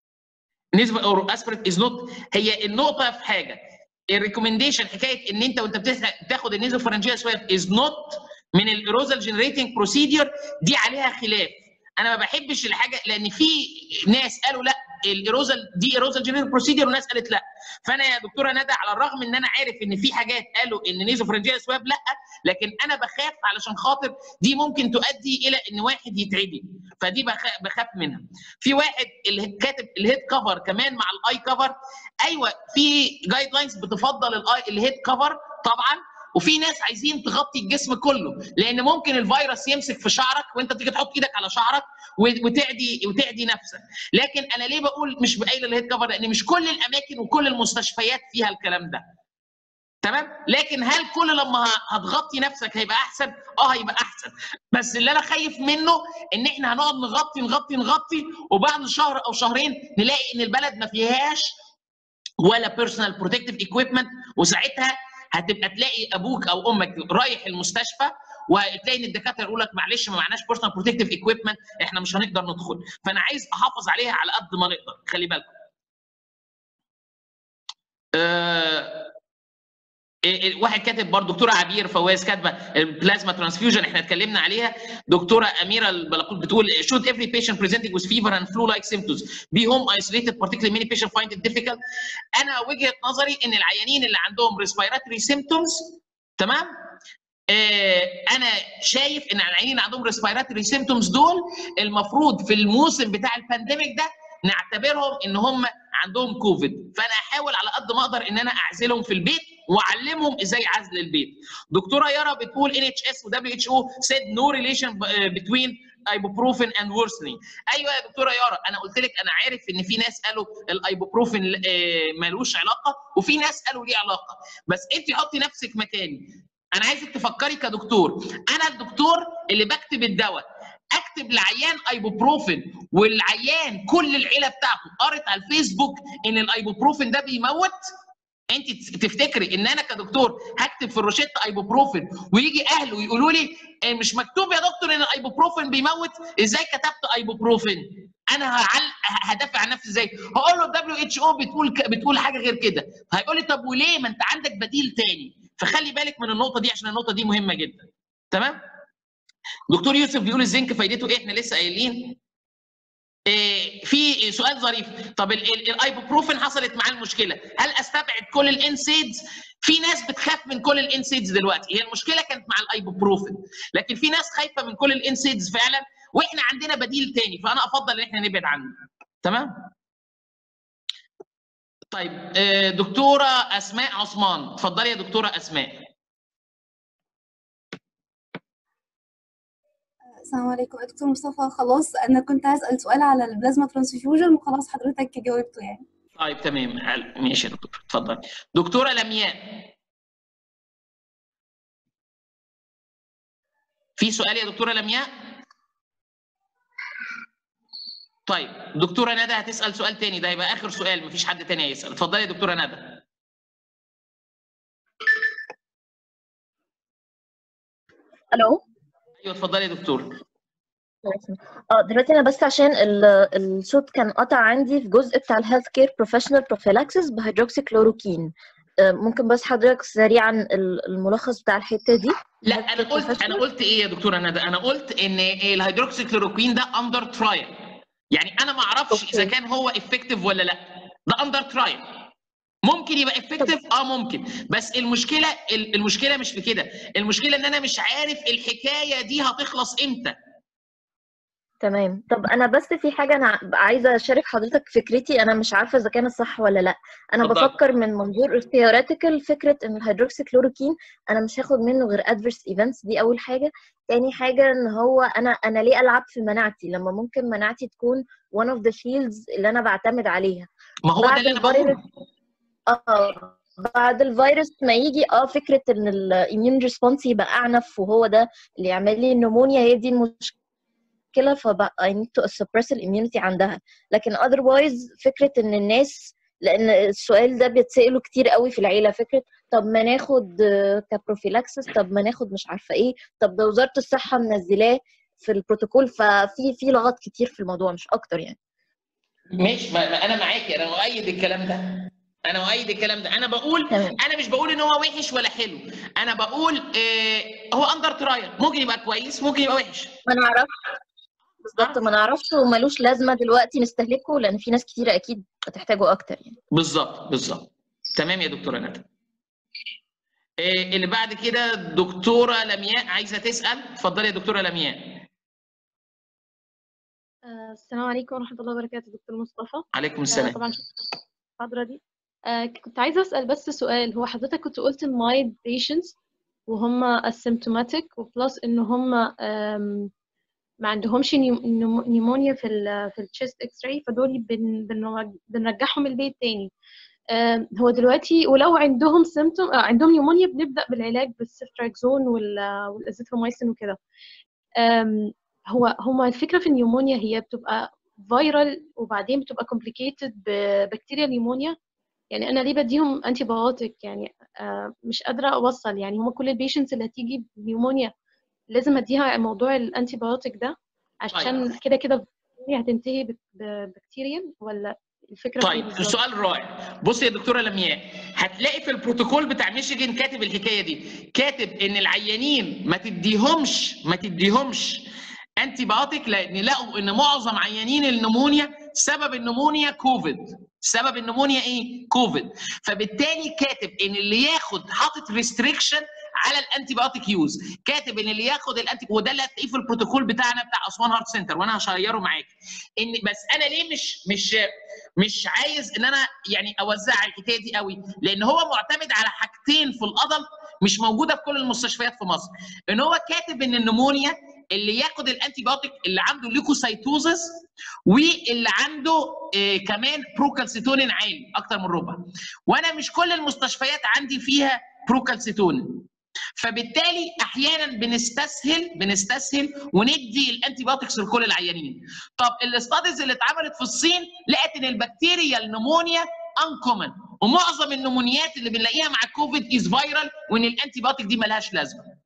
نسبه اور اسبرت از نوت هي النقطه في حاجه الريكومنديشن حكايه ان انت وانت بتاخد- بتاخد النيزوفرنجيا سواب از نوت من الايروزال جنريتنج بروسيدور دي عليها خلاف انا ما بحبش الحاجه لان في ناس قالوا لا الايروزال دي ايروزال جنريتنج بروسيدور وناس قالت لا فانا يا دكتوره ندى على الرغم ان انا عارف ان في حاجات قالوا ان نيزوفرنجيا سواب لا لكن انا بخاف علشان خاطر دي ممكن تؤدي الى ان واحد يتعدي فدي بخ- بخاف منها في واحد اللي كاتب الهيد كفر كمان مع الاي كفر ايوه في جايد لاينز بتفضل الاي الهيد كفر طبعا وفي ناس عايزين تغطي الجسم كله لان ممكن الفيروس يمسك في شعرك وانت تيجي تحط ايدك على شعرك و- وتعدي وتعدي نفسك لكن انا ليه بقول مش بقايل الهيد كفر لان مش كل الاماكن وكل المستشفيات فيها الكلام ده تمام لكن هل كل لما ه- هتغطي نفسك هيبقى احسن اه هيبقى احسن بس اللي انا خايف منه ان احنا هنقعد نغطي نغطي نغطي وبعد شهر او شهرين نلاقي ان البلد ما فيهاش ولا بيرسونال بروتكتيف ايكويبمنت وساعتها هتبقى تلاقي ابوك او امك رايح المستشفى وتلاقي ان الدكاتره يقول لك معلش ما معناش بيرسونال بروتكتيف ايكويبمنت احنا مش هنقدر ندخل فانا عايز احافظ عليها على قد ما نقدر خلي بالكم آه، إيه- إيه، واحد كاتب برضه دكتوره عبير فواز كاتبه البلازما ترانسفيوجن احنا اتكلمنا عليها دكتوره اميره البلاقوت بتقول should every patient presenting with fever and flu like symptoms be home isolated particularly many patients find it difficult انا وجهه نظري ان العيانين اللي عندهم respiratory symptoms تمام آه، انا شايف ان العيانين اللي عندهم respiratory symptoms دول المفروض في الموسم بتاع البانديميك ده نعتبرهم ان هم عندهم كوفيد فانا احاول على قد ما اقدر ان انا اعزلهم في البيت واعلمهم ازاي عزل البيت دكتوره يارا بتقول NHS و WHO said no relation between ibuprofen and worsening ايوه يا دكتوره يارا انا قلت لك انا عارف ان في ناس قالوا الايبوبروفين آه، ملوش علاقه وفي ناس قالوا ليه علاقه بس انت حطي نفسك مكاني انا عايزك تفكري كدكتور انا الدكتور اللي بكتب الدواء اكتب لعيان ايبوبروفين والعيان كل العيله بتاعته قرت على الفيسبوك ان الايبوبروفين ده بيموت انت تفتكري ان انا كدكتور هكتب في الروشته ايبوبروفين ويجي اهله يقولوا لي إيه مش مكتوب يا دكتور ان الايبوبروفين بيموت ازاي كتبت ايبوبروفين انا هعل... هدافع عن نفسي ازاي هقول له الدبليو اتش او بتقول ك... بتقول حاجه غير كده هيقول لي طب وليه ما انت عندك بديل تاني فخلي بالك من النقطه دي عشان النقطه دي مهمه جدا تمام دكتور يوسف بيقول الزنك فايدته ايه احنا لسه قايلين إيه في سؤال ظريف طب ال- ال- الايبوبروفين حصلت معاه المشكله هل استبعد كل الانسيدز في ناس بتخاف من كل الانسيدز دلوقتي هي المشكله كانت مع الايبوبروفين لكن في ناس خايفه من كل الانسيدز فعلا واحنا عندنا بديل تاني فانا افضل ان احنا نبعد عنه تمام طيب آه، دكتوره اسماء عثمان اتفضلي يا دكتوره اسماء السلام عليكم يا دكتور مصطفى خلاص انا كنت هسأل سؤال على البلازما ترانسفيوجن وخلاص حضرتك جاوبته يعني طيب تمام حل- ماشي يا دكتور اتفضلي دكتوره لمياء في سؤال يا دكتوره لمياء طيب دكتوره ندى هتسال سؤال تاني ده هيبقى اخر سؤال مفيش حد تاني هيسال اتفضلي يا دكتوره ندى الو ايوه اتفضلي يا دكتور اه دلوقتي انا بس عشان ال- الصوت كان قطع عندي في جزء بتاع الهيلث كير بروفيشنال بروفيلاكسس بهيدروكسي كلوروكين آه، ممكن بس حضرتك سريعا ال- الملخص بتاع الحته دي لا انا قلت انا قلت ايه يا دكتوره ندى انا قلت ان الهيدروكسي كلوروكوين ده اندر ترايل يعني انا ما اعرفش اذا كان هو افكتيف ولا لا ده اندر ترايل ممكن يبقى افكتيف اه ممكن بس المشكله المشكله مش في كده المشكله ان انا مش عارف الحكايه دي هتخلص امتى تمام طب انا بس في حاجه انا عايزه اشارك حضرتك فكرتي انا مش عارفه اذا كانت صح ولا لا انا اتفضلي. بفكر من منظور theoretical فكره ان الهيدروكسي كلوروكين انا مش هاخد منه غير adverse events دي اول حاجه تاني حاجه ان هو انا انا ليه العب في مناعتي لما ممكن مناعتي تكون one of the shields اللي انا بعتمد عليها ما هو ده بعد اللي انا الفيروس بقوله اه بعد الفيروس ما يجي اه فكره ان الاميون ريسبونس يبقى اعنف وهو ده اللي يعمل لي النمونيا هي دي المشكله فبقى I need to suppress الاميونيتي عندها لكن otherwise فكره ان الناس لان السؤال ده بيتسأله كتير قوي في العيله فكره طب ما ناخد آه، كبروفيلاكسس طب ما ناخد مش عارفه ايه طب ده وزاره الصحه منزلاه في البروتوكول ففي في لغط كتير في الموضوع مش اكتر يعني ماشي ما ما انا معاكي انا مؤيد الكلام ده انا مؤيد الكلام ده انا بقول تمام. انا مش بقول ان هو وحش ولا حلو انا بقول آه هو اندر ترايل ممكن يبقى كويس ممكن يبقى وحش ما نعرفش بالظبط ما نعرفش وملوش لازمه دلوقتي نستهلكه لان في ناس كتيره اكيد هتحتاجه اكتر يعني بالظبط بالظبط تمام يا دكتوره ندى آه اللي بعد كده دكتوره لمياء عايزه تسال اتفضلي يا دكتوره لمياء آه، السلام عليكم ورحمة الله وبركاته دكتور مصطفى عليكم آه، السلام طبعا شكراً المحاضرة دي آه، كنت عايزة أسأل بس سؤال هو حضرتك كنت قلت mild patients وهم asymptomatic وبلس إن هم آم، ما عندهمش نيمونيا في ال في الشيست اكس راي فدول بن بنرج- بنرجعهم البيت تاني آم، هو دلوقتي ولو عندهم سيمتوم عندهم نيومونيا بنبدأ بالعلاج بالسيفتراكزون وال- والازيثروميسين وكده آم، هو هما الفكرة في النيومونيا هي بتبقى فيرال وبعدين بتبقى complicated ببكتيريا نيومونيا يعني انا ليه بديهم انتي بايوتيك يعني آه، مش قادره اوصل يعني هما كل البيشنتس اللي هتيجي بنيومونيا لازم اديها موضوع الانتي بايوتيك ده عشان كده كده هي هتنتهي بك- ببكتيريا ولا الفكره في إيه طيب بالظبط؟ السؤال رائع بص يا دكتوره لمياء هتلاقي في البروتوكول بتاع ميشيجن كاتب الحكايه دي كاتب ان العيانين ما تديهمش ما تديهمش انتي بايوتيك لان لقوا ان معظم عيانين النمونيا سبب النمونيا كوفيد سبب النمونيا ايه كوفيد فبالتالي كاتب ان اللي ياخد حاطط ريستريكشن على الانتي بايوتيك يوز كاتب ان اللي ياخد الانتي وده اللي هتلاقيه في البروتوكول بتاعنا بتاع اسوان هارت سنتر وانا هشيره معاك ان بس انا ليه مش مش مش عايز ان انا يعني اوزع الحكايه دي قوي لان هو معتمد على حاجتين في القدم مش موجوده في كل المستشفيات في مصر ان هو كاتب ان النمونيا اللي ياخد الانتي بايوتيك اللي عنده ليكوسايتوزس واللي عنده آه كمان بروكالسيتونين عالي اكتر من ربع وانا مش كل المستشفيات عندي فيها بروكالسيتونين فبالتالي احيانا بنستسهل بنستسهل وندي الانتي بايوتكس لكل العيانين طب الاستاديز اللي اتعملت في الصين لقت ان البكتيريا النمونيا انكومن ومعظم النمونيات اللي بنلاقيها مع الكوفيد از فايرال وان الانتي بايوتيك دي ملهاش لازمه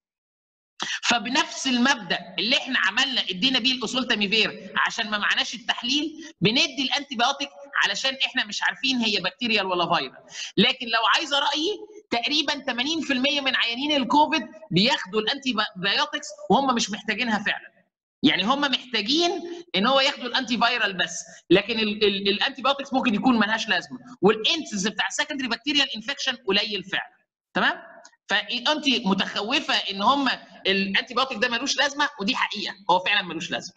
فبنفس المبدا اللي احنا عملنا ادينا بيه الاسولتاميفير عشان ما معناش التحليل بندي الانتي بايوتيك علشان احنا مش عارفين هي بكتيريال ولا فيروس لكن لو عايزه رايي تقريبا 80% من عيانين الكوفيد بياخدوا الانتي بايوتكس وهم مش محتاجينها فعلا يعني هم محتاجين ان هو ياخدوا الانتي فايرال بس لكن الانتي بايوتكس ممكن يكون ملهاش لازمه والانسز بتاع السكندري بكتيريال انفكشن قليل فعلا تمام فانت متخوفه ان هم الانتي بايوتيك ده ملوش لازمه ودي حقيقه هو فعلا ملوش لازمه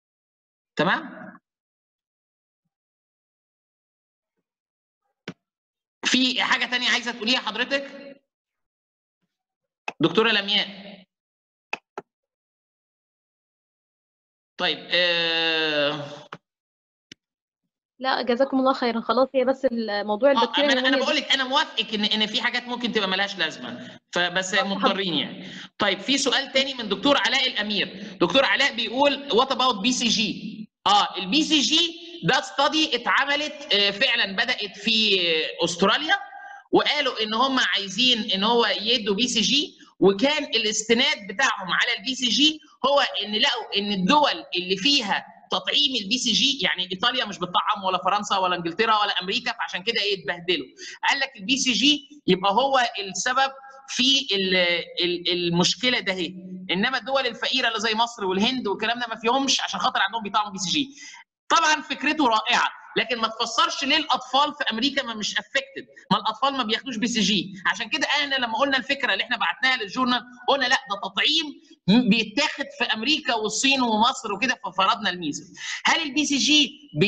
تمام في حاجه تانية عايزه تقوليها حضرتك دكتوره لمياء طيب آه... لا جزاكم الله خيرا خلاص هي بس الموضوع اه البكتيريا انا انا النمونيا بقول لك انا موافقك ان ان في حاجات ممكن تبقى ملهاش لازمه فبس مضطرين يعني طيب في سؤال تاني من دكتور علاء الامير دكتور علاء بيقول وات اباوت بي سي جي اه البي سي جي ده ستادي اتعملت آه، فعلا بدات في آه، استراليا وقالوا ان هم عايزين ان هو يدوا بي سي جي وكان الاستناد بتاعهم على البي سي جي هو ان لقوا ان الدول اللي فيها تطعيم البي سي جي يعني ايطاليا مش بتطعم ولا فرنسا ولا انجلترا ولا امريكا فعشان كده ايه اتبهدلوا قال لك البي سي جي يبقى هو السبب في ال- ال- المشكله ده هي انما الدول الفقيره اللي زي مصر والهند والكلام ده ما فيهمش عشان خاطر عندهم بيطعموا بي سي جي طبعا فكرته رائعه لكن ما تفسرش ليه الاطفال في امريكا ما مش افكتد ما الاطفال ما بياخدوش بي سي جي عشان كده احنا لما قلنا الفكره اللي احنا بعتناها للجورنال قلنا لا ده تطعيم بيتاخد في امريكا والصين ومصر وكده ففرضنا الميزه هل البي سي جي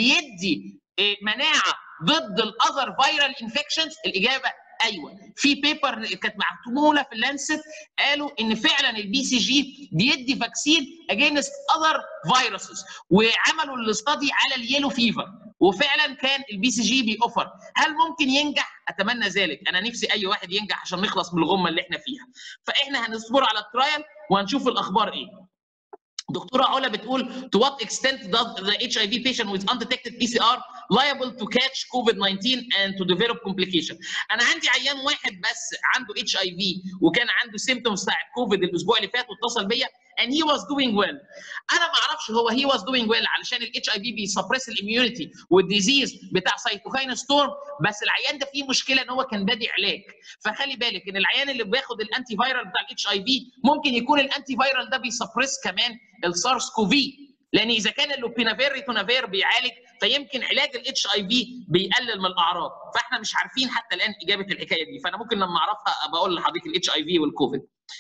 بيدي إيه، مناعه ضد الاذر فيرال انفكشنز الاجابه ايوه في بيبر كانت معموله في اللانست قالوا ان فعلا البي سي جي بيدي فاكسين اجينست اذر فيروسز وعملوا الاستادي على اليلو فيفر وفعلا كان البي سي جي بيوفر هل ممكن ينجح اتمنى ذلك انا نفسي اي واحد ينجح عشان نخلص من الغمه اللي احنا فيها فاحنا هنصبر على الترايل وهنشوف الاخبار ايه دكتوره علا بتقول to what extent does the HIV patient with undetected PCR liable to catch COVID-19 and to develop complication انا عندي عيان واحد بس عنده HIV وكان عنده symptoms بتاع الكوفيد الاسبوع اللي فات واتصل بيا and he was doing well انا ما اعرفش هو he was doing well علشان ال HIV بيسبرس الاميونيتي والديزيز بتاع سيتوكاين ستورم بس العيان ده فيه مشكله ان هو كان بادئ علاج فخلي بالك ان العيان اللي بياخد الانتي فايرال بتاع الاتش اي في ممكن يكون الانتي فايرال ده بيسبرس كمان السارس كوفي لان اذا كان اللوبينافير ريتونافير بيعالج فيمكن علاج الاتش اي في بيقلل من الاعراض فاحنا مش عارفين حتى الان اجابه الحكايه دي فانا ممكن لما اعرفها ابقى اقول لحضرتك الاتش اي في والكوفيد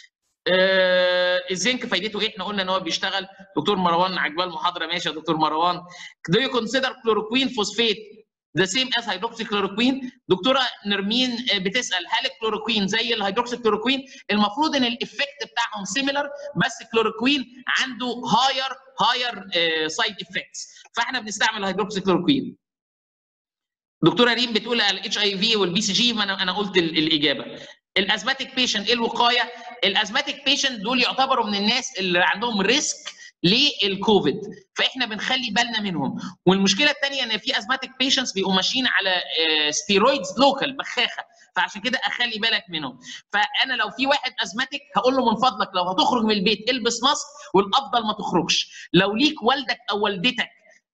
آه الزنك فايدته ايه؟ احنا قلنا ان هو بيشتغل دكتور مروان عجبال محاضره ماشي يا دكتور مروان Do you consider chloroquine phosphate the same as hydroxychloroquine؟ دكتوره نرمين آه، بتسال هل الكلوروكوين زي الهيدروكسيكلوروكوين؟ المفروض ان الايفكت بتاعهم سيميلر بس الكلوروكوين عنده هاير هاير سايد افكتس فاحنا بنستعمل الهيدروكسيكلوروكوين دكتوره ريم بتقول على الاتش اي في والبي سي جي ما انا انا قلت ال- الاجابه الازماتيك بيشنت ايه الوقايه الازماتيك بيشنت دول يعتبروا من الناس اللي عندهم ريسك للكوفيد فاحنا بنخلي بالنا منهم والمشكله الثانيه ان في ازماتيك بيشنتس بيبقوا ماشيين على ستيرويدز لوكال بخاخه فعشان كده اخلي بالك منهم فانا لو في واحد ازماتيك هقول له من فضلك لو هتخرج من البيت البس ماسك والافضل ما تخرجش لو ليك والدك او والدتك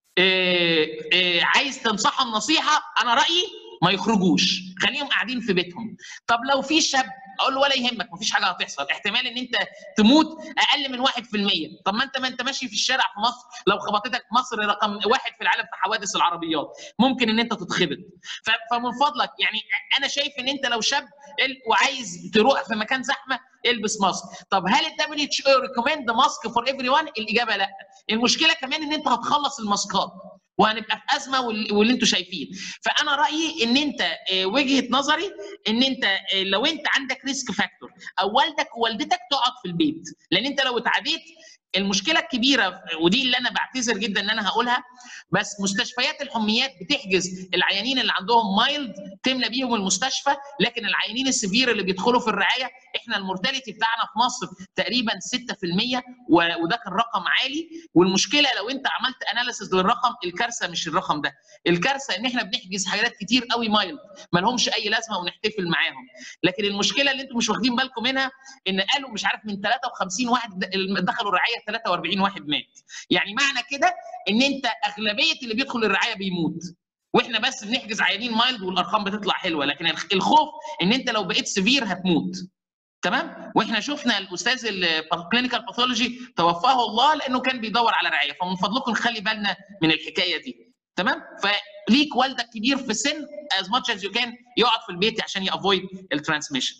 آه، آه، عايز تنصحهم نصيحه انا رايي ما يخرجوش خليهم قاعدين في بيتهم طب لو في شاب اقول له ولا يهمك مفيش حاجه هتحصل احتمال ان انت تموت اقل من 1% طب ما انت ما انت ماشي في الشارع في مصر لو خبطتك مصر رقم واحد في العالم في حوادث العربيات ممكن ان انت تتخبط ف- فمن فضلك يعني انا شايف ان انت لو شاب ال- وعايز تروح في مكان زحمه البس ماسك طب هل الدبليو اتش او ريكومند ماسك فور ايفري ون الاجابه لا المشكله كمان ان انت هتخلص الماسكات وهنبقى في ازمه وال- واللي انتوا شايفين فانا رايي ان انت آه، وجهه نظري ان انت آه، لو انت عندك ريسك فاكتور او والدك ووالدتك تقعد في البيت لان انت لو اتعديت المشكله الكبيره ودي اللي انا بعتذر جدا ان انا هقولها بس مستشفيات الحميات بتحجز العيانين اللي عندهم مايلد تملى بيهم المستشفى لكن العيانين السفير اللي بيدخلوا في الرعايه احنا المورتاليتي بتاعنا في مصر تقريبا 6% و- وده كان رقم عالي والمشكله لو انت عملت اناليسيز للرقم الكارثه مش الرقم ده الكارثه ان احنا بنحجز حاجات كتير قوي مايلد ما لهمش اي لازمه ونحتفل معاهم لكن المشكله اللي انتم مش واخدين بالكم منها ان قالوا مش عارف من 53 واحد د- دخلوا الرعايه 43 واحد مات يعني معنى كده ان انت اغلبيه اللي بيدخل الرعايه بيموت واحنا بس بنحجز عيانين مايلد والارقام بتطلع حلوه لكن الخ- الخوف ان انت لو بقيت سيفير هتموت تمام واحنا شفنا الاستاذ الكلينيكال باثولوجي توفاه الله لانه كان بيدور على رعايه فمن فضلكم نخلي بالنا من الحكايه دي تمام فليك والدك كبير في السن as much as you can يقعد في البيت عشان يافويد الترانسميشن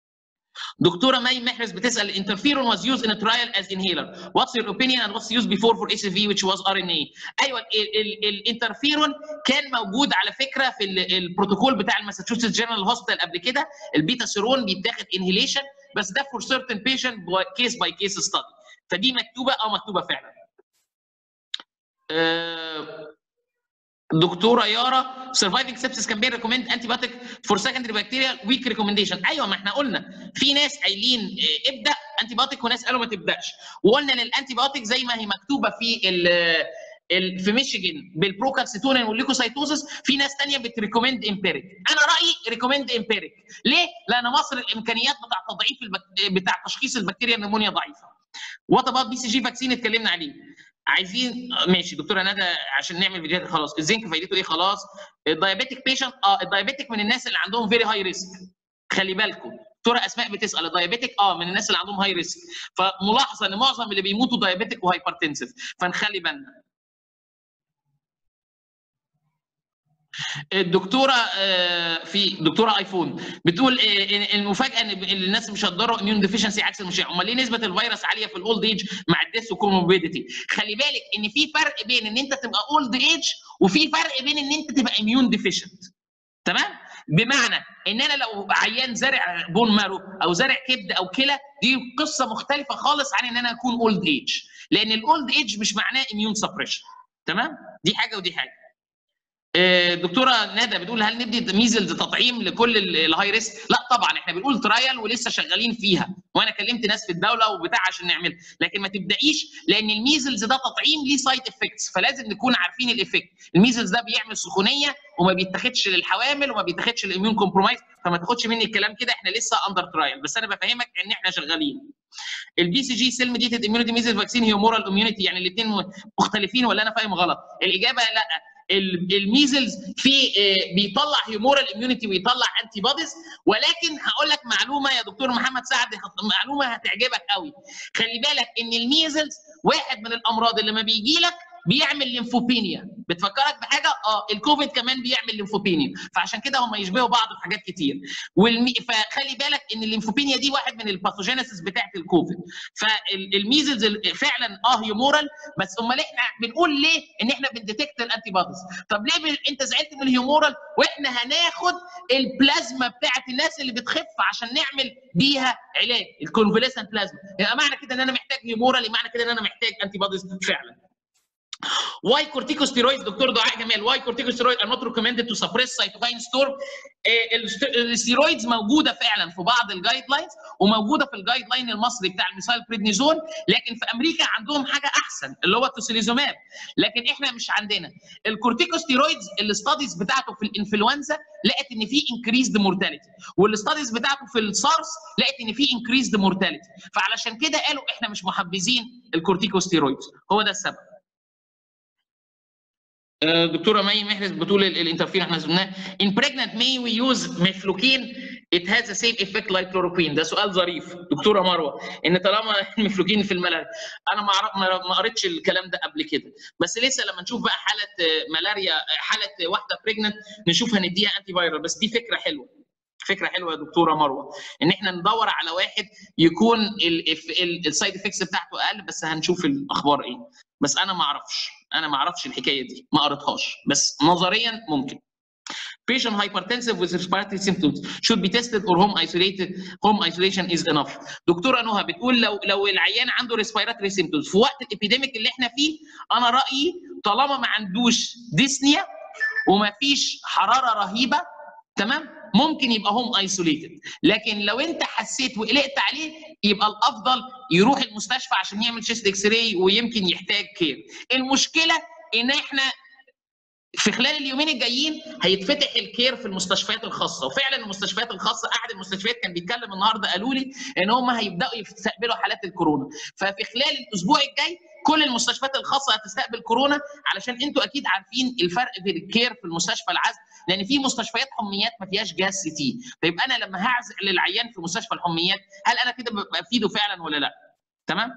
دكتوره مي محرز بتسال interferon was used in a trial as inhaler what's your opinion and what's used before for HCV which was RNA ايوه الانترفيرون كان موجود على فكره في ال- البروتوكول بتاع الماساتشوستس جنرال هوسبيتال قبل كده البيتا سيرون بيتاخد انهيليشن بس ده for certain patient كيس باي كيس ستادي فدي مكتوبه اه مكتوبه فعلا آه، دكتوره يارا surviving sepsis can be recommend antibiotic for secondary bacterial weak recommendation ايوه ما احنا قلنا في ناس قايلين آه، ابدا انتيبيوتيك وناس قالوا ما تبداش وقلنا ان الانتيبيوتيك زي ما هي مكتوبه في ال ال- في ميشيغان بالبروكالسيتونين والليكوسايتوزس في ناس ثانيه بتريكومند امبيريك انا رايي ريكومند امبيريك ليه لان مصر الامكانيات بتاع تضعيف البك... بتاع تشخيص البكتيريا النمونيا ضعيفه وات اباوت بي سي جي فاكسين اتكلمنا عليه عايزين آه، ماشي دكتوره ندى عشان نعمل فيديوهات خلاص الزنك فايدته ايه خلاص الدايابيتيك بيشنت اه الدايابيتيك من الناس اللي عندهم فيري هاي ريسك خلي بالكم دكتوره اسماء بتسال الدايابيتيك اه من الناس اللي عندهم هاي ريسك فملاحظه ان معظم اللي بيموتوا دايابيتيك وهايبرتنسيف فنخلي بالنا الدكتوره آه، في دكتوره ايفون بتقول آه، إن- المفاجاه ان الناس مش هتضروا اميون ديفيشنسي عكس المشاع امال ليه نسبه الفيروس عاليه في الاولد ايج مع الديس وكوموربيديتي خلي بالك ان في فرق بين ان انت تبقى اولد ايج وفي فرق بين ان انت تبقى اميون ديفيشنت تمام بمعنى ان انا لو عيان زارع بون مارو او زارع كبد او كلى دي قصه مختلفه خالص عن ان انا اكون اولد ايج لان الاولد ايج مش معناه اميون سبريشن تمام دي حاجه ودي حاجه آه، دكتوره ندى بتقول هل ندي ميزلز تطعيم لكل ال- الهاي ريسك؟ لا طبعا احنا بنقول ترايل ولسه شغالين فيها وانا كلمت ناس في الدوله وبتاع عشان نعمل لكن ما تبدايش لان الميزلز ده تطعيم ليه سايد افكتس فلازم نكون عارفين الايفكت الميزلز ده بيعمل سخونيه وما بيتاخدش للحوامل وما بيتاخدش للاميون كومبرومايز فما تاخدش مني الكلام كده احنا لسه اندر ترايل بس انا بفهمك ان احنا شغالين البي سي جي سيل ميديتد اميونيتي ميزل فاكسين هي مورال اميونيتي يعني الاثنين مختلفين ولا انا فاهم غلط الاجابه لا ال- الميزلز في آه، بيطلع هيومورال اميونيتي ويطلع انتي بوديز ولكن هقول لك معلومه يا دكتور محمد سعد هت- معلومه هتعجبك قوي خلي بالك ان الميزلز واحد من الامراض اللي ما بيجي لك بيعمل ليمفوبينيا بتفكرك بحاجه اه الكوفيد كمان بيعمل ليمفوبينيا فعشان كده هم يشبهوا بعض في حاجات كتير والمي... فخلي بالك ان الليمفوبينيا دي واحد من الباثوجينيسيس بتاعت الكوفيد فالميزلز فعلا اه هيومورال بس امال احنا بنقول ليه ان احنا بنديتكت الانتي بوديز طب ليه ب... انت زعلت من الهيومورال واحنا هناخد البلازما بتاعت الناس اللي بتخف عشان نعمل بيها علاج الكونفليسنت بلازما يبقى معنى كده ان انا محتاج هيومورال معنى كده ان انا محتاج انتي بوديز فعلا Why corticosteroids دكتور دعاء جمال why corticosteroids are not recommended to suppress cytokine storm آه، الست- الستيرويدز موجوده فعلا في بعض الجايد لاينز وموجوده في الجايد لاين المصري بتاع الميثايل بريدنيزون لكن في امريكا عندهم حاجه احسن اللي هو التوسيليزوماب لكن احنا مش عندنا الكورتيكوستيرويدز الاستاديز بتاعته في الانفلونزا لقت ان في انكريزد مورتاليتي والاستاديز بتاعته في السارس لقت ان في انكريزد مورتاليتي فعلشان كده قالوا احنا مش محبذين الكورتيكوستيرويدز هو ده السبب آه، دكتوره مي محرز بتقول ال- الانترفير احنا زمناه in pregnant may we use مفلوكين it has the same effect like chloroquine ده سؤال ظريف دكتوره مروه ان طالما المفلوكين في الملاريا انا ما أعرف- ما ما قريتش الكلام ده قبل كده بس لسه لما نشوف بقى حاله آه، ملاريا آه، حاله واحده بريجننت نشوف هنديها انتي فايرال بس دي فكره حلوه فكره حلوه يا دكتوره مروه ان احنا ندور على واحد يكون السايد افكتس بتاعته اقل بس هنشوف الاخبار ايه بس انا ما اعرفش انا ما اعرفش الحكايه دي ما قريتهاش بس نظريا ممكن patient hypertensive with respiratory symptoms should be tested or home isolated home isolation is enough دكتوره نهى بتقول لو لو العيان عنده respiratory symptoms في وقت الابيديميك اللي احنا فيه انا رايي طالما ما عندوش ديسنيا وما فيش حراره رهيبه تمام ممكن يبقى هوم ايسوليتد لكن لو انت حسيت وقلقت عليه يبقى الافضل يروح المستشفى عشان يعمل شيست اكس راي ويمكن يحتاج كير المشكله ان احنا في خلال اليومين الجايين هيتفتح الكير في المستشفيات الخاصه وفعلا المستشفيات الخاصه احد المستشفيات كان بيتكلم النهارده قالوا لي ان هم هيبداوا يستقبلوا حالات الكورونا ففي خلال الاسبوع الجاي كل المستشفيات الخاصه هتستقبل كورونا علشان انتوا اكيد عارفين الفرق بين الكير في المستشفى العزل لان في مستشفيات حميات ما فيهاش جهاز سي تي طيب انا لما هعزل للعيان في مستشفى الحميات هل انا كده ببقى افيده فعلا ولا لا تمام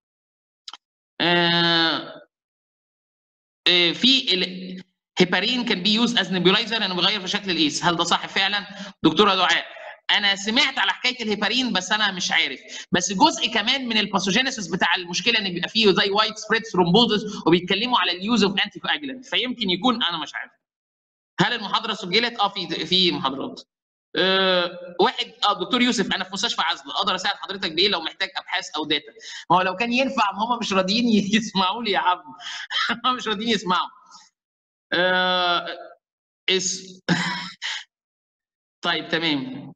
آه آه في ال- هيبارين كان بي يوز از نيبولايزر انه بيغير في شكل الايس هل ده صح فعلا دكتوره دعاء انا سمعت على حكايه الهيبارين بس انا مش عارف بس جزء كمان من الباثوجينيسيس بتاع المشكله ان بيبقى فيه زي وايت سبريد ثرومبوزس وبيتكلموا على اليوز اوف انتي كواجلانت فيمكن يكون انا مش عارف هل المحاضره سجلت اه في في محاضرات أه واحد اه دكتور يوسف انا في مستشفى عزل اقدر اساعد حضرتك بايه لو محتاج ابحاث او داتا ما هو لو كان ينفع ما هم مش راضيين يسمعوا لي يا عم هم مش راضيين يسمعوا آه اس طيب تمام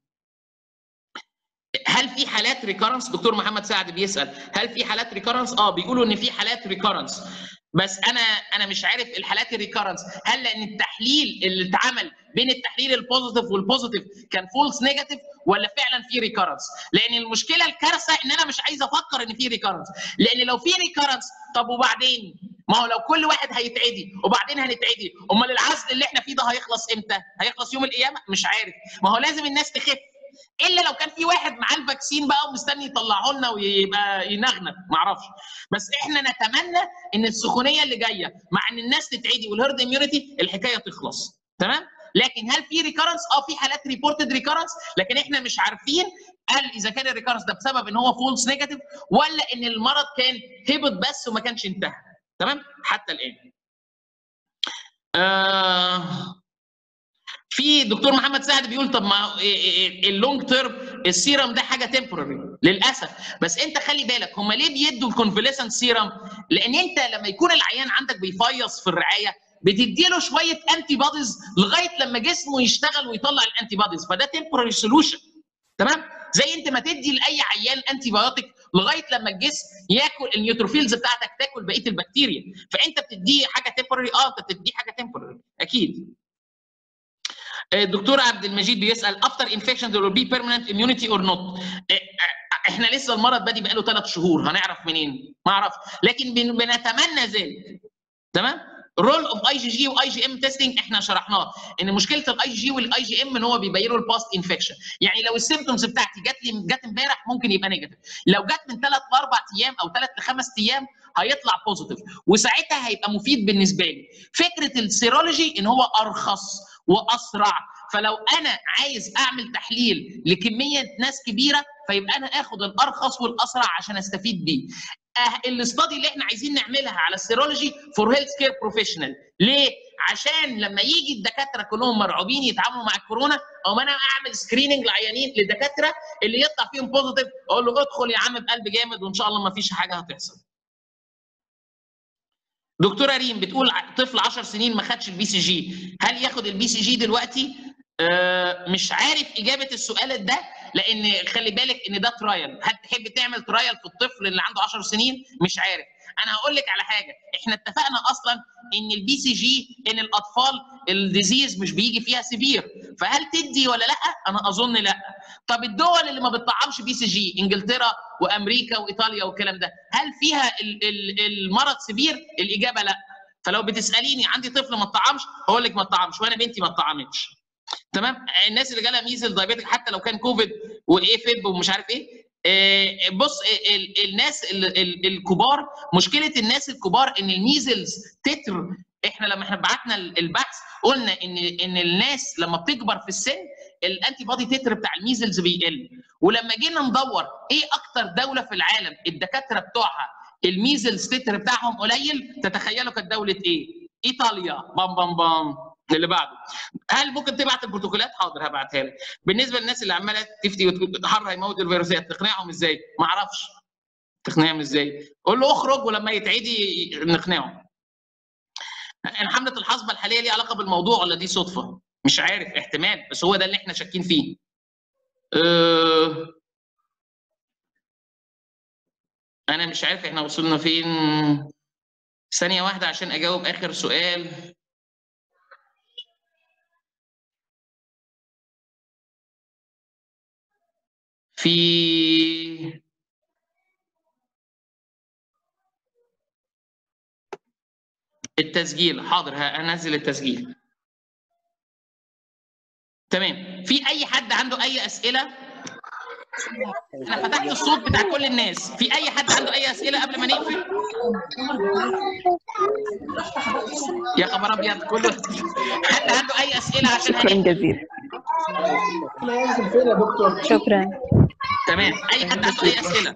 هل في حالات ريكارنس دكتور محمد سعد بيسال هل في حالات ريكارنس اه بيقولوا ان في حالات ريكارنس بس انا انا مش عارف الحالات الريكارنس هل لان التحليل اللي اتعمل بين التحليل البوزيتيف والبوزيتيف كان فولس نيجاتيف ولا فعلا في ريكارنس لان المشكله الكارثه ان انا مش عايز افكر ان في ريكارنس لان لو في ريكارنس طب وبعدين ما هو لو كل واحد هيتعدي وبعدين هنتعدي امال العزل اللي احنا فيه ده هيخلص امتى هيخلص يوم القيامه مش عارف ما هو لازم الناس تخف الا لو كان في واحد معاه الفاكسين بقى ومستني يطلعه لنا ويبقى ينغنغ ما اعرفش بس احنا نتمنى ان السخونيه اللي جايه مع ان الناس تتعدي والهيرد اميونيتي الحكايه تخلص تمام لكن هل في ريكارنس اه في حالات ريبورتد ريكارنس لكن احنا مش عارفين هل اذا كان الريكارنس ده بسبب ان هو فولس نيجاتيف ولا ان المرض كان هبط بس وما كانش انتهى تمام حتى الان آه في دكتور محمد سعد بيقول طب ما اللونج تيرم السيرم ده حاجه تمبوراري للاسف بس انت خلي بالك هم ليه بيدوا الكونفليسنت سيرم لان انت لما يكون العيان عندك بيفيص في الرعايه بتدي له شويه انتي بوديز لغايه لما جسمه يشتغل ويطلع الانتي بوديز فده تمبوراري سولوشن تمام زي انت ما تدي لاي عيان انتي بايوتيك لغايه لما الجسم ياكل النيوتروفيلز بتاعتك تاكل بقيه البكتيريا فانت بتديه حاجه تمبوراري اه انت بتديه حاجه تمبوراري اكيد الدكتور عبد المجيد بيسال after infection there will be permanent immunity or not احنا لسه المرض بادي بقاله ثلاث شهور هنعرف منين ما اعرف لكن بن- بنتمنى ذلك تمام رول اوف اي جي جي واي جي ام تيستنج احنا شرحناه ان مشكله الاي جي والاي جي ام ان هو بيبينوا الباست انفكشن يعني لو السيمتومز بتاعتي جات لي جت امبارح ممكن يبقى نيجاتيف لو جت من ثلاث لاربع ايام او ثلاث لخمس ايام هيطلع بوزيتيف وساعتها هيبقى مفيد بالنسبه لي فكره السيرولوجي ان هو ارخص واسرع فلو انا عايز اعمل تحليل لكميه ناس كبيره فيبقى انا اخد الارخص والاسرع عشان استفيد بيه أه الاستادي اللي احنا عايزين نعملها على السيرولوجي فور هيلث كير بروفيشنال ليه عشان لما يجي الدكاتره كلهم مرعوبين يتعاملوا مع الكورونا او انا اعمل سكريننج لعيانين للدكاتره اللي يطلع فيهم بوزيتيف اقول له ادخل يا عم بقلب جامد وان شاء الله ما فيش حاجه هتحصل دكتوره ريم بتقول ع- طفل 10 سنين ما خدش البي سي جي هل ياخد البي سي جي دلوقتي آه مش عارف اجابه السؤال ده لان خلي بالك ان ده ترايل هل تحب تعمل ترايل في الطفل اللي عنده 10 سنين مش عارف انا هقول لك على حاجه احنا اتفقنا اصلا ان البي سي جي ان الاطفال الديزيز مش بيجي فيها سيفير فهل تدي ولا لا انا اظن لا طب الدول اللي ما بتطعمش بي سي جي انجلترا وامريكا وايطاليا والكلام ده هل فيها ال- ال- المرض سيفير الاجابه لا فلو بتساليني عندي طفل ما اتطعمش هقول لك ما اتطعمش وانا بنتي ما اتطعمتش تمام الناس اللي جالها ميزل دايبيتك حتى لو كان كوفيد وايه فيب ومش عارف ايه آه، بص ال- ال- الناس ال- ال- الكبار مشكله الناس الكبار ان الميزلز تتر احنا لما احنا بعتنا ال- البحث قلنا ان ان الناس لما بتكبر في السن الانتي بودي تتر بتاع الميزلز بيقل ولما جينا ندور ايه اكتر دوله في العالم الدكاتره بتوعها الميزلز تتر بتاعهم قليل تتخيلوا كانت دوله ايه؟ ايطاليا بام بام بام اللي بعده هل ممكن تبعت البروتوكولات؟ حاضر هبعتها لك. بالنسبه للناس اللي عماله تفتي وتقول حر هيموت الفيروسات تقنعهم ازاي؟ ما اعرفش. تقنعهم ازاي؟ قول له اخرج ولما يتعدي نقنعه. حمله الحصبه الحاليه ليها علاقه بالموضوع ولا دي صدفه؟ مش عارف احتمال بس هو ده اللي احنا شاكين فيه. أه... انا مش عارف احنا وصلنا فين ثانيه واحده عشان اجاوب اخر سؤال في التسجيل حاضر ه- هنزل التسجيل تمام في اي حد عنده اي اسئله انا فتحت الصوت بتاع كل الناس في اي حد عنده اي اسئله قبل ما نقفل يا خبر ابيض كله حد عنده اي اسئله عشان شكرا هنقفل جزيلا يا دكتور شكرا تمام اي حد عنده اي اسئله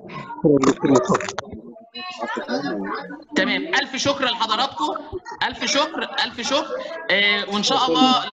تمام الف شكر لحضراتكم الف شكر الف شكر آه وان شاء الله